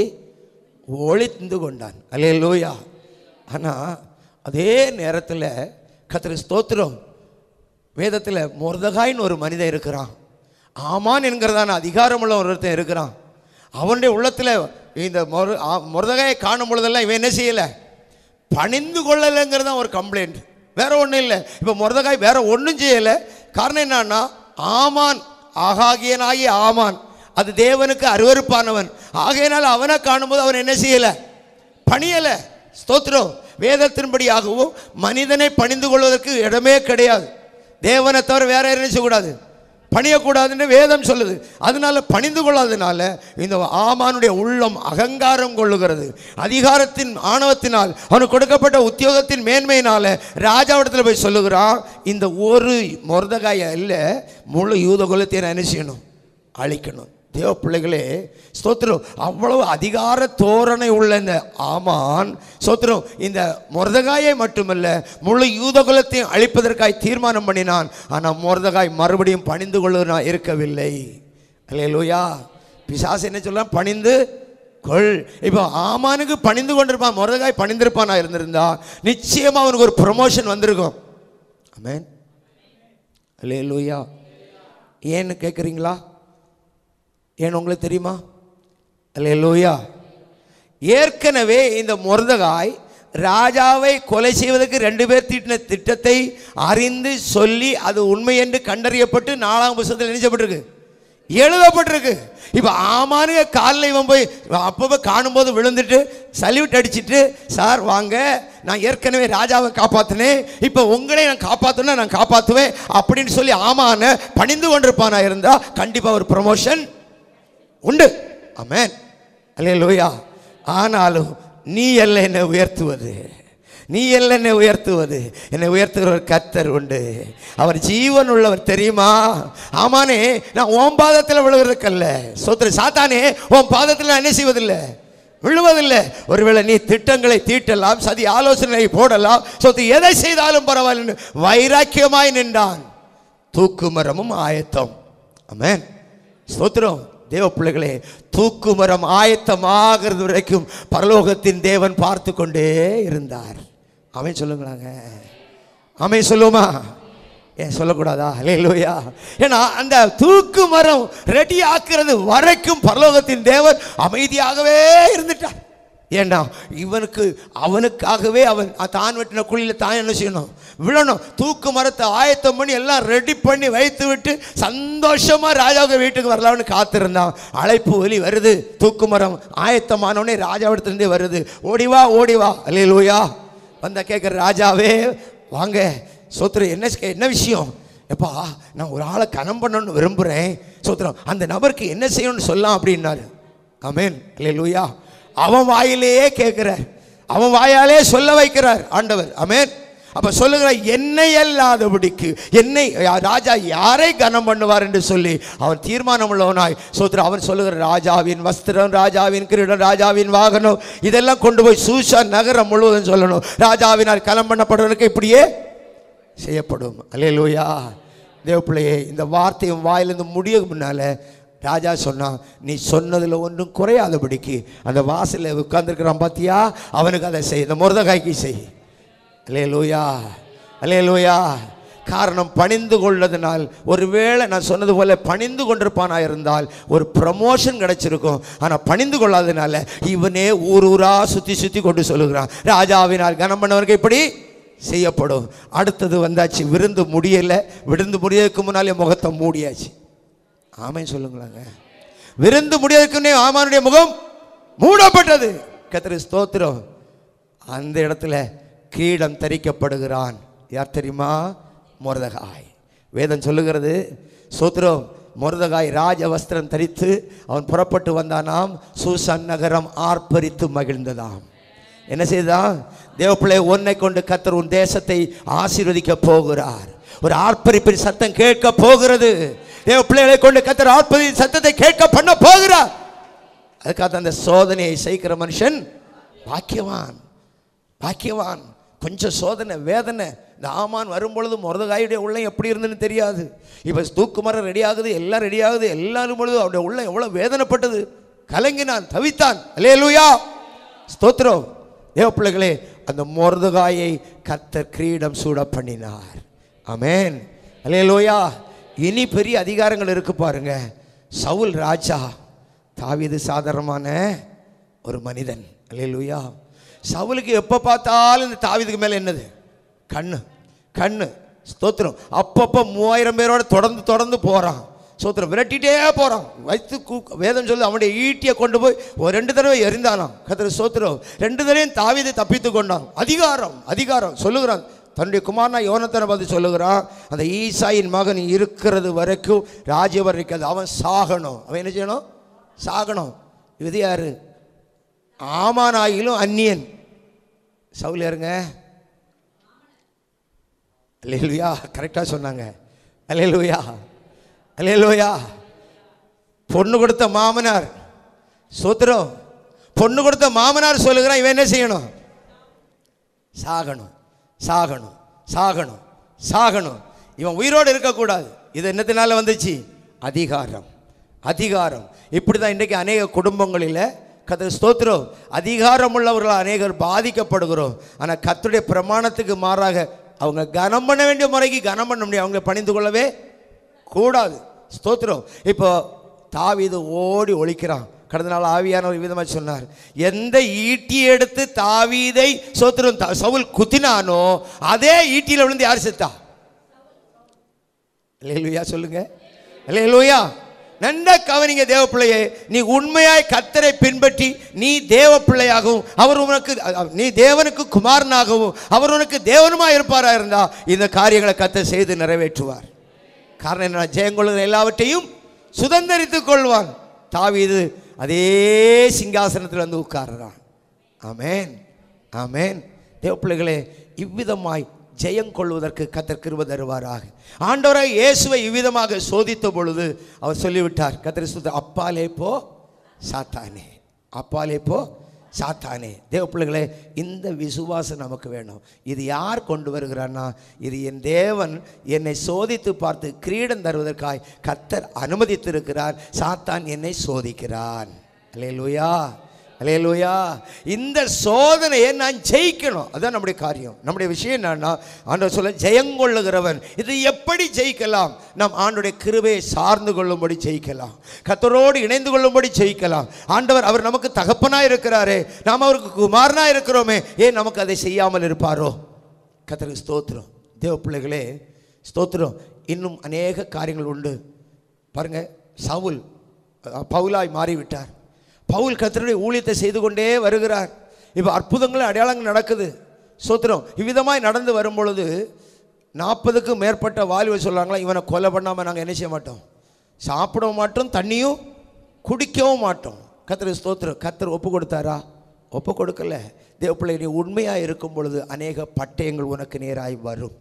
ஒளிந்து கொண்டான் அலே லூயா ஆனால் அதே நேரத்தில் கத்திர ஸ்தோத்திரம் வேதத்தில் மொர்தகாயின்னு ஒரு மனிதன் இருக்கிறான் ஆமான் என்கிறதான அதிகாரமுள்ள ஒருத்தன் இருக்கிறான் அவனுடைய உள்ளத்தில் இந்த மொர மொர்தகாயை காணும் பொழுதெல்லாம் இவன் என்ன செய்யலை பணிந்து கொள்ளலைங்கிறது தான் ஒரு கம்ப்ளைண்ட் வேற ஒன்றும் இல்லை இப்போ மொர்தகாய் வேற ஒன்றும் செய்யலை காரணம் என்னன்னா ஆமான் ஆகாகியனாகி ஆமான் அது தேவனுக்கு அருவருப்பானவன் ஆகையினால் அவனை காணும்போது அவன் என்ன செய்யலை பணியலை ஸ்தோத்திரம் வேதத்தின்படியாகவும் மனிதனை பணிந்து கொள்வதற்கு இடமே கிடையாது தேவனை தவிர வேற யாரும் என்ன செய்யக்கூடாது பணியக்கூடாதுன்னு வேதம் சொல்லுது அதனால பணிந்து கொள்ளாதனால இந்த ஆமானுடைய உள்ளம் அகங்காரம் கொள்ளுகிறது அதிகாரத்தின் ஆணவத்தினால் அவனுக்கு கொடுக்கப்பட்ட உத்தியோகத்தின் மேன்மையினால ராஜாவிடத்தில் போய் சொல்லுகிறான் இந்த ஒரு மொரதகாய இல்லை முழு யூத குலத்தை நான் என்ன செய்யணும் அழிக்கணும் தேவ பிள்ளைகளே ஸ்தோத்திரம் அவ்வளவு அதிகார தோரணை உள்ள இந்த ஆமான் ஸ்தோத்திரம் இந்த மொர்தகாயை மட்டுமல்ல முழு யூத குலத்தையும் அழிப்பதற்காய் தீர்மானம் பண்ணினான் ஆனால் மொர்தகாய் மறுபடியும் பணிந்து கொள்ள இருக்கவில்லை அல்லேலூயா பிசாசு என்ன சொல்ல பணிந்து கொள் இப்போ ஆமானுக்கு பணிந்து கொண்டிருப்பான் மொரதகாய் பணிந்திருப்பானா இருந்திருந்தா நிச்சயமா அவனுக்கு ஒரு ப்ரொமோஷன் வந்திருக்கும் ஆமென் அல்லேலூயா ஏன்னு கேட்குறீங்களா ஏன்னு உங்களுக்கு தெரியுமா அல்லேலூயா ஏற்கனவே இந்த மொர்தகாய் ராஜாவை கொலை செய்வதற்கு ரெண்டு பேர் தீட்டின திட்டத்தை அறிந்து சொல்லி அது உண்மை என்று கண்டறியப்பட்டு நாலாம் புத்தகத்தில் நினைச்சப்பட்டிருக்கு எழுதப்பட்டிருக்கு இப்போ ஆமானுங்க காலில் இவன் போய் அப்பப்போ காணும்போது விழுந்துட்டு சல்யூட் அடிச்சிட்டு சார் வாங்க நான் ஏற்கனவே ராஜாவை காப்பாற்றினேன் இப்போ உங்களை நான் காப்பாற்றணும் நான் காப்பாற்றுவேன் அப்படின்னு சொல்லி ஆமான பணிந்து கொண்டிருப்பானா இருந்தால் கண்டிப்பாக ஒரு ப்ரமோஷன் உண்டு ஆமென் அல்லேலூயா ஆனாலும் நீ அல்ல என்னை உயர்த்துவது நீ அல்ல என்னை உயர்த்துவது என்னை உயர்த்துகிற ஒரு கத்தர் உண்டு அவர் ஜீவன் உள்ளவர் தெரியுமா ஆமானே நான் உன் பாதத்தில் விழுகிறதுக்கல்ல சோத்திர சாத்தானே உன் பாதத்தில் நான் என்ன செய்வதில்லை விழுவதில்லை ஒருவேளை நீ திட்டங்களை தீட்டலாம் சதி ஆலோசனை போடலாம் சொத்து எதை செய்தாலும் பரவாயில்லை வைராக்கியமாய் நின்றான் தூக்கு மரமும் ஆயத்தம் ஆமென் ஸ்தோத்திரம் தேவ பிள்ளைகளே தூக்கு மரம் ஆயத்தமாகிறது வரைக்கும் பரலோகத்தின் தேவன் பார்த்து கொண்டே இருந்தார் அவன் சொல்லுங்களாங்க அவன் சொல்லுவோமா ஏன் சொல்லக்கூடாதா அல்லேலூயா ஏன்னா அந்த தூக்கு மரம் ரெடி ஆக்குறது வரைக்கும் பரலோகத்தின் தேவன் அமைதியாகவே இருந்துட்டார் ஏண்டா இவனுக்கு அவனுக்காகவே அவன் தான் வெட்டின குழியில் தான் என்ன செய்யணும் விழணும் தூக்கு மரத்தை ஆயத்தம் பண்ணி எல்லாம் ரெடி பண்ணி வைத்து விட்டு சந்தோஷமா ராஜாவுக்கு வீட்டுக்கு வரலாம்னு காத்திருந்தான் அழைப்பு ஒலி வருது தூக்கு மரம் ஆயத்தமானோடனே ராஜாவிடத்துலேருந்தே வருது ஓடிவா ஓடிவா அல்லேலூயா வந்த கேட்குற ராஜாவே வாங்க சோத்திரம் என்ன என்ன விஷயம் எப்பா நான் ஒரு ஆளை கனம் பண்ணணும்னு விரும்புகிறேன் சோத்திரம் அந்த நபருக்கு என்ன செய்யணும்னு சொல்லலாம் அப்படின்னாரு ஆமென் அல்லேலூயா அவன் வாயிலேயே கேட்கிறார் அவன் வாயாலே சொல்ல வைக்கிறார் ஆண்டவர் ஆமென் அப்ப சொல்லுகிறார் என்னை அல்லாதபடிக்கு என்னை யா- ராஜா யாரை கனம் பண்ணுவார் என்று சொல்லி அவன் தீர்மானம் உள்ளவனாய் சோத்திர அவன் சொல்லுகிற ராஜாவின் வஸ்திரம் ராஜாவின் கிரீடம் ராஜாவின் வாகனம் இதெல்லாம் கொண்டு போய் சூஷா நகரம் முழுவதும் சொல்லணும் ராஜாவினால் கலம் பண்ணப்படுவதற்கு இப்படியே செய்யப்படும் அல்லேலூயா தேவப்பிள்ளையே இந்த வார்த்தையும் வாயிலிருந்து முடிய முன்னால ராஜா சொன்னான் நீ சொன்னதில் ஒன்றும் குறையாதபடிக்கு அந்த வாசலில் உட்கார்ந்துருக்கிறான் பார்த்தியா அவனுக்கு அதை செய் இந்த முருதகாய்க்கு செய் அல்லேலூயா அல்லேலூயா காரணம் பணிந்து கொள்ளதினால் ஒருவேளை நான் சொன்னது போல பணிந்து கொண்டிருப்பானா இருந்தால் ஒரு ப்ரமோஷன் கிடைச்சிருக்கும் ஆனால் பணிந்து கொள்ளாதனால இவனே ஊர் ஊரா சுற்றி சுற்றி கொண்டு சொல்லுகிறான் ராஜாவினால் கனம் பண்ணவருக்கு இப்படி செய்யப்படும் அடுத்தது வந்தாச்சு விருந்து முடியலை விருந்து முடியறதுக்கு முன்னாலே முகத்தை மூடியாச்சு ஆமென் சொல்லுங்களாங்க விருந்து முடியறதுக்குன்னே ஆமானுடைய முகம் மூடப்பட்டது கத்திரி ஸ்தோத்திரம் அந்த இடத்துல கீடம் தரிக்கப்படுகிறான் யார் தெரியுமா மொரதகாய் வேதம் சொல்லுகிறது சோத்திரம் மொரதகாய் ராஜ வஸ்திரம் தரித்து அவன் புறப்பட்டு வந்தானாம் சூசன் நகரம் ஆர்ப்பரித்து மகிழ்ந்ததாம் என்ன செய்தான் தேவப்பிள்ளை உன்னை கொண்டு கத்தர் உன் தேசத்தை ஆசீர்வதிக்க போகிறார் ஒரு ஆர்ப்பரிப்பின் சத்தம் கேட்க போகிறது தேவ பிள்ளைகளை கொண்டு கத்தர் ஆர்ப்பரி சத்தத்தை கேட்க பண்ண போகிறார் அதுக்காக அந்த சோதனையை செய்கிற மனுஷன் பாக்கியவான் பாக்கியவான் கொஞ்சம் சோதனை வேதனை இந்த ஆமான் வரும்பொழுது முரதகாயுடைய உள்ளம் எப்படி இருந்துன்னு தெரியாது இப்போ தூக்குமரம் ரெடி ஆகுது எல்லாம் ரெடி ஆகுது எல்லாரும் பொழுது அவருடைய உள்ளம் எவ்வளோ வேதனைப்பட்டது கலங்கினான் தவித்தான் அல்லேலூயா ஸ்தோத்திரம் தேவ பிள்ளைகளே அந்த முரதகாயை கத்தர் கிரீடம் சூட பண்ணினார் ஆமென் அல்லேலூயா இனி பெரிய அதிகாரங்கள் இருக்கு பாருங்க சவுல் ராஜா தாவீது சாதாரணமான ஒரு மனிதன் அல்லேலூயா சவுலுக்கு எப்போ பார்த்தாலும் இந்த தாவீதுக்கு மேலே என்னது கண்ணு கண்ணு ஸ்தோத்திரம் அப்பப்போ மூவாயிரம் பேரோட தொடர்ந்து தொடர்ந்து போகிறான் ஸ்தோத்திரம் விரட்டிட்டே போகிறான் வைத்து கூ வேதம் சொல்லி அவனுடைய ஈட்டியை கொண்டு போய் ஒரு ரெண்டு தடவை எரிந்தானாம் கத்திர ஸ்தோத்திரம் ரெண்டு தடவையும் தாவீதை தப்பித்து கொண்டான் அதிகாரம் அதிகாரம் சொல்லுகிறான் தன்னுடைய குமாரனா யோனத்தனை பார்த்து சொல்லுகிறான் அந்த ஈசாயின் மகன் இருக்கிறது வரைக்கும் ராஜ்யவர் இருக்காது அவன் சாகணும் அவன் என்ன செய்யணும் சாகணும் இது யாரு ஆமானாயிலும் அந்நியன் சவுல் யாருங்க அல்லேலூயா கரெக்டாக சொன்னாங்க அல்லேலூயா அல்லேலூயா பொண்ணு கொடுத்த மாமனார் சோத்திரம் பொண்ணு கொடுத்த மாமனார் சொல்லுகிறான் இவன் என்ன செய்யணும் சாகணும் சாகணும் சாகணும் சாகணும் இவன் உயிரோடு இருக்கக்கூடாது இது என்னத்தினால வந்துச்சு அதிகாரம் அதிகாரம் இப்படி தான் இன்றைக்கி அநேக குடும்பங்களில் கத்த ஸ்தோத்திரம் அதிகாரம் உள்ளவர்கள் அநேகர் பாதிக்கப்படுகிறோம் ஆனால் கத்துடைய பிரமாணத்துக்கு மாறாக அவங்க கனம் பண்ண வேண்டிய முறைக்கு கனம் பண்ண முடியும் அவங்க பணிந்து கொள்ளவே கூடாது ஸ்தோத்திரம் இப்போ தாவீது ஓடி ஒழிக்கிறான் கடந்த நாள் ஆவியானவர் விதமாக சொன்னார் எந்த ஈட்டி எடுத்து தாவீதை சோத்திரம் த- சவுல் குத்தினானோ அதே ஈட்டியில் விழுந்து யார் செத்தா இல்லையா சொல்லுங்க இல்லையா நன்ன கவனிங்க தேவ பிள்ளையே நீ உண்மையாய் கத்தரை பின்பற்றி நீ தேவ பிள்ளையாகவும் அவர் உனக்கு நீ தேவனுக்கு குமாரனாகவும் அவர் உனக்கு தேவனுமா இருப்பாரா இருந்தா இந்த காரியங்களை கத்த செய்து நிறைவேற்றுவார் காரணம் என்ன ஜெயங்கொள்ளுகிற எல்லாவற்றையும் சுதந்தரித்துக் கொள்வான் தாவீது அதே சிங்காசனத்தில் வந்து உட்கார்றான் ஆமென் ஆமென் தேவப்பிள்ளைகளே இவ்விதமாய் ஜெயம் கொள்வதற்கு கத்தர் கிருப தருவாராக ஆண்டவராய் இயேசுவை இவ்விதமாக சோதித்த பொழுது அவர் சொல்லிவிட்டார் கத்தர் சுத்த அப்பாலே போ சாத்தானே அப்பாலே போ சாத்தானே தேவ பிள்ளைகளே இந்த விசுவாசம் நமக்கு வேணும் இது யார் கொண்டு வருகிறான்னா இது என் தேவன் என்னை சோதித்து பார்த்து கிரீடம் தருவதற்காய் கத்தர் அனுமதித்திருக்கிறார் சாத்தான் என்னை சோதிக்கிறான் அல்லேலூயா அல்லேலூயா இந்த சோதனையை நான் ஜெயிக்கணும் அதான் நம்முடைய காரியம் நம்முடைய விஷயம் என்னன்னா ஆண்டவர் சொல்ல ஜெயங்கொள்ளுகிறவன் இது எப்படி ஜெயிக்கலாம் நாம் ஆண்டுடைய கிருபையை சார்ந்து கொள்ளும்படி ஜெயிக்கலாம் கத்தரோடு இணைந்து கொள்ளும்படி ஜெயிக்கலாம் ஆண்டவர் அவர் நமக்கு தகப்பனாக இருக்கிறாரே நாம் அவருக்கு குமாரனாக இருக்கிறோமே ஏன் நமக்கு அதை செய்யாமல் இருப்பாரோ கத்தருக்கு ஸ்தோத்திரம் தேவ பிள்ளைகளே ஸ்தோத்திரம் இன்னும் அநேக காரியங்கள் உண்டு பாருங்க சவுல் அஹ், பவுலாய் மாறிவிட்டார் பவுல் கத்தருடைய ஊழியத்தை செய்து கொண்டே வருகிறார் இப்போ அற்புதங்கள் அடையாளங்கள் நடக்குது ஸ்தோத்திரம் இவ்விதமாய் நடந்து வரும் பொழுது நாற்பதுக்கும் மேற்பட்ட வாலிபர் சொல்கிறாங்களா இவனை கொலை பண்ணாமல் நாங்கள் என்ன செய்ய மாட்டோம் சாப்பிடவும் மாட்டோம் தண்ணியும் குடிக்கவும் மாட்டோம் கத்தர் ஸ்தோத்திரம் கத்தர் ஒப்பு கொடுத்தாரா ஒப்பு கொடுக்கல தேவப்பிள்ளை நீ உண்மையாக இருக்கும் பொழுது அநேக பட்டயங்கள் உனக்கு நேராய் வரும்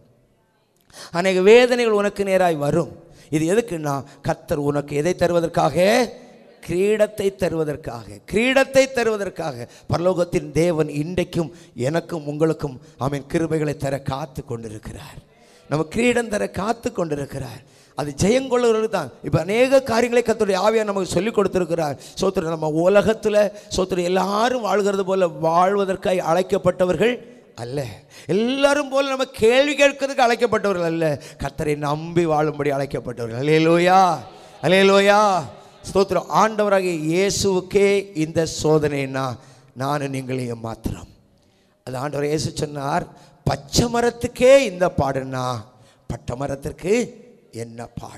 அநேக வேதனைகள் உனக்கு நேராய் வரும் இது எதுக்குன்னா கத்தர் உனக்கு எதை தருவதற்காக கிரீடத்தை தருவதற்காக கிரீடத்தை தருவதற்காக பரலோகத்தின் தேவன் இன்றைக்கும் எனக்கும் உங்களுக்கும் அவன் கிருபைகளை தர காத்து கொண்டிருக்கிறார் நம்ம கிரீடம் தர காத்து கொண்டிருக்கிறார் அது ஜெயங்கொள்ளுகிறது தான் இப்போ அநேக காரியங்களை கத்துடைய ஆவியார் நமக்கு சொல்லிக் கொடுத்திருக்கிறார் சோத்திர நம்ம உலகத்தில் சோத்திர எல்லாரும் வாழ்கிறது போல வாழ்வதற்காக அழைக்கப்பட்டவர்கள் அல்ல எல்லாரும் போல நம்ம கேள்வி கேட்கறதுக்கு அழைக்கப்பட்டவர்கள் அல்ல கர்த்தரை நம்பி வாழும்படி அழைக்கப்பட்டவர்கள் அலேலோயா அலேலோயா ஸ்தோத்திரம் ஆண்டவராகிய இயேசுவுக்கே இந்த சோதனைனா நானும் நீங்களையும் மாத்திரம் அது ஆண்டவர் இயேசு சொன்னார் பச்சை மரத்துக்கே இந்த பாடுனா பட்ட மரத்திற்கு என்ன பாடு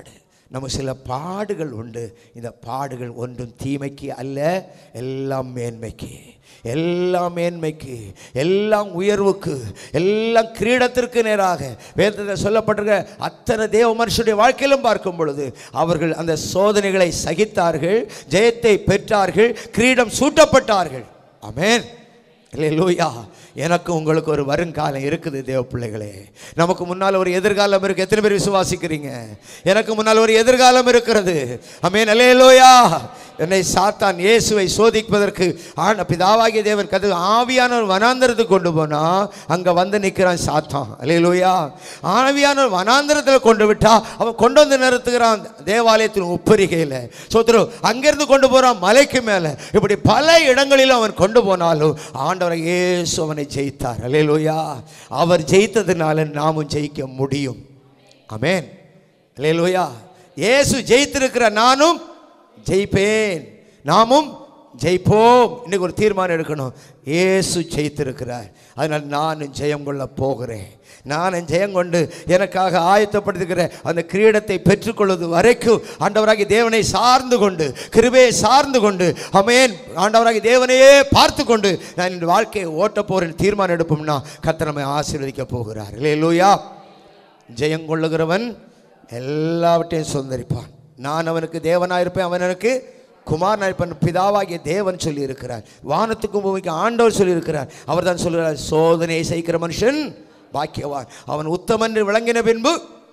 நமக்கு சில பாடுகள் உண்டு இந்த பாடுகள் ஒன்றும் தீமைக்கு அல்ல எல்லாம் மேன்மைக்கு எல்லாம் மேன்மைக்கு எல்லாம் உயர்வுக்கு எல்லாம் கிரீடத்திற்கு நேராக வேதத்தில் சொல்லப்பட்டிருக்க அத்தனை தேவ மனுஷனுடைய வாழ்க்கையிலும் பார்க்கும் பொழுது அவர்கள் அந்த சோதனைகளை சகித்தார்கள் ஜெயத்தை பெற்றார்கள் கிரீடம் சூட்டப்பட்டார்கள் ஆமென் லூயா எனக்கு உங்களுக்கு ஒரு வருங்காலம் இருக்குது தேவ பிள்ளைகளே நமக்கு முன்னால் ஒரு எதிர்காலம் இருக்கு எத்தனை பேர் விசுவாசிக்கிறீங்க எனக்கு முன்னால் ஒரு எதிர்காலம் இருக்கிறது அமேன் அலேலோயா என்னை சாத்தான் இயேசுவை சோதிப்பதற்கு ஆன பிதாவாகிய தேவன் கது ஆவியானவர் வனாந்தரத்துக்கு கொண்டு போனா அங்க வந்து நிற்கிறான் சாத்தான் அலேலோயா ஆவியானவர் வனாந்தரத்தில் கொண்டு விட்டா அவன் கொண்டு வந்து நிறுத்துகிறான் தேவாலயத்தின் உப்பரிகையில் சோத்ரு அங்கிருந்து கொண்டு போறான் மலைக்கு மேலே இப்படி பல இடங்களில் அவன் கொண்டு போனாலும் ஆண்டவர் இயேசு அவனை ஜெயித்தார் அலேலோயா அவர் ஜெயித்ததுனால நாமும் ஜெயிக்க முடியும் அமேன் அலேலோயா இயேசு ஜெயித்திருக்கிற நானும் ஜெயிப்பேன் நாமும் ஜெயிப்போம் இன்னைக்கு ஒரு தீர்மானம் எடுக்கணும் இயேசு ஜெயித்திருக்கிறார் அதனால் நானும் ஜெயம் கொள்ள போகிறேன் நானும் ஜெயம் கொண்டு எனக்காக ஆயத்தப்படுத்துகிற அந்த கிரீடத்தை பெற்றுக்கொள்வது வரைக்கும் ஆண்டவராகி தேவனை சார்ந்து கொண்டு கிருபையை சார்ந்து கொண்டு அமேன் ஆண்டவராகி தேவனையே பார்த்து கொண்டு நான் இந்த வாழ்க்கையை ஓட்ட போறேன் தீர்மானம் எடுப்போம்னா கர்த்தர் நம்மை ஆசீர்வதிக்க போகிறார் இல்லையா ஜெயம் கொள்ளுகிறவன் எல்லாவற்றையும் சுதந்திரிப்பான் நான் அவனுக்கு தேவனாக இருப்பேன் அவன் எனக்கு குமாரனாக இருப்பேன் பிதாவாகிய தேவன் சொல்லி இருக்கிறார் வானத்துக்கும் பூமிக்கு ஆண்டவர் சொல்லி இருக்கிறார் அவர் தான் சொல்கிறார் சோதனையை சகிக்கிற மனுஷன் பாக்கியவான் அவன் உத்தமன் என்று விளங்கின பின்பு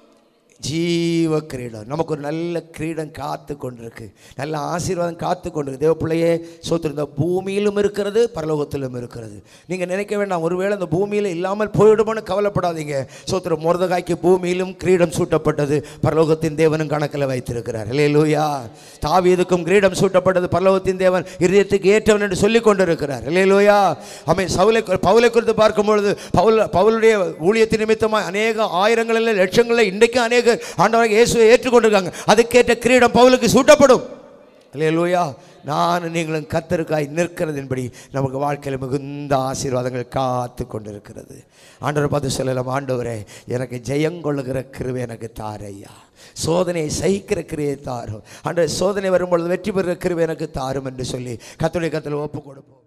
ஜீவ கிரீடம் நமக்கு ஒரு நல்ல கிரீடம் காத்து கொண்டிருக்கு நல்ல ஆசீர்வாதம் காத்து கொண்டிருக்கு தேவ பிள்ளையே சோத்திருந்த பூமியிலும் இருக்கிறது பரலோகத்திலும் இருக்கிறது நீங்கள் நினைக்க வேண்டாம் ஒருவேளை இந்த பூமியில் இல்லாமல் போயிடுமோன்னு கவலைப்படாதீங்க சோத்திர முருதகாய்க்கு பூமியிலும் கிரீடம் சூட்டப்பட்டது பரலோகத்தின் தேவனும் கணக்கில் வைத்திருக்கிறார் இல்லையே லூயா தாவீதுக்கும் கிரீடம் சூட்டப்பட்டது பரலோகத்தின் தேவன் இதயத்துக்கு ஏற்றவன் என்று சொல்லிக் கொண்டிருக்கிறார் இல்லையே லூயா அமை சவுலை பவுலை குறித்து பார்க்கும்பொழுது பவுல் பவுலுடைய ஊழியத்தின் நிமித்தமாக அநேக ஆயிரங்களில் லட்சங்களில் இன்றைக்கும் அநேக ஆண்டவராக இயேசுவை ஏற்றுக்கொண்டிருக்காங்க அதுக்கேற்ற கிரீடம் பவுலுக்கு சூட்டப்படும் இல்லையா நான் நீங்களும் கத்தருக்காய் நிற்கிறதின்படி நமக்கு வாழ்க்கையில் மிகுந்த ஆசீர்வாதங்கள் காத்து கொண்டிருக்கிறது ஆண்டவரை பார்த்து சொல்லலாம் ஆண்டவரே எனக்கு ஜெயங்கொள்ளுகிற கிருவை எனக்கு தாரையா சோதனையை சகிக்கிற கிருவை தாரும் ஆண்டவர் சோதனை வரும்பொழுது வெற்றி பெறுகிற கிருவை எனக்கு தாரும் என்று சொல்லி கத்துடைய கத்தில் ஒப்பு கொடுப்போம்